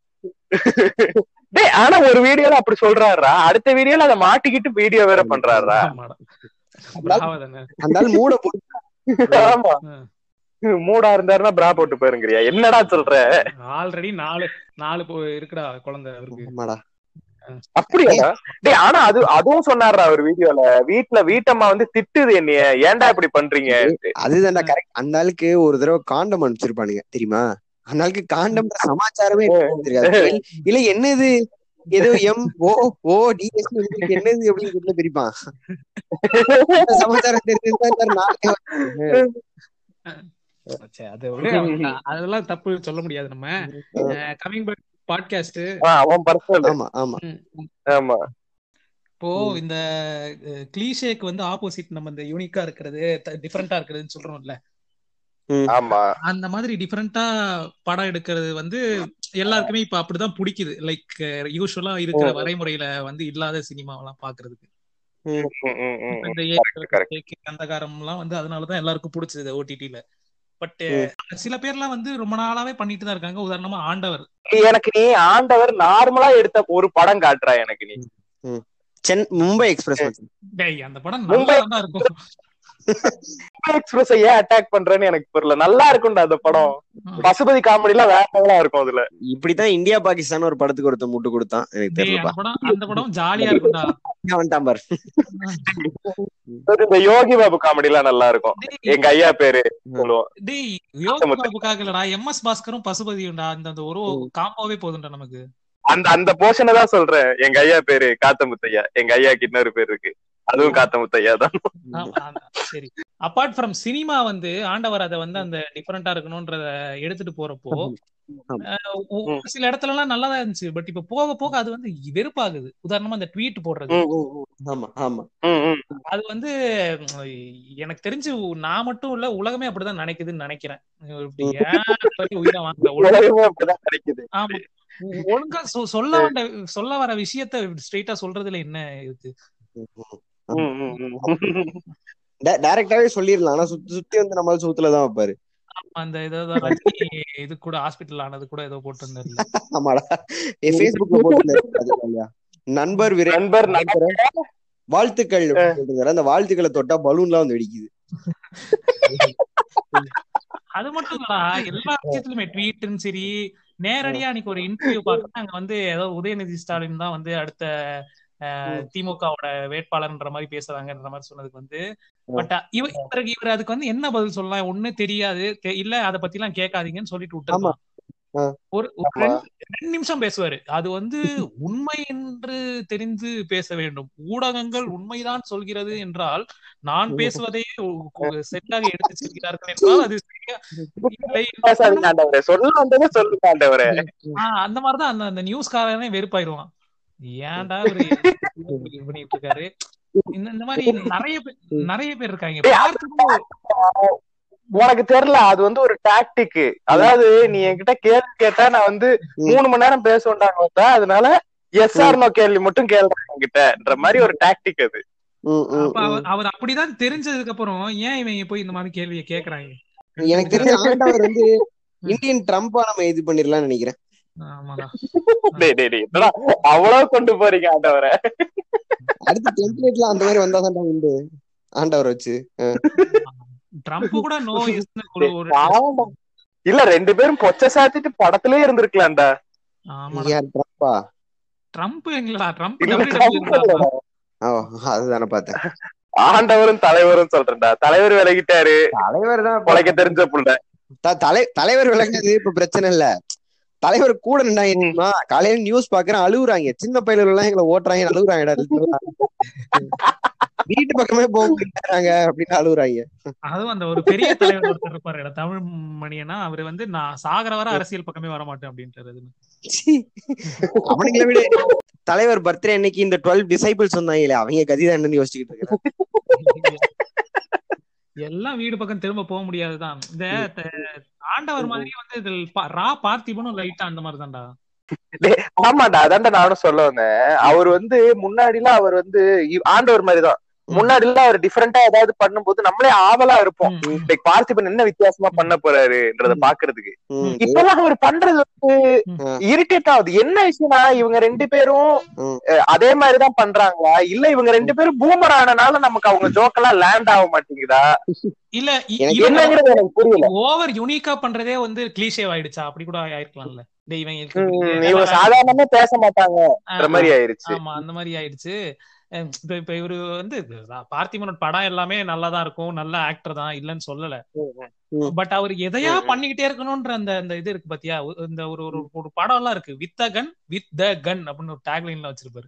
டேய் ஆனா ஒரு வீடியோல அப்படி சொல்றாருடா அடுத்த வீடியோல அதை மாட்டிக்கிட்டு வீடியோ வேற பண்றாருடா ஆமாடா. bravo தானே. அந்த ஆள் மூட போட்டு ஆமா மூடா இருந்தாருன்னா பிரா போட்டு போயிருங்கிறியா என்னடா சொல்ற ஆல்ரெடி நாலு நாலு போ- இருக்குடா குழந்தை அவருக்கு ஆமாடா அப்படியா டேய் ஆனா அது அதுவும் சொன்னாருடா அவர் வீடியோல வீட்ல வீட்டம்மா வந்து திட்டுது என்னைய ஏன்டா இப்படி பண்றீங்க அதுதான்டா கரெக்ட் அந்த ஆளுக்கு ஒரு தடவை காண்டம் அனுப்பிச்சிருப்பானுங்க தெரியுமா அந்த ஆளுக்கு காண்டம்ன்ற சமாச்சாரமே தெரியாது இல்ல என்னது ஏதோ எம் ஓ ஓ டிஎஸ் என்னது அப்படின்னு சொல்லி பிரிப்பான் அந்த சமாச்சாரம் தெரிஞ்சிருந்தா நாளே சரி, அதை விடு. அவன் அதெல்லாம் தப்பு சொல்ல முடியாது நம்ம கமிங் பேக் பாட்காஸ்ட் ஆ, அவன் பர்சனல் ஆமா ஆமா ஆமா இப்போ இந்த கிளீஷேக்கு வந்து ஆப்போசிட் நம்ம இந்த யூனிக்கா இருக்கிறது டிஃபரெண்டா இருக்கிறதுன்னு சொல்றோம்ல ஆமா அந்த மாதிரி டிஃபரெண்டா படம் எடுக்கிறது வந்து எல்லாருக்குமே இப்ப அப்படிதான் பிடிக்குது லைக் யூஸ்வலா இருக்கிற வரைமுறையில வந்து இல்லாத சினிமாவெல்லாம் பாக்குறதுக்கு ம், ம், ம், இப்ப ம். இந்த correct. ஏ அந்தகாரம் எல்லாம் வந்து அதனாலதான் எல்லாருக்கும் பிடிச்சது ஓடிடில பட் சில பேர்லாம் வந்து ரொம்ப நாளாவே பண்ணிட்டு தான் இருக்காங்க உதாரணமா ஆண்டவர் எனக்கு நீ ஆண்டவர் நார்மலா எடுத்த ஒரு படம் காட்டுறா எனக்கு நீ சென் மும்பை எக்ஸ்பிரஸ் டேய் அந்த படம் மும்பை- நல்லா தான் இருக்கும் எக்ஸ்பிரஸ் ஏன் அட்டாக் பண்றேன்னு எனக்கு புரியல நல்லா இருக்கும்டா அந்த படம் பசுபதி காமெடி எல்லாம் வேற லெவலா இருக்கும் அதுல இப்படித்தான் இந்தியா பாகிஸ்தான் ஒரு படத்துக்கு ஒருத்தன் முட்டு கொடுத்தான் எனக்கு டேய் தெரியலப்பா அந்த படம் அந்த படம் ஜாலியா இருக்கும்டா இங்க வந்துட்டான் பாரு இந்த யோகி பாபு காமெடி எல்லாம் நல்லா இருக்கும் டேய், எங்க ஐயா பேரு சொல்லுவோம் டேய் யோகி பாபுக்காக இல்லடா எம் எஸ் பாஸ்கரும் பசுபதியும்டா அந்த அந்த ஒரு காம்போவே போதும்டா நமக்கு அந்த அந்த போர்ஷனை தான் சொல்றேன் எங்க ஐயா பேரு காத்தமுத்தையா எங்க ஐயாக்கு இன்னொரு பேர் இருக்கு அதுவும் காத்தமுத்தையா தான் ஆமா, ஆமா, சரி அப்பார்ட் ஃப்ரம் சினிமா வந்து ஆண்டவர் அதை வந்து அந்த டிஃபரெண்டா இருக்கணும்ன்றத எடுத்துட்டு போறப்போ ஆமா. அஹ், ஒ- ஒரு சில இடத்துல எல்லாம் நல்லா தான் இருந்துச்சு பட் இப்ப போக போக அது வந்து வெறுப்பாகுது உதாரணமா அந்த ட்வீட் போடுறது ம், ம், ம். ஆமா ஆமா ம், ம். அது வந்து உம், எனக்கு தெரிஞ்சு நான் மட்டும் இல்ல உலகமே அப்படிதான் நினைக்குதுன்னு நினைக்கிறேன் இப்படி ஏன் பத்தி உயிரை வாங்கல ஒழுங்கா உலகமே அப்படிதான் கிடைக்குது ஆமா ஒ- ஒழுங்கா சொ- சொல்ல வந்த சொல்ல வர விஷயத்த ஸ்ட்ரெயிட்டா சொல்றதுல என்ன இருக்கு ம், ம், ம். டைரக்டாவே சொல்லிடலாம் ஆனா சுத்தி சுத்தி வந்து நம்மளால சூத்துலதான் வைப்பாரு அந்த ஏதாவது ரஜினி இது கூட ஹாஸ்பிட்டல் ஆனது கூட ஏதோ போட்டு இருந்தாருல ஆமாடா பேஸ்புக்ல போட்டு நண்பர் விரை நண்பர் நண்பர் வாழ்த்துக்கள் போட்டிருந்தாரு. அந்த வாழ்த்துக்களை தொட்டா பலூன்லாம் வந்து வெடிக்குது அது மட்டும் இல்லடா எல்லா விஷயத்துலயுமே ட்வீட்டும் சரி நேரடியா அன்னைக்கு ஒரு இன்டர்வியூ பார்த்தா அங்க வந்து ஏதோ உதயநிதி ஸ்டாலின் தான் வந்து அடுத்த அஹ், திமுகவோட வேட்பாளர்ன்ற மாதிரி பேசுறாங்கன்ற மாதிரி சொன்னதுக்கு வந்து பட் இவ இவருக்கு இவர் அதுக்கு வந்து என்ன பதில் சொல்லலாம் ஒண்ணு தெரியாது தெ- இல்ல அத பத்தி எல்லாம் கேட்காதீங்கன்னு சொல்லிட்டு விட்டுருக்கலாம் ஆ. ஒரு ஒரு ரெண்டு ரெண்டு நிமிஷம் பேசுவாரு அது வந்து உண்மை என்று தெரிந்து பேச வேண்டும் ஊடகங்கள் உண்மைதான் சொல்கிறது என்றால் நான் பேசுவதை செட்டாக எடுத்து செல்கிறார்கள் என்றால் அது சரியா இல்லை பேசாதீங்க ஆண்டவரே சொல்ல வந்ததை சொல்லுங்க ஆண்டவரே ஆஹ் அந்த மாதிரிதான் அந்த அந்த நியூஸ்காரனே வெறுப்பாயிருவான் ஏன்டா இவரு இது பண்ணிட்டு இருக்காரு இந்த இந்த மாதிரி நிறைய பேர் நிறைய பேர் இருக்காங்க பார்த்துட்டு உனக்கு தெரியல அது வந்து ஒரு டாக்டிக் அதாவது நீ என்கிட்ட கேள்வி கேட்டா நான் வந்து மூணு மணி நேரம் பேசுவேன்டாங்க பார்த்தா அதனால எஸ் ஆர் நோ கேள்வி மட்டும் கேள்றேன் என்கிட்டன்ற மாதிரி ஒரு டாக்டிக் அது ம், ம், அப்ப அவர் அவர் அப்படிதான் தெரிஞ்சதுக்கு அப்புறம் ஏன் இவங்க போய் இந்த மாதிரி கேள்வியை கேக்குறாங்க ம். எனக்கு தெரிஞ்ச ஆண்டவர் வந்து இந்தியன் ட்ரம்பா நம்ம இது பண்ணிடலாம்னு நினைக்கிறேன் ஆமாடா டேய் டேய் டேய் என்னடா அவ்வளவு கொண்டு போறீங்க ஆண்டவரை அடுத்து டெம்ப்ளேட்ல அந்த மாதிரி வந்தாதான் உண்டு ஆண்டவர் வச்சு ட்ரம்ப் கூட நோ ஒரு ஒரு பாவம்டா. இல்ல ரெண்டு பேரும் பொச்ச சாத்திட்டு படத்திலே இருந்திருக்கலாம்டா ஆமாடா யார் ட்ரம்பா ட்ரம்ப் எங்களா ட்ரம்ப் இல்ல, WWE Trump இல்லடா. இல்லடா. ஓ அதுதானே பார்த்தேன் ஆண்டவரும் தலைவரும் சொல்றேன்டா தலைவர் விலகிட்டாரு தலைவர் தான் பொழைக்க தெரிஞ்ச புள்ள த- தலை தலைவர் விளங்குறது இப்ப பிரச்சனை இல்ல தலைவர் கூட நின்றாங்க தெரியுமா காலையில நியூஸ் பாக்குறேன் அழுகுறாங்க சின்ன பயில எல்லாம் எங்களை ஓட்டுறாங்க அழுகுறாங்கடா வீட்டு பக்கமே போக மாட்டாங்க அப்படின்னு அழுகுறாங்க அதுவும் அந்த ஒரு பெரிய தலைவர் ஒருத்தர் இருப்பாரு தமிழ் மணியனா அவரு வந்து நான் சாகர வர அரசியல் பக்கமே வர மாட்டேன் அப்படின்றது சீ. அவனுங்களை விட தலைவர் பர்த்டே அன்னைக்கு இந்த டுவெல் டிசைபிள்ஸ் வந்தாங்களே அவங்க கதிதான் என்னன்னு யோசிச்சுக்கிட்டு இருக்கிறேன் எல்லாம் வீடு பக்கம் திரும்ப போக முடியாதுதான் இந்த த- ஆண்டவர் மாதிரியே வந்து இதில் பா- ரா பார்த்திபனும் லைட்டா அந்த மாதிரி தான்டா ஆமாடா அதான்டா நானும் சொல்ல வந்தேன் அவர் வந்து முன்னாடிலாம் அவர் வந்து இ- ஆண்டவர் மாதிரிதான் முன்னாடிலாம் அவர் டிஃபரெண்டா ஏதாவது பண்ணும்போது நம்மளே ஆவலா இருப்போம் லைக் பார்த்திபன் என்ன வித்தியாசமா பண்ண போறாருன்றத பாக்குறதுக்கு ம். இப்பெல்லாம் அவர் பண்றது வந்து ம். இரிட்டேட் ஆகுது என்ன விஷயம்னா இவங்க ரெண்டு பேரும் ம். அஹ், அதே மாதிரிதான் பண்றாங்களா இல்ல இவங்க ரெண்டு பேரும் பூமர் ஆனனால நமக்கு அவங்க ஜோக்கெல்லாம் லேண்ட் ஆக மாட்டேங்குதா இல்ல எனக்கு என்னங்கிறது எனக்கு புரியல ஓவர் யுனிக்கா பண்றதே வந்து கிளீஷே ஆயிடுச்சா அப்படி கூட ஆயிருக்கலாம்ல டேய் இவங்களுக்கு ம், இப்படி இவங்க வேலை- சாதாரணமா பேச மாட்டாங்கன்ற ஆ, மாதிரி ஆயிருச்சு ஆமா அந்த மாதிரி ஆயிடுச்சு அஹ் இப்ப இப்ப இவரு வந்து பார்த்திபனோட படம் எல்லாமே நல்லாதான் இருக்கும் நல்ல ஆக்டர் தான் இல்லன்னு சொல்லல ம். பட் அவர் எதையா ம், ம். பண்ணிக்கிட்டே இருக்கணும்ன்ற அந்த அந்த இது இருக்கு பாத்தியா ஒ- இந்த ஒரு ஒரு ஒரு படம் எல்லாம் இருக்கு with the gun with the கன் அப்படின்னு ஒரு டேக்லைன்ல வச்சிருப்பாரு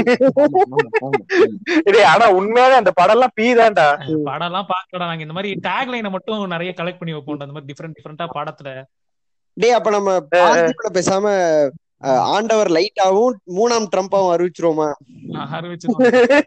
டேய், ஆனா உண்மையாவே அந்த படம் எல்லாம் பீ தான்டா அஹ் படம் எல்லாம் பாக்கடா நாங்க இந்த மாதிரி டேக்லைனை மட்டும் நிறைய கலெக்ட் பண்ணி வைப்போம் அந்த மாதிரி டிஃப்ரெண்ட் டிஃப்ரெண்டா படத்துல டேய் அப்ப நம்ம பார்த்திபனை பேசாம அஹ், ஆண்டவர் லைட்டாவும் மூணாம் ட்ரம்பாவும் அறிவிச்சிருவோமா அஹ் அறிவிச்சிருவாங்க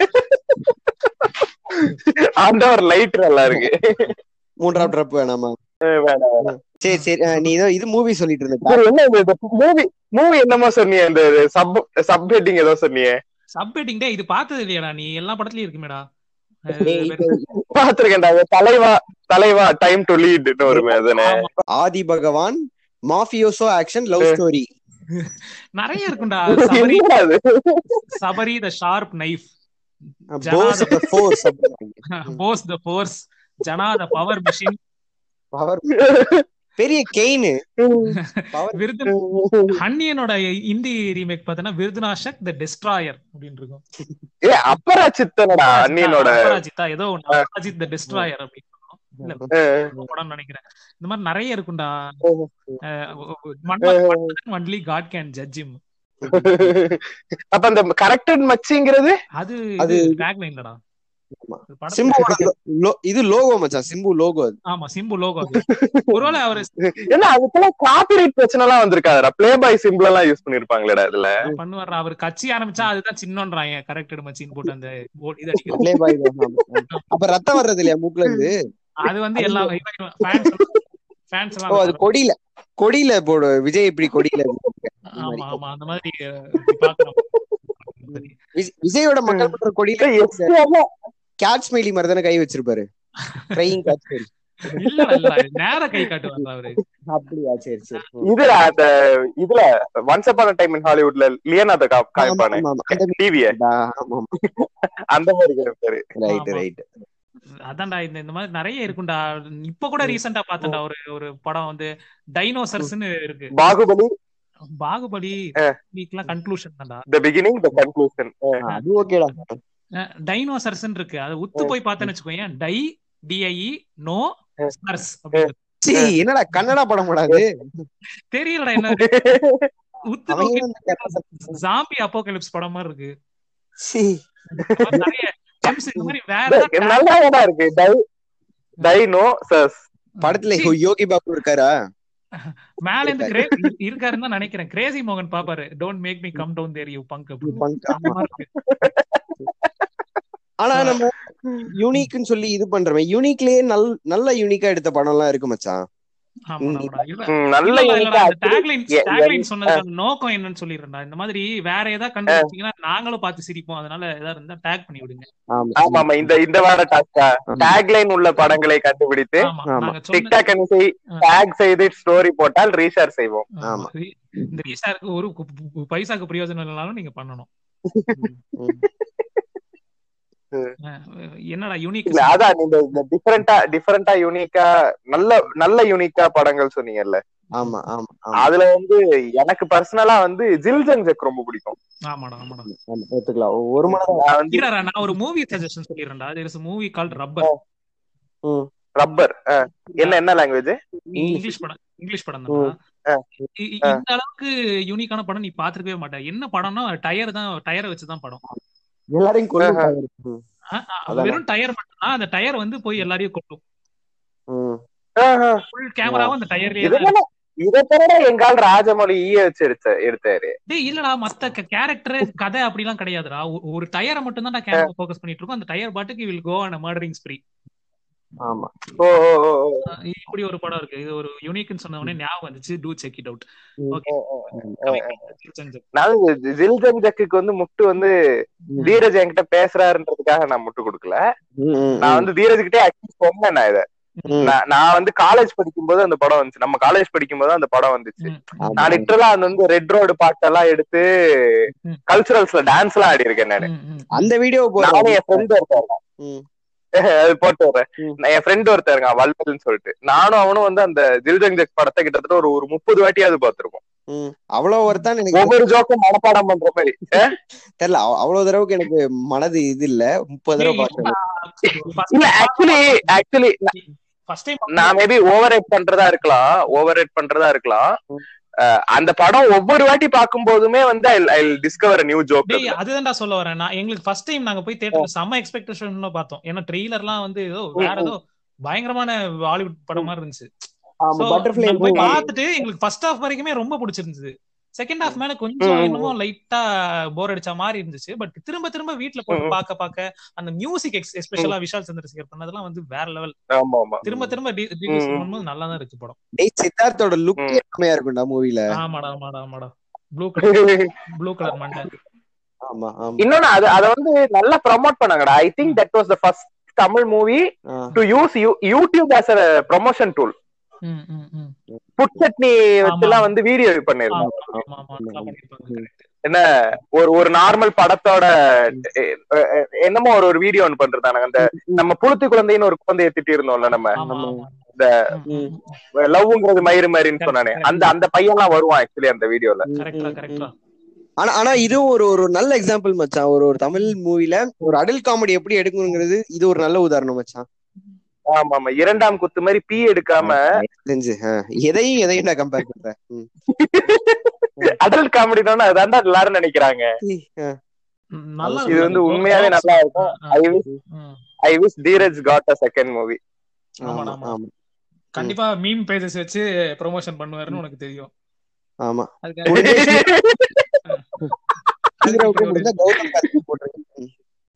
ஆண்டவர் லைட் நல்லா இருக்கு மூன்றாம் ட்ரம்ப் வேணாமா அஹ் வேணாம் சரி சரி அஹ், நீ ஏதோ இது மூவி சொல்லிட்டு இருந்த சரி, என்ன இது மூவி மூவி என்னமோ சொன்னியே இந்த சப் சப் ஹெட்டிங் ஏதோ சொன்னியே சப்ஹெட்டிங் டே இது பார்த்தது இல்லையாடா நீ எல்லா படத்துலயும் இருக்குமேடா அஹ் டேய், இது பாத்துருக்கேன்டா அது தலைவா தலைவா டைம் டு லீட்னு வருமே அதுனே ஆமா. ஆதி பகவான் மாஃபியோசோ ஆக்ஷன் லவ் ஸ்டோரி நிறைய இருக்கும்டா சபரி என்னடா அது Sabari the sharp knife Bose ஜனாத force Bose the force Jana the power machine power பெரிய கெயின் பவர் விருது ஹன்னியனோட இந்தி ரீமேக் பார்த்தனா விருதுநாஷக் த டெஸ்ட்ராயர் அப்படின்னு இருக்கும் ஏ அப்பராச்சித்தனடா அண்ணியனோட அபராஜித்தா ஏதோ ஒண்ணு அபராஜித் த டெஸ்ட்ராயர் அப்படின்னு இருக்கும். இல்ல அஹ், படம் நினைக்கிறேன் இந்த மாதிரி நிறைய இருக்கும்டா ah. Only God can judge him அப்ப அந்த கரெக்டட் மச்சிங்கிறது அது அது- இது டேக்லைன்லடா ஆமா. படத்துல சிம்புவோட லோ- இது லோகோ மச்சான் சிம்பு லோகோ அது ஆமா சிம்பு லோகோ அது ஒருவேளை அவரு என்ன அதுக்கெல்லாம் காப்பிரைட் பிரச்சனை எல்லாம் வந்திருக்காதுடா பிளே பாய் சிம்பிள் எல்லாம் யூஸ் பண்ணிருப்பாங்களேடா அதுல பண்ணுவார் அவர் கட்சி ஆரம்பிச்சா அதுதான் சின்னன்றாங்க கரெக்டட் மச்சின்னு போட்டு அந்த ஓ- இது அடிக்கிறது Play boy தான். ஆமா. அப்ப ரத்தம் வர்றது இல்லையா மூக்குல இருந்து அது வந்து எல்லா ஃபேன்ஸ் ஃபேன்ஸ் ஓ அது எல்லாம் கொடியில கொடியில போடு விஜய் இப்படி கொடியில ஆமா ஆமா அந்த மாதிரி அஹ், இப்படி பாக்குறோம் விஜய்- விஜயோட மக்கள் மன்ற கொடியில எஸ்டிஆர்ல கேட் ஸ்மைலி மாதிரி தானே கை வச்சிருப்பாரு ட்ரையிங் கேட் ஸ்மைலி இல்ல இல்ல நேர கை காட்டுவாங்க அவரு அப்படியா சரி சரி இதுல அந்த இதுல ஒன்ஸ் அப்பான டைம் இன் ஹாலிவுட்ல லியனாத ஆமா, காமிப்பானு ஆமா, ஆமா. அந்த டிவிய ஆமா அந்த மாதிரி பேரு ரைட் ஆமா. ரைட் அதான்டா இந்த இந்த மாதிரி நிறைய இருக்கும்டா இப்ப கூட ரீசெண்டா பார்த்தேன்டா ஒரு ஒரு படம் வந்து டைனோசர்ஸ்னு இருக்கு பாகுபலி பாகுபலி வீக்லாம் கன்க்ளூஷன் தான்டா த பிகினிங் த கன்க்ளூஷன் அது ஓகேடா டைனோசர்ஸ் இருக்கு அதை உத்து போய் பார்த்தேன்னு வச்சுக்கோயேன் டை டிஐஇ நோ சர்ஸ் அப்படின்னு சீ என்னடா கன்னடா படம் கூடாது தெரியலடா என்ன உத்து அவங்க நோக்கி ஏன் இந்த கன்னடா- ஜாம்பி அப்போகலிப்ஸ் படம் மாதிரி இருக்கு சீ. இந்த மாதிரி நிறைய gems இந்த மாதிரி வேற ஏதாவது நல்லா தான் இருக்கு டை டைனோ சஸ் படத்துல சீ. யோகி பாபு இருக்காரா மேல இருந்து கிரே இருக்காருன்னு தான் நினைக்கிறேன் கிரேசி மோகன் பாப்பாரு don't make me come down there you punk punk. அந்த மாதிரி இருக்கு. ஆனா நம்ம யூனிக்னு சொல்லி இது பண்றோமே யூனிக்லயே நல் நல்ல யூனிக்கா எடுத்த படம் எல்லாம் இருக்கு மச்சான் ஆமாடா, ஆமாடா. இல்ல, நல்ல இல்ல, இல்ல, யூனிக்கா அந்த tagline ஏ- tagline சொன்னதுக்கான நோக்கம் என்னன்னு சொல்லிடுறேன்டா இந்த மாதிரி வேற ஏதாவது கண்டுபிடிச்சீங்கன்னா நாங்களும் பார்த்து சிரிப்போம் அதனால ஏதாவது இருந்தா டேக் பண்ணி விடுங்க ஆமா ஆமா ஆமா இந்த இந்த வார டாஸ்கா டேக்லைன் உள்ள படங்களை கண்டுபிடித்து ஆமா ஆமா. நாங்க சொன்ன டிக்டாக் அனுப்பி ஆ. டேக் செய்து ஸ்டோரி போட்டால் ரீஷேர் செய்வோம் ஆமா. ஆமா. இந்த ரீசாருக்கு ஒரு கு- கு- பைசாக்கு பிரயோஜனம் இல்லைனாலும் நீங்க பண்ணணும் ம். அஹ் என்னடா யூனிக் இல்ல அதான் இந்த இந்த டிஃபரெண்டா டிஃபரெண்டா யூனிக்கா நல்ல நல்ல யூனிக்கா படங்கள் சொன்னீங்கல்ல ஆமா ஆமா ஆமா அதுல வந்து எனக்கு பர்சனலா வந்து ஜில்ஜங் ஜக் ரொம்ப பிடிக்கும் ஆமாடா ஆமாடா ஆமா, ஒத்துக்கலாம் ஒரு மனதான் நான் வந்து இருடா, நான் ஒரு மூவி சஜஷன் சொல்லிடுறேன்டா there is a movie called Rubber hmm, Rubber என்ன என்ன லாங்குவேஜ் இங்கிலீஷ் படம் இங்கிலீஷ் படம் ம். தான் இந்த அளவுக்கு யூனிக்கான படம் நீ பாத்துருக்கவே மாட்ட என்ன படம்னா டயர் தான் டயரை வச்சுதான் படம் எல்லாரையும் கொல்லும் ம், ஆ, ஆ, அதானே. வெறும் டயர் மட்டும்தான் அந்த டயர் வந்து போய் எல்லாரையும் கொட்டும் ம். ஃபுல் கேமராவும் அந்த டயர்லயே இது தான் என்ன இதை தவிர எங்கால் ராஜமௌழி ஈய வச்சு எடுத்த எடுத்தாரு டேய் இல்லடா மத்த கேரக்டர் கதை அப்படிலாம் கிடையாதுடா ஒ- ஒரு டயரை மட்டும் தான் கேமரா ஃபோக்கஸ் பண்ணிட்டு இருக்கோம் அந்த டயர் பாட்டுக்கு will go and murdering spree ஆமா ஓ ஓ ஓ ஓ. இப்படி ஒரு படம் இருக்கு இது ஒரு யூனிக்னு சொன்ன உடனே ஞாபகம் வந்துச்சு to check it out hmm. Okay நான் ஜில்ஜங் ஜக்குக்கு வந்து முட்டு வந்து தீரஜ் என்கிட்ட பேசுறாருன்றதுக்காக நான் முட்டு கொடுக்கல ம், ம், நான் வந்து தீரஜ் கிட்டே ஆக்சுவலி சொன்னேன் நான் இதை ம். நான் நான் வந்து காலேஜ் படிக்கும்போது அந்த படம் வந்துச்சு நம்ம காலேஜ் படிக்கும்போது அந்த படம் வந்துச்சு ஆமா. நான் லிட்டரலா அந்த வந்து ரெட் ரோடு பாட்டெல்லாம் எடுத்து ம். கல்ச்சுரல்ஸ்ல டான்ஸ் எல்லாம் ஆடி இருக்கேன் நானு அந்த வீடியோ நானும் என் ஃப்ரெண்ட் ஒருத்தர் ம். அது போட்டு வரேன் ம். நான் என் ஃப்ரெண்ட் ஒருத்தர் இருக்கான் வல்வல்னு சொல்லிட்டு நானும் அவனும் வந்து அந்த ஜில்ஜங் ஜக் படத்தை கிட்டத்தட்ட ஒரு ஒரு முப்பது வாட்டியாவது பார்த்திருக்கோம் ம். அவ்வளவு ஒருத்தான் எனக்கு ஒவ்வொரு ஜோக்கும் மனப்பாடம் பண்ற மாதிரி தெரியல அவ்- அவ்வளவு தடவைக்கு எனக்கு மனது இது இல்ல முப்பது தடவை பார்த்தேன் இல்ல ஆக்சுவலி ஆக்சுவலி ஃபர்ஸ்ட் டைம் நான் மேபி ஓவர் ரேட் பண்றதா இருக்கலாம் ஓவர் ரேட் பண்றதா இருக்கலாம் ம். அஹ் அந்த படம் ஒவ்வொரு வாட்டி பார்க்கும் போதுமே வந்து ஐ டிஸ்கவர் நியூ ஜோக் டேய் அதுதான்டா சொல்ல வரேன் நான் எங்களுக்கு ஃபர்ஸ்ட் டைம் நாங்க போய் தியேட்டர்ல செம்ம எக்ஸ்பெக்டேஷன்ல பார்த்தோம் ஏன்னா ட்ரெய்லர்லாம் வந்து ஏதோ வேற ஏதோ பயங்கரமான ஹாலிவுட் படம் மாதிரி இருந்துச்சு ஆமா So, பட்டர்ஃபிளை நாங்க போய் பார்த்துட்டு எங்களுக்கு ஃபர்ஸ்ட் ஹாஃப் வரைக்குமே ரொம்ப பிடிச்சிருந்துச்சு செகண்ட் ஹாஃப் மேல கொஞ்சம் ம். என்னமோ லைட்டா போர் அடிச்ச மாதிரி இருந்துச்சு பட் திரும்ப திரும்ப வீட்ல போட்டு ம். பார்க்க பார்க்க அந்த மியூசிக் எஸ்பெஷலா விஷால் சந்திரசேகர் பண்ணதெல்லாம் வந்து வேற லெவல் ஆமா ஆமா திரும்ப திரும்ப ம். பண்ணும்போது நல்லா தான் இருக்கு படம் டேய் சித்தார்த்தோட லுக் ம். செம்மையா இருக்கும்டா மூவில ஆமாடா ஆமாடா ஆமாடா ப்ளூ கலர் ப்ளூ கலர் மண்டை ஆமா ஆமா இன்னொன்னு அது அத வந்து நல்லா ப்ரமோட் பண்ணாங்கடா I think that was the first Tamil movie ah. To use YouTube as a promotion tool hmm ம் ம் புட் சட்னி வச்சுலாம் ஆமா. வந்து வீடியோ பண்ணிருந்தோம் ஆமா ஆமா ஆமா நல்லா பண்ணிருப்பாங்க correct. என்ன ஒரு ஒரு நார்மல் படத்தோட எ- எ- என்னமோ ஒரு ஒரு வீடியோ ஒன்று பண்றதானுங்க அந்த நம்ம புளுத்தி குழந்தைன்னு ஒரு குழந்தைய திட்டி இருந்தோம்ல நம்ம ஆமா ஆமா இந்த ம், ம், லவ்ங்கிறது மயிறு மாதிரின்னு சொன்னானே அந்த அந்த பையன்லாம் வருவான் ஆக்சுவலி அந்த வீடியோல ம். correct-ஆ, correct-ஆ. ஆனா ஆனா இதுவும் ஒரு ஒரு நல்ல எக்ஸாம்பிள் மச்சான் ஒரு ஒரு தமிழ் மூவில ஒரு அடல் காமெடி எப்படி எடுக்கணுங்கிறது இது ஒரு நல்ல உதாரணம் மச்சான் ஆமா ஆமா இரண்டாம் குத்து மாதிரி பீ எடுக்காம தெரிஞ்சு ஆ. எதையும் எதையும் நான் கம்பேர் பண்றேன் ம். அடல் காமெடினா அதான்டா எல்லாரும் நினைக்கிறாங்க ஆ. ம், நல்லா இது வந்து இருக்கும். உண்மையாவே நல்லா இருக்கும் ஆ, ஆ. I wish hmm. I wish Dheeraj got a second movie ஆமா ஆமாடா, ஆமா. ஆமா கண்டிப்பா மீம் பேஜஸ் வச்சு ப்ரொமோஷன் பண்ணுவாருன்னு உனக்கு தெரியும் ஆமா அதுக்காக ஹீரோவுக்கு முடிஞ்சா கௌதம் கார்த்தி போட்டிருக்கேன்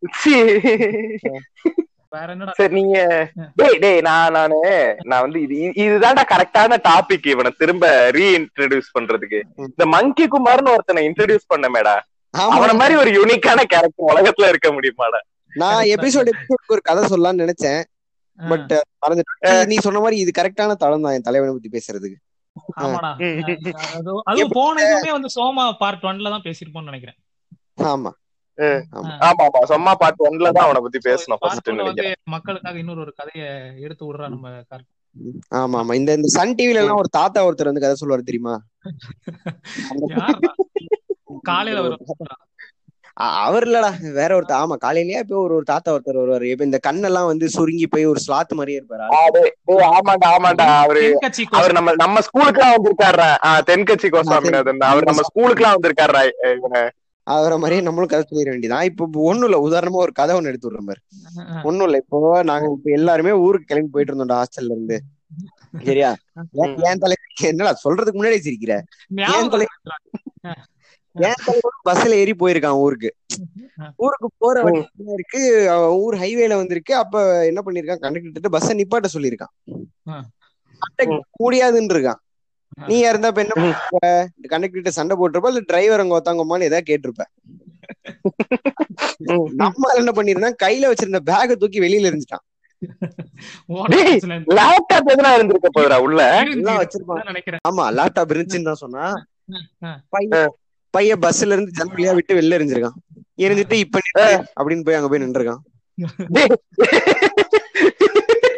வேற என்னடா சரி நீங்க டேய் டேய் நான் நானு நான் வந்து இது இது- இதுதான்டா கரெக்டான டாபிக் இவனை திரும்ப ரீஇன்ட்ரடியூஸ் பண்றதுக்கு இந்த மங்கி குமார்னு ஒருத்தனை இன்ட்ரடியூஸ் பண்ணமேடா ஆமா அவன மாதிரி ஒரு யூனிக்கான கேரக்டர் உலகத்துல இருக்க முடியுமாடா நான் எபிசோட் எபிசோடுக்கு ஒரு கதை சொல்லலாம்னு நினைச்சேன் பட் மறந்துட்டேன் நீ சொன்ன மாதிரி இது கரெக்டான தளம் தான் என் தலைவனை பத்தி பேசுறதுக்கு ஆமாடா அது- அதுவும் போன இதுவுமே வந்து சோமா பார்ட் ஒன்ல தான் பேசிருப்போம்னு நினைக்கிறேன் ஆமா ஆமா ஆமா சும்மா பார்ட் ஒன்ல தான் அவனை பத்தி பேசணும் பார்ட் ஃபர்ஸ்ட் ஒன்ல வந்து நினைக்கிறேன் மக்களுக்காக இன்னொரு ஒரு கதையை எடுத்து விடுறா நம்ம கார்த்தி. ஆமா ஆமா இந்த இந்த சன் டிவில எல்லாம் ஒரு தாத்தா ஒருத்தர் வந்து கதை சொல்லுவாரு தெரியுமா யாருடா? காலையில வரும் அ- அவர் இல்லடா வேற ஒருத்தர் ஆமா காலையிலயே இப்ப ஒரு ஒரு தாத்தா ஒருத்தர் வருவாரு இப்ப இந்த கண்ணெல்லாம் வந்து சுருங்கி போய் ஒரு ஸ்லாத் மாதிரியே இருப்பாரு ஆ, டேய், டேய், ஆமாண்டா ஆமாண்டா அவரு தென்கட்சி அவர் நம்ம நம்ம ஸ்கூலுக்கு எல்லாம் வந்திருக்காரு தென்கட்சி கோஸ்வாமிநாதன் அவர் நம்ம ஸ்கூலுக்கு எல்லாம் வந்திருக்காரு இவனை அவரை மாதிரியே நம்மளும் கதை சொல்லிட வேண்டியதான் இப்ப இப்ப ஒண்ணும் இல்ல உதாரணமா ஒரு கதை ஒண்ணு எடுத்து விடுறேன் பாரு ஒண்ணும் இல்ல இப்போ நாங்க இப்ப எல்லாருமே ஊருக்கு கிளம்பி போயிட்டு இருந்தோம்டா ஹாஸ்டல்ல இருந்து சரியா ஏன் என் தலைவர் என்னடா சொல்றதுக்கு முன்னாடியே சிரிக்கிற ஞாபகம் தலை- என் தலைவர் பஸ்ல ஏறி போயிருக்கான் ஊருக்கு ஊருக்கு போற வழி என்ன இருக்கு அவன் ஊர் ஹைவேல வந்திருக்கு அப்ப என்ன பண்ணிருக்கான் கண்டக்டர் பஸ்ஸ நிப்பாட்ட சொல்லியிருக்கான் ஆ. conductor முடியாதுன்னு இருக்கான் நீ இருந்தா இப்ப என்ன பண்ணுவ கண்டக்டர் சண்டை போட்டிருப்ப இல்ல டிரைவர் அங்க ஒத்தாங்கம்மான்னு ஏதாவது கேட்டிருப்ப நம்ம என்ன பண்ணிருந்தா கையில வச்சிருந்த பேக தூக்கி வெளியில எரிஞ்சிட்டான் லேப்டாப் எதுனா இருந்திருக்க போதுடா உள்ள எல்லாம் வச்சிருப்பான். நினைக்கிறேன் ஆமா லேப்டாப் இருந்துச்சுன்னு தான் சொன்னா ஆ. பையன் பையன் பஸ்ல இருந்து ஜன்னல் வழியா விட்டு வெளில எரிஞ்சிருக்கான் எரிஞ்சிட்டு இப்ப நின்னு அப்படின்னு போய் அங்க போய் நின்றுருக்கான்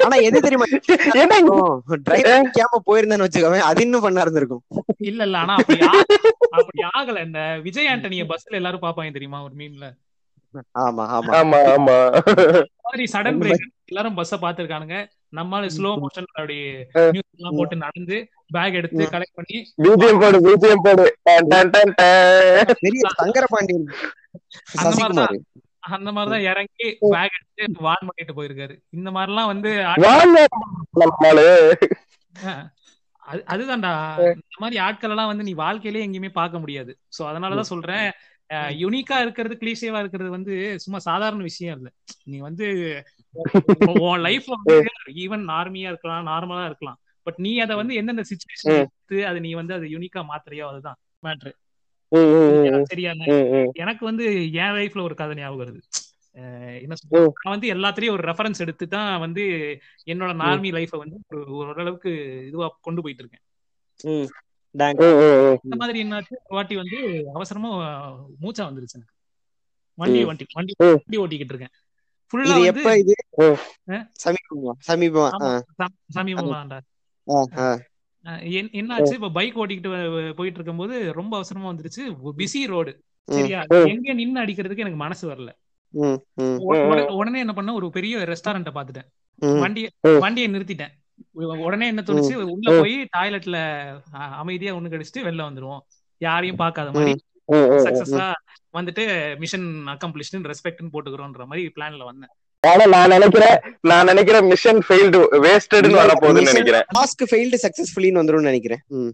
ஆனா எது தெரியுமா ஏன்னா டிரைவ் வைக்காம போயிருந்தேன்னு வச்சுக்கோங்க அது இன்னும் பண்ணா இருந்திருக்கும் இல்ல இல்ல ஆனா அப்படி ஆ- அப்படி ஆகல இந்த விஜய் ஆண்டனிய பஸ்ல எல்லாரும் பாப்பாங்க தெரியுமா ஒரு மீன்ல ஆமா ஆமா ஆமா ஆமா மாதிரி சடன் அந்த பிரேக் எல்லாரும் பஸ்ஸ பாத்துருக்கானுங்க நம்மால ஸ்லோ மோஷன் அப்படி மியூசிக் எல்லாம் போட்டு நடந்து பேக் எடுத்து கலெக்ட் பண்ணி பிஜிஎம் போடு பிஜிஎம் போடு டன், டன், டன், டன். பெரிய சங்கர பாண்டியன் அந்த சசிகுமார் அந்த மாதிரிதான் இறங்கி பேக் எடுத்து வான் பண்ணிட்டு போயிருக்காரு இந்த மாதிரிலாம் வந்து ஆட்கள் வாங்க நம்மளு அது- அதுதான்டா இந்த மாதிரி ஆட்கள் எல்லாம் வந்து நீ வாழ்க்கையிலே எங்கேயுமே பார்க்க முடியாது சோ அதனாலதான் சொல்றேன் யுனிக்கா இருக்கிறது கிளீஷேவா இருக்கிறது வந்து சும்மா சாதாரண விஷயம் இல்ல நீ வந்து உன் லைஃப்ல வந்து ஈவன் நார்மியா இருக்கலாம் நார்மலா இருக்கலாம் பட் நீ அதை வந்து எந்தெந்த சுச்சுவேஷன் எடுத்து அதை நீ வந்து அதை யூனிக்கா மாத்துறியோ அதுதான் மேட்ரு ம், ம், ம், சரியா ம், ம். எனக்கு வந்து என் லைஃப்ல ஒரு கதை ஞாபகம் வருது அஹ் என்ன சொல்றது நான் வந்து எல்லாத்துலயும் ஒரு ரெஃபரன்ஸ் எடுத்து தான் வந்து என்னோட நார்மி லைஃப வந்து ஒரு ஓரளவுக்கு இதுவா கொண்டு போயிட்டு இருக்கேன் ம். டேங். ம், ம், ம். இந்த மாதிரி என்னாச்சு ஒரு வாட்டி வந்து அவசரமா மூச்சா வந்துருச்சு எனக்கு வண்டி ம். வண்டி வண்டி ம். வண்டி ஓட்டிக்கிட்டு இருக்கேன் ஃபுல்லா இது வந்து எப்ப இது ம். ஆ? சமீபமா சமீபமா ஆமா, ஆ, சம- சமீபமாடா ஆ, ஆ. அஹ் என்- என்னாச்சு இப்ப பைக் ஓட்டிக்கிட்டு வ- போயிட்டு இருக்கும்போது ரொம்ப அவசரமா வந்துருச்சு பிஸி ரோடு ம். சரியா ம். எங்க நின்னு அடிக்கிறதுக்கு எனக்கு மனசு வரல ம், ம், உட- உட- உடனே என்ன பண்ண ஒரு பெரிய ரெஸ்டாரண்ட்ட பாத்துட்டேன் ம். வண்டிய ம். வண்டியை நிறுத்திட்டேன் உ- உடனே என்ன தோணுச்சு உள்ள ம். போய் டாய்லெட்ல அமைதியா ஒண்ணு கடிச்சிட்டு வெளில வந்துருவோம் யாரையும் பார்க்காத மாதிரி ம், ம், ம். சக்சஸா வந்துட்டு மிஷன் அக்கம்ப்ளிஷ்டு ரெஸ்பெக்ட்னு போட்டுக்கிறோன்ற மாதிரி பிளான்ல வந்தேன் ஆனா நான் நினைக்கிறேன் நான் நினைக்கிறேன் மிஷன் ஃபெயில்டு வேஸ்டட்னு வர போகுதுன்னு Mission நினைக்கிறேன் task failed successfully வந்துரும்னு நினைக்கிறேன் ம்.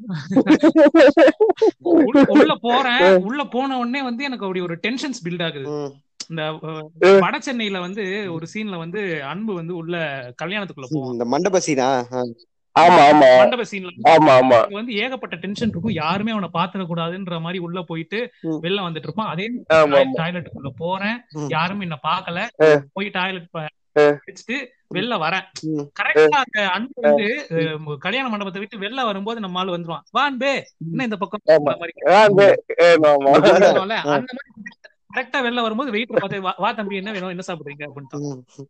உள்ள உள்ள போறேன் உள்ள போன உடனே வந்து எனக்கு அப்படி ஒரு டென்ஷன்ஸ் பில்ட் ஆகுது ம். இந்த அஹ், ம். வட சென்னையில வந்து ஒரு சீன்ல வந்து அன்பு வந்து உள்ள கல்யாணத்துக்குள்ள போவோம் இந்த மண்டப சீனா ஆமா ஆமா மண்டப சீன்ல ஆமா ஆமா வந்து ஏகப்பட்ட டென்ஷன் இருக்கும் யாருமே அவனை பாத்துட கூடாதுன்ற மாதிரி உள்ள போயிட்டு ம். வெளில வந்துட்டு இருப்பான் அதே ஆமா ஆமா டாய்லெட்டுக்குள்ள போறேன் ம். யாரும் என்ன பாக்கல போய் டாய்லெட் வச்சுட்டு வெளில வரேன் ம். கரெக்டா அந்த அன்பு வந்து அஹ், கல்யாண மண்டபத்தை விட்டு வெளில வரும்போது நம்ம ஆளு வந்துருவான் வான் பே என்ன இந்த பக்கம் ஆமா. இந்த மாதிரி ஆ, அந்த- ஆமா, ஆமா. சொல்லுவான்ல, அந்த மாதிரி கரெக்டா வெளில வரும்போது வெயிட்டர் பார்த்து "வா- வா தம்பி என்ன வேணும் என்ன சாப்பிடுறீங்க அப்படின்ட்டு ம்.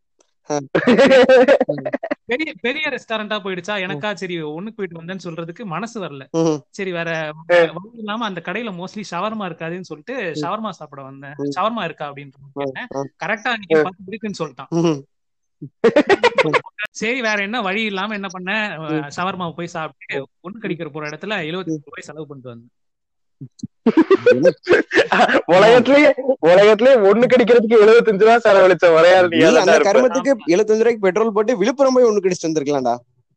பெரிய பெரிய ரெஸ்டாரண்டா போயிடுச்சா எனக்கா சரி ஒண்ணுக்கு போயிட்டு வந்தேன்னு சொல்றதுக்கு மனசு வரல ம். சரி வேற வழி இல்லாம அந்த கடையில மோஸ்ட்லி ஷவர்மா இருக்காதுன்னு சொல்லிட்டு ஷவர்மா சாப்பிட வந்தேன் ம். ஷவர்மா இருக்கா அப்படின்னு கேட்டேன் ம். கரெக்டா அன்னைக்கு பத்து இருக்குன்னு சொல்லிட்டான் ம். சரி வேற என்ன வழி இல்லாம என்ன பண்ணேன் ஷவர்மா போய் சாப்பிட்டு ஒண்ணு கடிக்கிற போற இடத்துல எழுபத்தி ரூபாய் செலவு பண்ணிட்டு வந்தேன் உலகத்திலேயே உலகத்திலேயே ஒண்ணு கடிக்கிறதுக்கு எழுபத்தஞ்சு ரூபா செலவழிச்ச வரையாறு நீ அந்த கர்மத்துக்கு எழுபத்தஞ்சு ரூபாய்க்கு பெட்ரோல் போட்டு விழுப்புரம் போய் ஒண்ணு கடிச்சிட்டு வந்திருக்கலாம்டா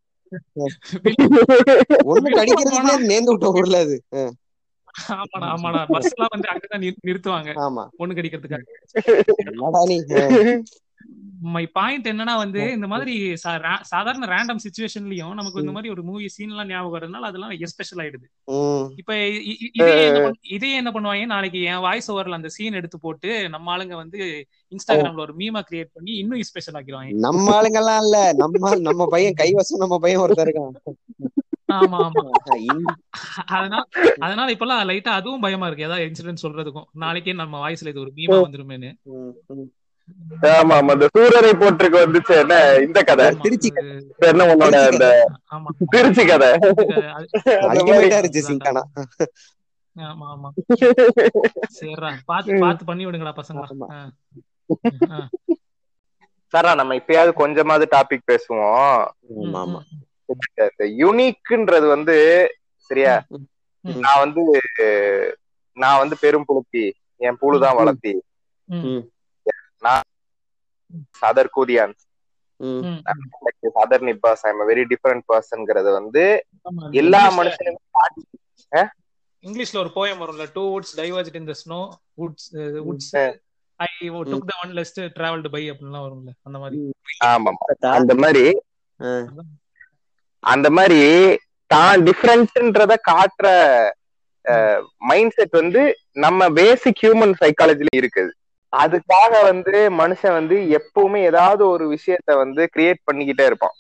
ஒண்ணு கடிக்கிறதுக்குனே நேர்ந்து விட்ட ஊர்ல அது ஆ, ஆமாடா ஆமாடா பஸ் எல்லாம் வந்து அங்கதான் நிறு- நிறுத்துவாங்க ஆமா ஒண்ணு கடிக்கிறதுக்காக என்னடா நீ ஆ, மை பாயிண்ட் என்னன்னா வந்து இந்த மாதிரி சா- ரா- சாதாரண ரேண்டம் சுச்சுவேஷன்லயும் நமக்கு இந்த மாதிரி ஒரு மூவி சீன் எல்லாம் ஞாபகம் வரதுனால அதெல்லாம் எஸ்பெஷல் ஆயிடுது ம், இப்ப இ- இ- இதே என்ன பண்ணு- இதே என்ன பண்ணுவாங்க நாளைக்கு என் வாய்ஸ் ஓவர்ல அந்த சீன் எடுத்து போட்டு நம்ம ஆளுங்க வந்து இன்ஸ்டாகிராம்ல ஒரு மீமா கிரியேட் பண்ணி இன்னும் ஸ்பெஷல் ஆக்கிடுவாங்க நம்ம ஆளுங்கெல்லாம் இல்ல நம்ம நம்ம பையன் கைவசம் நம்ம பையன் ஒருத்தர் இருக்கான் ஆமா ஆமா இந்த- அதனால அதனால இப்பெல்லாம் லைட்டா அதுவும் பயமா இருக்கு ஏதாவது இன்சிடென்ட் சொல்றதுக்கும் நாளைக்கே நம்ம வாய்ஸ்ல இது ஒரு மீமா வந்துருமேன்னு ம், ம். ஆமா ஆமா இந்த சூரரை போட்டிருக்கு வந்துச்சு என்ன இந்த கதை ஆமா, திருச்சி அது- என்ன உன்னோட அந்த ஆமா திருச்சி கதை அது- அது- அல்டிமேட்டா இருந்துச்சு சிங்கானா ஆமா ஆமா சரிடா பாத்து பாத்து பண்ணி விடுங்கடா பசங்களா ஆமா. ஆ. ஆ. சாரா நம்ம இப்பயாவது கொஞ்சமாவது டாபிக் பேசுவோம் ஆமா ஆமா இந்த யூனிக்ன்றது வந்து சரியா ம். ம். நான் வந்து நான் வந்து பெரும் புழுத்தி என் புழுதான் வளர்த்தி ம். அதர் கூதியான் ம், ம், ம். அதர் நிப்பாஸ் ஐம் வெரி டிஃபரெண்ட் பர்சன்ங்கிறது வந்து ஆமா, எல்லா இங்கிலீஷ்ல- மனுஷனுமே இங்கிலீஷ்ல ஒரு போயம் வரும்ல two woods diverge in the snow woods woods I took the one less travelled by அப்படிலாம் வரும்ல அந்த மாதிரி ஆமா அந்த மாதிரி ஆ, அந்த மாதிரி தான் டிஃபரெண்ட்ன்றத காட்டுற மைண்ட் செட் வந்து நம்ம பேசிக் ஹியூமன் சைக்காலஜில இருக்குது அதுக்காக வந்து மனுஷன் வந்து எப்பவுமே ஏதாவது ஒரு விஷயத்த வந்து கிரியேட் பண்ணிக்கிட்டே இருப்பான்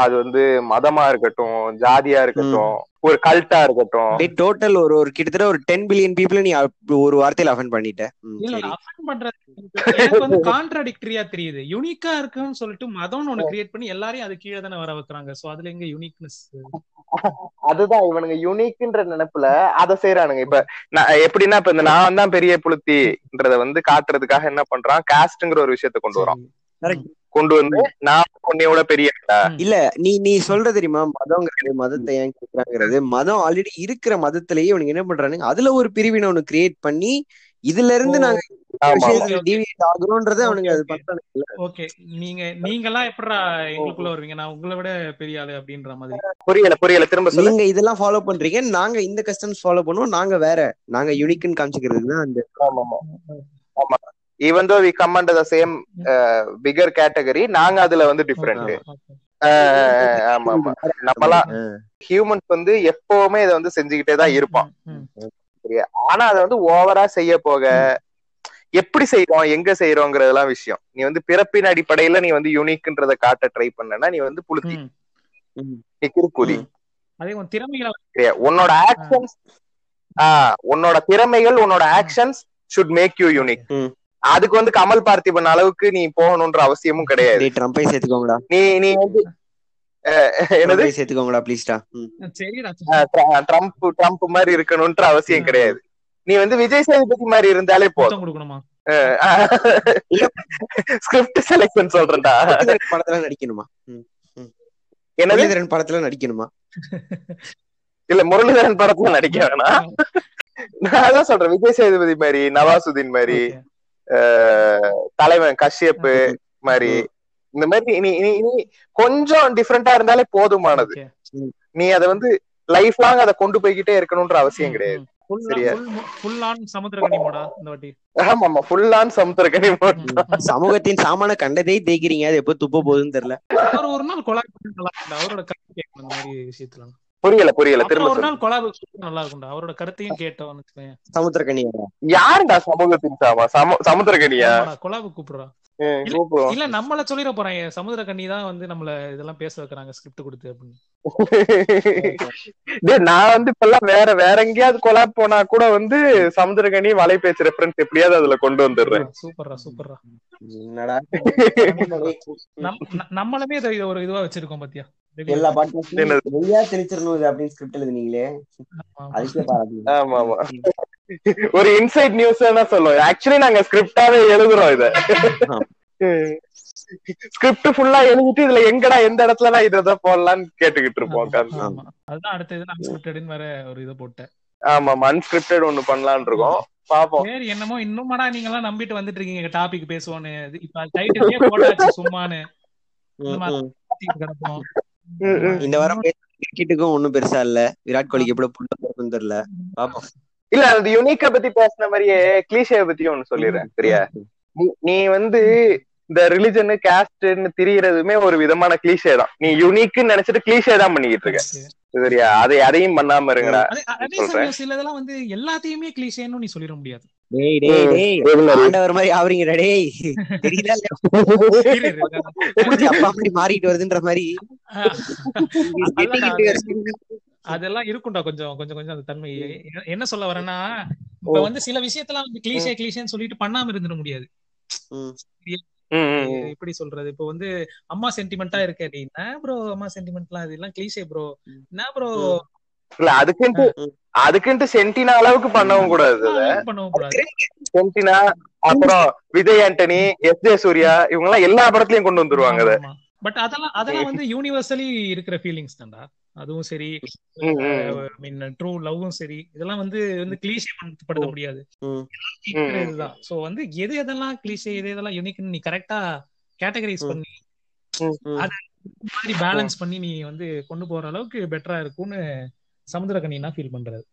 அது வந்து மதமா இருக்கட்டும் ஜாதியா இருக்கட்டும் ஒரு கல்ட்டா இருக்கட்டும் அப்படியே டோட்டல் ஒரு ஒரு கிட்டத்தட்ட ஒரு டென் பில்லியன் பீப்புள் நீ அப்~ ஒரு வார்த்தையில அஃபெண்ட் பண்ணிட்ட ம், இல்ல சரி அஃபெண்ட் பண்றது எனக்கு வந்து கான்ட்ராடிக்டரியா தெரியுது யூனிக்கா இருக்குன்னு சொல்லிட்டு மதம்னு ஒண்ணு கிரியேட் பண்ணி எல்லாரையும் அது கீழே தானே வர வைக்கிறாங்க சோ அதுல எங்க யூனிக்னஸ் அதுதான் இவனுங்க யுனிக்ன்ற நினைப்புல அதை செய்யறானுங்க இப்ப நான் எப்படின்னா இப்ப இந்த நான் தான் பெரிய புளுத்தின்றத வந்து காட்டுறதுக்காக என்ன பண்றான் காஸ்ட்ங்கிற ஒரு விஷயத்த கொண்டு வரான் கொண்டு வந்து நான் உன்னையோட பெரிய இல்ல நீ நீ சொல்ற தெரியுமா மதங்கிறது மதத்தை ஏன் கேக்குறாங்கிறது மதம் ஆல்ரெடி இருக்கிற மதத்திலேயே இவனுக்கு என்ன பண்றானுங்க அதுல ஒரு பிரிவினை ஒண்ணு கிரியேட் பண்ணி இதுல இருந்து ஓ. நாங்க ஆமா விஷயத்துல டிவியேட் ஆகுறோன்றதை அவனுங்க அது Okay, okay. பண்றானுங்க ஓகே நீங்க நீங்க எல்லாம் எப்படா எங்களுக்குள்ள வருவீங்க நான் உங்களை விட பெரிய ஆளு அப்படின்ற மாதிரி புரியல புரியல திரும்ப சொல்லு நீங்க இதெல்லாம் ஃபாலோ பண்றீங்க நாங்க இந்த கஸ்டம்ஸ் ஃபாலோ பண்ணுவோம் நாங்க வேற நாங்க யூனிக்னு காமிச்சிக்கிறது தான் அந்த ஆமா ஆமா ஆமா even though we come under the same figure category நாங்க அதுல வந்து டிஃபரெண்ட் Okay. ஆமா ஆமா நம்மலாம் ஹியூமன்ஸ் வந்து எப்பவுமே இதை வந்து செஞ்சுக்கிட்டே தான் இருப்பான் ம், ஆனா அதை வந்து ஓவரா செய்ய போக எப்படி செய்யறோம் எங்க செய்யறோங்கிறதெல்லாம் விஷயம் நீ வந்து பிறப்பின் அடிப்படையில நீ வந்து யூனிக்ன்றத காட்ட ட்ரை பண்ணனா நீ வந்து புளுத்தி ம். நீ கிறுக்குதி ம். அதே உன் திறமைகளை சரியா? உன்னோட ஆக்ஷன்ஸ் ஆஹ் உன்னோட திறமைகள் உன்னோட actions should make you unique hmm. அதுக்கு வந்து கமல் பார்த்திபன் அளவுக்கு நீ போகணும்ன்ற அவசியமும் கிடையாது டேய் ட்ரம்பை சேர்த்துக்கோங்கடா நீ நீ வந்து அஹ், என்னது ட்ரம்பை சேர்த்துக்கோங்கடா ப்ளீஸ்டா சரிடா அஹ், ட்ர- ட்ரம்ப் ட்ரம்ப் மாதிரி இருக்கணும்ன்ற அவசியம் கிடையாது நீ வந்து விஜய் சேதுபதி மாதிரி இருந்தாலே போதும் முத்தம் கொடுக்கணுமா ஸ்கிரிப்ட் செலக்ஷன் சொல்றேன்டா முரளிதரன் படத்துல நடிக்கணுமா ம். என்னது முரளிதரன் படத்துல நடிக்கணுமா இல்ல முரளிதரன் படத்துல நடிக்க வேணாம் நான் அதான் சொல்றேன் விஜய் சேதுபதி மாதிரி நவாசுதீன் மாதிரி Okay. அஹ், தலைவன் கஷ்யப் மாதிரி இந்த மாதிரி நீ நீ நீ கொஞ்சம் டிஃப்ரெண்டா இருந்தாலே போதுமானது Okay. நீ அதை வந்து லைஃப் லாங் அதை கொண்டு போய்கிட்டே இருக்கணும்ன்ற அவசியம் கிடையாது Full- சரியா? full- full on சமுத்திரகனி மோடா இந்த வாட்டி ஆமா ஆமா ஃபுல் ஆன் சமுத்திரக்கனி மட்டும் சமூகத்தின் சாமான கண்டதை தேய்க்கிறீங்க அது எப்போ துப்ப போகுதுன்னு தெரியல அவர் ஒரு நாள் கொலாப் நல்லா இருக்கும்டா அவரோட கருத்து கேட்கணும் இந்த மாதிரி விஷயத்துல புரியல புரியல அப்புறம் திரும்ப ஒரு சொல்லு நாள் கொலாப் நல்லா இருக்கும்டா அவரோட கருத்தையும் கேட்டோம்னு வச்சுக்கோயேன் சமுத்திரக்கனியா யாருடா சமூகத்தின் சாமா சமு சமுத்திரக்கனியா கொலாபு கூப்பிடுறா ம், இல்ல- கூப்பிடுவோம் இல்ல நம்மள சொல்லிட போறாங்க சமுத்திரகண்ணி தான் வந்து நம்மள இதெல்லாம் பேச வைக்கிறாங்க ஸ்கிரிப்ட் கொடுத்து அப்படின்னு டேய் நான் வந்து இப்பெல்லாம் வேற வேற எங்கேயாவது கொலாப் போனா கூட வந்து சமுத்திரகனி வலை பேச்சு ரெஃபரன்ஸ் எப்படியாவது அதுல கொண்டு வந்துடுறேன் சூப்பர்ரா சூப்பர்ரா என்னடா நம் ந- நம்மளுமே இதை இதை ஒரு இதுவா வச்சிருக்கோம் பாத்தியா எல்லா பாட்டும் என்னது? நெய்யா தெளிச்சிடணும் இது அப்படின்னு ஸ்கிரிப்ட் எழுதுனீங்களே ஆமா. அதுக்கே பாராட்டு ஆமா ஆமா ஒரு இன்சைட் நியூஸ் சொல்லுவோம் ஆக்சுவலி நாங்க ஸ்கிரிப்டாவே எழுதுறோம் இத ஸ்கிரிப்ட் ஃபுல்லா எழுதிட்டு இதுல எங்கடா எந்த இடத்துல நான் இதை போடலாம்னு கேட்டுக்கிட்டு இருப்போம் உட்கார்ந்து. ஆமா. அதுதான் அடுத்த இது நான் ஸ்கிரிப்டட்னு வேற ஒரு இதை போட்டேன் ஆமா ஆமா அன்ஸ்கிரிப்டட் ஒண்ணு பண்ணலாம்னு இருக்கோம் பாப்போம் சரி என்னமோ இன்னுமாடா நீங்க எல்லாம் நம்பிட்டு வந்துட்டு இருக்கீங்க டாபிக் பேசுவோன்னு இது இப்ப டைட்டிலே போட்டாச்சு சும்மான்னு இந்த மாதிரி பேசிட்டு கிடப்போம். ம், ம். இந்த வாரம் கிரிக்கெட்டுக்கும் ஒண்ணும் பெருசா இல்ல விராட் கோலிக்கு எப்படி புள்ள பிறக்குன்னு தெரியல பாப்போம் இல்ல அந்த யுனிக்க பத்தி பேசின மாதிரியே கிளீஷே பத்தியும் ஒண்ணு சொல்லிடுறேன் சரியா நீ- நீ வந்து இந்த ரிலிஜன் கேஸ்ட்னு திரியறதுமே ஒரு விதமான கிளீஷே தான் நீ யூனிக்னு நினைச்சிட்டு கிளீஷே தான் பண்ணிக்கிட்டு இருக்க Okay. சரியா அதை அதையும் பண்ணாம இருங்கடா அதே- அதே சொல்றேன். சமயம் சில இதெல்லாம் வந்து எல்லாத்தையுமே கிளீஷேன்னு நீ சொல்லிட முடியாது டேய் டேய் டேய் எது மாதிரி? ஆண்டவர் மாதிரி ஆவறீங்கடா டேய் தெரியல இரு, இரு, எப்படி அப்பா மாதிரி மாறிட்டு வருதுன்ற மாதிரி அதான் getting into your skin. அதெல்லாம் இருக்கும்டா கொஞ்சம் கொஞ்சம் கொஞ்சம் அந்த தன்மை எ- என்ன சொல்ல வரேன்னா இப்ப வந்து சில விஷயத்தெல்லாம் வந்து கிளீஷே கிளீஷேன்னு சொல்லிட்டு பண்ணாம இருந்துட முடியாது ம். ம், ம், ம். எப்படி சொல்றது இப்ப வந்து அம்மா சென்டிமெண்டா இருக்க நீ என்ன ப்ரோ அம்மா சென்டிமெண்ட்லாம் இதெல்லாம் கிளீஷே ப்ரோ என்ன ப்ரோ இல்ல அதுக்குன்ட்டு அதுக்குன்ட்டு சென்டினா அளவுக்கு பண்ணவும் கூடாது அத. பண்ணவும் கூடாது சென்டினா அப்புறம் விஜய் ஆண்டனி எஸ் ஜே சூர்யா இவங்க எல்லாம் எல்லா படத்துலயும் கொண்டு வந்துருவாங்க அத பட் அதெல்லாம் அதெல்லாம் வந்து யூனிவர்சலி இருக்கிற ஃபீலிங்ஸ் தான்டா அதுவும் சரி ம், ம். மீன் ட்ரூ லவ்வும் சரி இதெல்லாம் வந்து வந்து கிளீஷே படுத்த முடியாது ம். இருக்கிற இதுதான் சோ வந்து எது எதெல்லாம் கிளீஷே எது எதெல்லாம் யூனிக்னு நீ கரெக்டா கேட்டகரைஸ் ம். பண்ணி ம். அது மாதிரி பேலன்ஸ் பண்ணி நீ வந்து கொண்டு போற அளவுக்கு பெட்டரா இருக்கும்னு சமுத்திரக்கனி நான் ஃபீல் பண்றது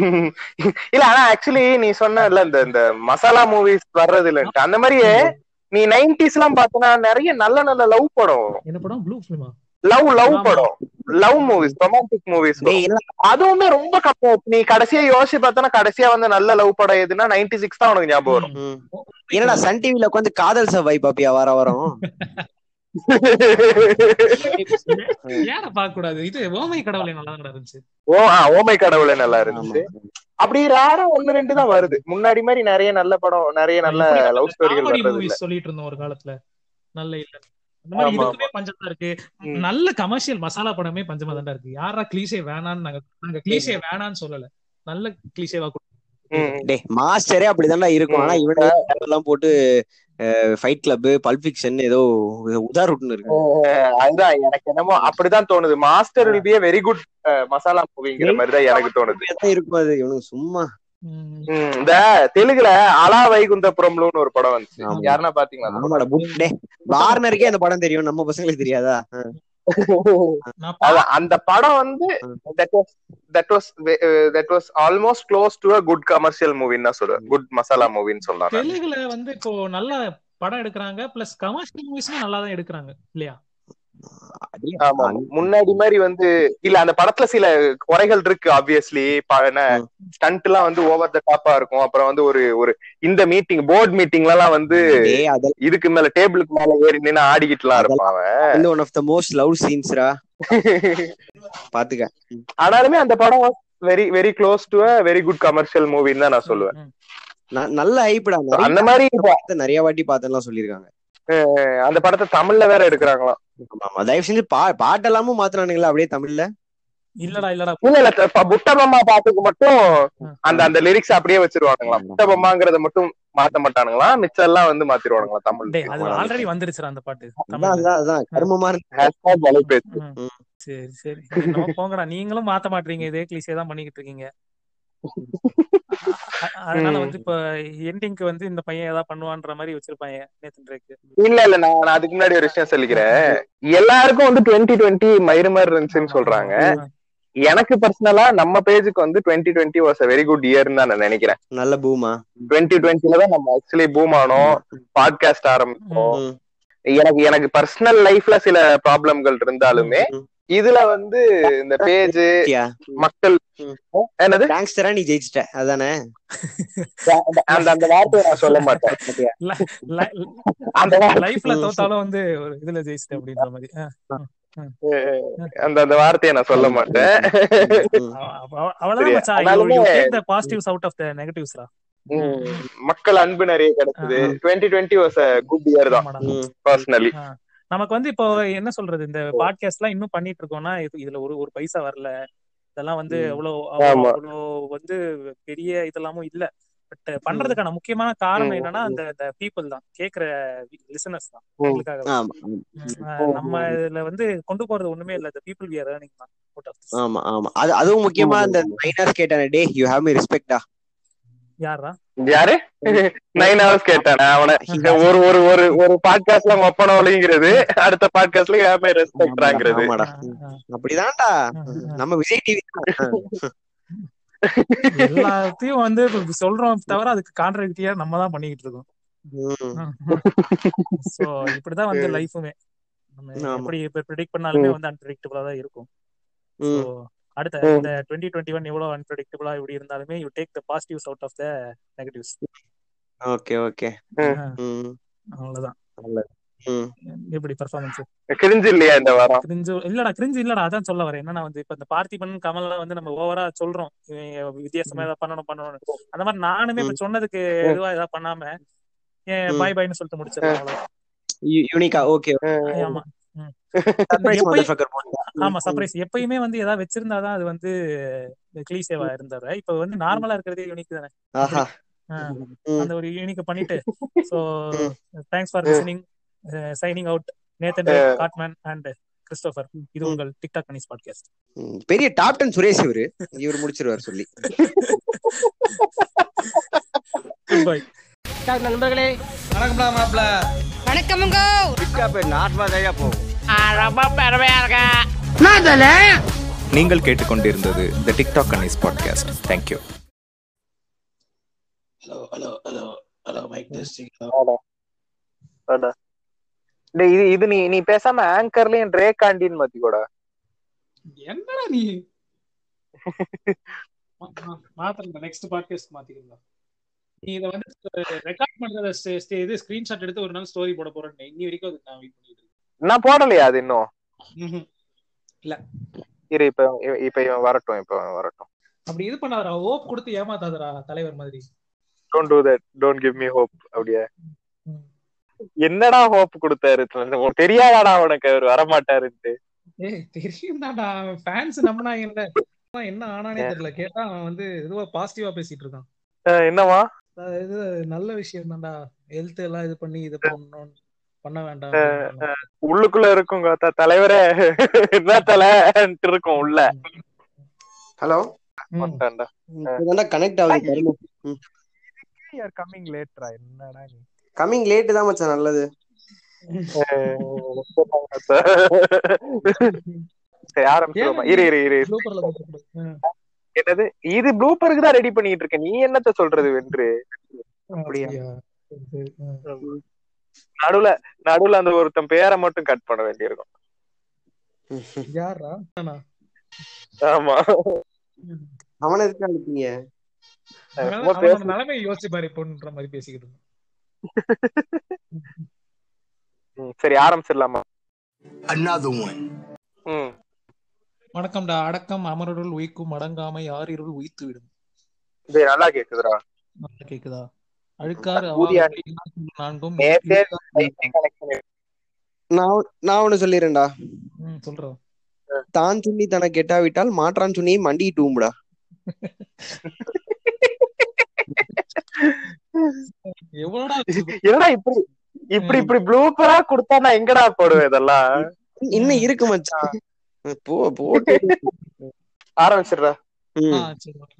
இல்ல ஆனா ஆக்சுவலி நீ சொன்னல இந்த இந்த மசாலா மூவிஸ் வர்றது இல்லன்ட்டு அந்த மாதிரியே நீ நைன்டிஸ் எல்லாம் பார்த்தனா நிறைய நல்ல நல்ல லவ் படம் வரும் என்ன படம் ப்ளூ ஃபிலிமா லவ் லவ் ஆமா. படம் லவ் மூவிஸ் ரொமான்டிக் மூவிஸ் டேய் எல்லாம் அதுவுமே ரொம்ப கம்மி நீ கடைசியா யோசிச்சு பார்த்தனா கடைசியா வந்து நல்ல லவ் படம் எதுனா நைன்டி சிக்ஸ் தான் உனக்கு ஞாபகம் வரும் ம். என்னடா சன் டிவில உட்காந்து காதல் சவாய் பாப்பியா வார வாரம் ஏற பாக்க கூடாது இது ஓமை கடவுளை நல்லா இருந்துச்சு ஓ ஆ, ஓமை கடவுளே நல்லா ஆமா இருந்துச்சு அப்படி ரேரா ஒண்ணு ரெண்டு தான் வருது முன்னாடி மாதிரி நிறைய நல்ல படம் நிறைய நல்ல லவ் ஸ்டோரிகள் காமெடி வர்றது இல்ல மூவிஸ் சொல்லிட்டு இருந்தோம் ஒரு காலத்துல நல்ல இல்ல அந்த மாதிரி ஆமா, இதுக்குமே பஞ்சம் தான் இருக்கு ம். நல்ல கமர்ஷியல் மசாலா படமே பஞ்சமா தான் இருக்கு யாரா கிளீஷே வேணான்னு நாங்க நாங்க கிளீஷே வேணான்னு சொல்லல நல்ல கிளீஷேவா ம், டே மாஸ்டரே அப்படிதான்டா இருக்கும் ஆனா ம். இவனே எல்லாம் போட்டு ஃபைட் கிளப் பல்ப் ஃபிக்ஷன் ஏதோ உதார் ரூட்னு இருக்கு அஹ் அதுதான் எனக்கு என்னமோ அப்படிதான் தோணுது Master will be very good masala மூவிங்கிற மாதிரி தான் எனக்கு தோணுது தான் இருக்கும் அது இவனுக்கு சும்மா ம். ம், இந்த தெலுங்குல அலா வைகுந்தபுரம்னு ஒரு படம் வந்துச்சு ஆமா. யாருன்னா பாத்தீங்களா அந்த ஆமாடா புட் டே வார்னருக்கே அந்த படம் தெரியும் நம்ம பசங்களுக்கு தெரியாதா படம்? நான் அதான், அந்த படம் வந்து that was that was uh, that was almost close to a good commercial movie தான் சொல்லுவேன் குட் மசாலா மூவின்னு சொல்லலாம் நான். தெலுங்குல வந்து இப்போ நல்ல படம் எடுக்கிறாங்க பிளஸ் கமர்ஷியல் மூவிஸும் நல்லா தான் எடுக்கிறாங்க இல்லையா ஆமா முன்னாடி மாதிரி வந்து இல்ல அந்த படத்துல சில குறைகள் இருக்கு ஆப்வியஸ்லி ம். ஸ்டண்ட் எல்லாம் வந்து ஓவர் த டாப்பா இருக்கும் அப்புறம் வந்து ஒரு ஒரு இந்த மீட்டிங் போர்ட் மீட்டிங்ல எல்லாம் வந்து டேய் அதெல்லாம் இதுக்கு மேல டேபிளுக்கு மேல ஏறி நின்னு ஆடிக்கிட்டு எல்லாம் இருப்பான் அவன் வந்து one of the most love சீன்ஸ்ரா பாத்துக்க ஆனாலுமே அந்த படம் very very close to a very good commercial மூவின்னு தான் நான் சொல்லுவேன் ம். ந- நல்ல ஹைப்டா அந்த மாதிரி இப்ப நிறைய வாட்டி பார்த்தேன்லாம் சொல்லியிருக்காங்க அந்த படத்தை தமிழ்ல வேற எடுக்கிறாங்களாம் ஆமா, ஆமா. தயவு செஞ்சு பா பாட்டெல்லாமும் மாத்துறானுங்களா அப்படியே தமிழ்ல இல்லடா இல்லடா இல்ல இல்ல இப்ப புட்டபொம்மா பாட்டுக்கு மட்டும் ம். அந்த அந்த லிரிக்ஸ் அப்படியே வச்சிருவானுங்களாம் புட்டபொம்மாங்கிறத மட்டும் மாத்த மாட்டானுங்களாம் மிச்சம் எல்லாம் வந்து மாத்திருவானுங்களா தமிழ் டேய் அது ஆல்ரெடி வந்துருச்சுடா அந்த பாட்டு அதான் தமிழ்ல அதான் அதான் கர்மமா இருந்து ஹேஷ்டாக் வலைபேச்சு ம். சரி சரி என்னமோ போங்கடா நீங்களும் மாத்த மாட்டீங்க இதே கிளிஷே தான் பண்ணிக்கிட்டு இருக்கீங்க அ- அதனால வந்து இப்ப எண்டிங்க்கு வந்து இந்த பையன் ஏதாவது பண்ணுவான்ற மாதிரி வச்சிருப்பாங்க நேத்தன் ரேக்கு இல்ல இல்ல நான் நான் அதுக்கு முன்னாடி ஒரு விஷயம் சொல்லிக்கிறேன் எல்லாருக்கும் வந்து டுவெண்ட்டி டுவெண்ட்டி மயிறு மாதிரி இருந்துச்சுன்னு சொல்றாங்க எனக்கு பர்சனலா நம்ம பேஜுக்கு வந்து twenty twenty was a very good இயர்னு தான் நான் நினைக்கிறேன் நல்ல பூமா டுவெண்ட்டி டுவெண்ட்டில தான் நம்ம ஆக்சுவலி பூம் ஆனோம் பாட்காஸ்ட் ஆரம்பிச்சோம் ம், எனக்கு எனக்கு பர்சனல் லைஃப்ல சில ப்ராப்ளம்கள் இருந்தாலுமே ம். இதுல வந்து இந்த பேஜ் யா. மக்கள் ம். என்னது gangster-ஆ நீ ஜெயிச்சிட்ட அதானே அந்த அந்த வார்த்தையை நான் சொல்ல மாட்டேன் அந்த வா- லைஃப்ல ம். தோத்தாலும் வந்து ஒரு இதுல ஜெயிச்சிட்டேன் அப்படின்ற மாதிரி ஆ. அந்த அந்த வார்த்தையை நான் சொல்ல மாட்டேன் ம். அவ- அவ- அவ்வளவுதான் சரியா? மச்சான் ஆனாலுமே- you take the positives out of the negatives-டா. ம். மக்கள் அன்பு நிறைய கிடைச்சது twenty twenty was a good year தான் ஆமாடா. ம். Personally ah. நமக்கு வந்து இப்போ என்ன சொல்றது இந்த பாட்காஸ்ட் எல்லாம் இன்னும் பண்ணிட்டு இருக்கோம்னா இது- இதுல ஒரு ஒரு பைசா வரல இதெல்லாம் வந்து ம். அவ்வளோ ஆமா. அவ்வளோ வந்து பெரிய இதெல்லாமும் இல்ல பட் பண்றதுக்கான முக்கியமான காரணம் ம். என்னன்னா அந்த அந்த பீப்புள் தான் கேக்குற லிசனர்ஸ் தான் ம். அவங்களுக்காக தான். ஆமா ம், ஆ, நம்ம இதுல வந்து கொண்டு போறது ஒண்ணுமே இல்ல the people we are earning தான் out of this. ஆமா ஆமா அது அதுவும் முக்கியமா அந்த மைனர்ஸ் கேட்டானே டே யூ ஹேவ் மீ ரெஸ்பெக்டா யாரா யாரு நைன் ஹவர்ஸ் கேட்டேன் அவனை ஒரு ஒரு ஒரு ஒரு பாட்காஸ்ட்ல ஒப்பன ஒலிங்கிறது அடுத்த பாட்காஸ்ட்ல யாருமே ரெஸ்பெக்ட்ராங்கிறது ஆமாடா ஆ, ஆ, அப்படிதான்டா ஆ, ஆ. நம்ம விஜய் டிவி எல்லாத்தையும் வந்து இப்ப சொல்றோம் தவிர அதுக்கு கான்ட்ராக்டியா நம்ம தான் பண்ணிக்கிட்டு இருக்கோம் சோ இப்படிதான் வந்து லைஃபுமே நம்ம ஆமா. எப்படி இப்ப ப்ரெடிக்ட் பண்ணாலுமே வந்து அன்பிரடிக்டபிளா தான் இருக்கும் So, அடுத்த ம். இந்த டுவெண்ட்டி டுவெண்ட்டி ஒன் எவ்வளவு அன்பிரடிக்டபிளா இப்படி இருந்தாலுமே you take the positives out of the negatives okay okay அவ்வளவுதான் ம் எப்படி பர்ஃபார்மன்ஸ் கிரிஞ்சு இல்லையா இந்த வாரம் கிரிஞ்சு இல்லடா கிரிஞ்சு இல்லடா அதான் சொல்ல வரேன் என்னன்னா வந்து இப்ப இந்த பார்த்திபன் கமல்லாம் வந்து நம்ம ஓவரா சொல்றோம் இவன் வித்தியாசமா ஏதாவது பண்ணணும் பண்ணணும் அந்த மாதிரி நானுமே இப்ப சொன்னதுக்கு எதுவா ஏதாவது பண்ணாம ஏன் ம். பாய் பாய்னு சொல்லிட்டு முடிச்சிடலாம் அவ்வளவுதான். யூனிக்கா ஓகே ஆமா சர்ப்ரைஸ் எப்பயும் மதர்ஃபக்கர் ஆமா சர்ப்ரைஸ் எப்பயுமே வந்து ஏதாவது வச்சிருந்தாதான் அது வந்து கிளீசேவா இருந்தாரு இப்ப வந்து நார்மலா இருக்கிறதே யூனிக் தானே ஆஹா ஆ, ம். அந்த ஒரு யூனிக் பண்ணிட்டு so thanks for listening signing out Nathan Godman and Christopher இது உங்கள் டிக்டாக் கனிஸ் பாட்காஸ்ட் ம். பெரிய டாப் டென் சுரேஷ் இவரு இவர் முடிச்சிருவார் சொல்லி குட் பை நண்பர்களே வணக்கம்டா மாப்ள வணக்கமுங்க நீங்கள் கேட்டுக்கொண்டிருந்தது the TikTok அன்னிஸ் podcast thank you hello hello hello hello mic testing டேய், இது இது நீ நீ பேசாம ஆங்கர்லயும் ட்ரே காண்டின்னு மாத்திக்கோடா என்னடா நீ மாத்திரம் நெக்ஸ்ட் பாட்காஸ்ட் மாத்திக்கலாம் நீ இத வந்து ரெக்கார்ட் பண்றத ஸ்டே- ஸ்டே- இது ஸ்கிரீன்ஷாட் எடுத்து ஒரு நாள் ஸ்டோரி போட போறேன் இன்னி வரைக்கும் அதுக்கு நான் வெயிட் பண்ணிட்டு இருக்கேன் நான் போடலையா அது இன்னும் ம்ஹும். இரு இப்ப இவ- இப்ப இவன் வரட்டும் இப்ப இவன் வரட்டும் அப்படி இது பண்ணாதடா ஓப் கொடுத்து ஏமாத்தாதடா தலைவர் மாதிரி don't do that don't give me hope அப்படியே ம். என்னடா ஹோப் கொடுத்தாரு உனக்கு தெரியாதாடா உனக்கு அவர் வரமாட்டாருன்ட்டு ஏய் தெரியும் தான்டா ஃபேன்ஸ் நம்பினாங்கல்ல அவன் என்ன ஆனானே தெரியல கேட்டா அவன் வந்து இதுவா பாசிட்டிவா பேசிட்டு இருக்கான் அஹ் என்னவா அஹ் இது நல்ல விஷயம் தான்டா ஹெல்த் எல்லாம் இது பண்ணி இது பண்ணணும் பண்ண வேண்டாம் உள்ளுக்குள்ள இருக்கும் காத்தா தலைவரே என்ன தலைன்ட்டு இருக்கும் உள்ள ஹலோ ம். வந்துட்டான்டா. இப்பதான் கனெக்ட் ஆகுது பாருங்க கம்மிங் லேட்ரா என்னடா நீ கம்மிங் லேட் தான் மச்சான் நல்லது சரி ஆரம்பிச்சிருவோமா இரு இரு இரு இரு. சூப்பர்ல போட்டு ம். என்னது இது ப்ளூப்பருக்கு தான் ரெடி பண்ணிட்டு இருக்கேன் நீ என்னத்த சொல்றது வென்று அப்படியா? அப்படியா சரி, சரி. ம். நடுவுல நடுவுல அந்த ஒருத்தன் பேரை மட்டும் கட் பண்ண வேண்டியிருக்கும் யாரா நானா? ஆமா அவனை எதுக்கு அனுப்பிங்க அவன் சும்மா அவனோட பேசு. நிலைமையை யோசிச்சு பாரு இப்போன்ற மாதிரி பேசிக்கிட்டு இருந்தான். ம், சரி ஆரம்பிச்சிடலாமா Another one. ம் வணக்கம்டா அடக்கம் அமரருள் உயிக்கும் அடங்காமை யாரிருள் உயித்து விடும் இது நல்லா கேக்குதுடா நல்லா கேக்குதா அழுக்காறு ஊதியா அவாவுக்கு இன்னார் நான்கும் நேத்தே இழுக்கார் நான் நான் ஒண்ணு சொல்லிடுறேன்டா ம், சொல்றோம் தான் சுண்ணி தன கெட்டாவிட்டால் மாற்றான் சுண்ணியை மண்டி டூம்புடா எவ்வளோடா என்னடா இப்படி இப்படி இப்படி ப்ளூப்பரா கொடுத்தா நான் எங்கடா போடுவேன் இதெல்லாம் இன்னும் இருக்கு மச்சான் போ போட்டு ஆரம்பிச்சிடுறா ம். ஆ, சரி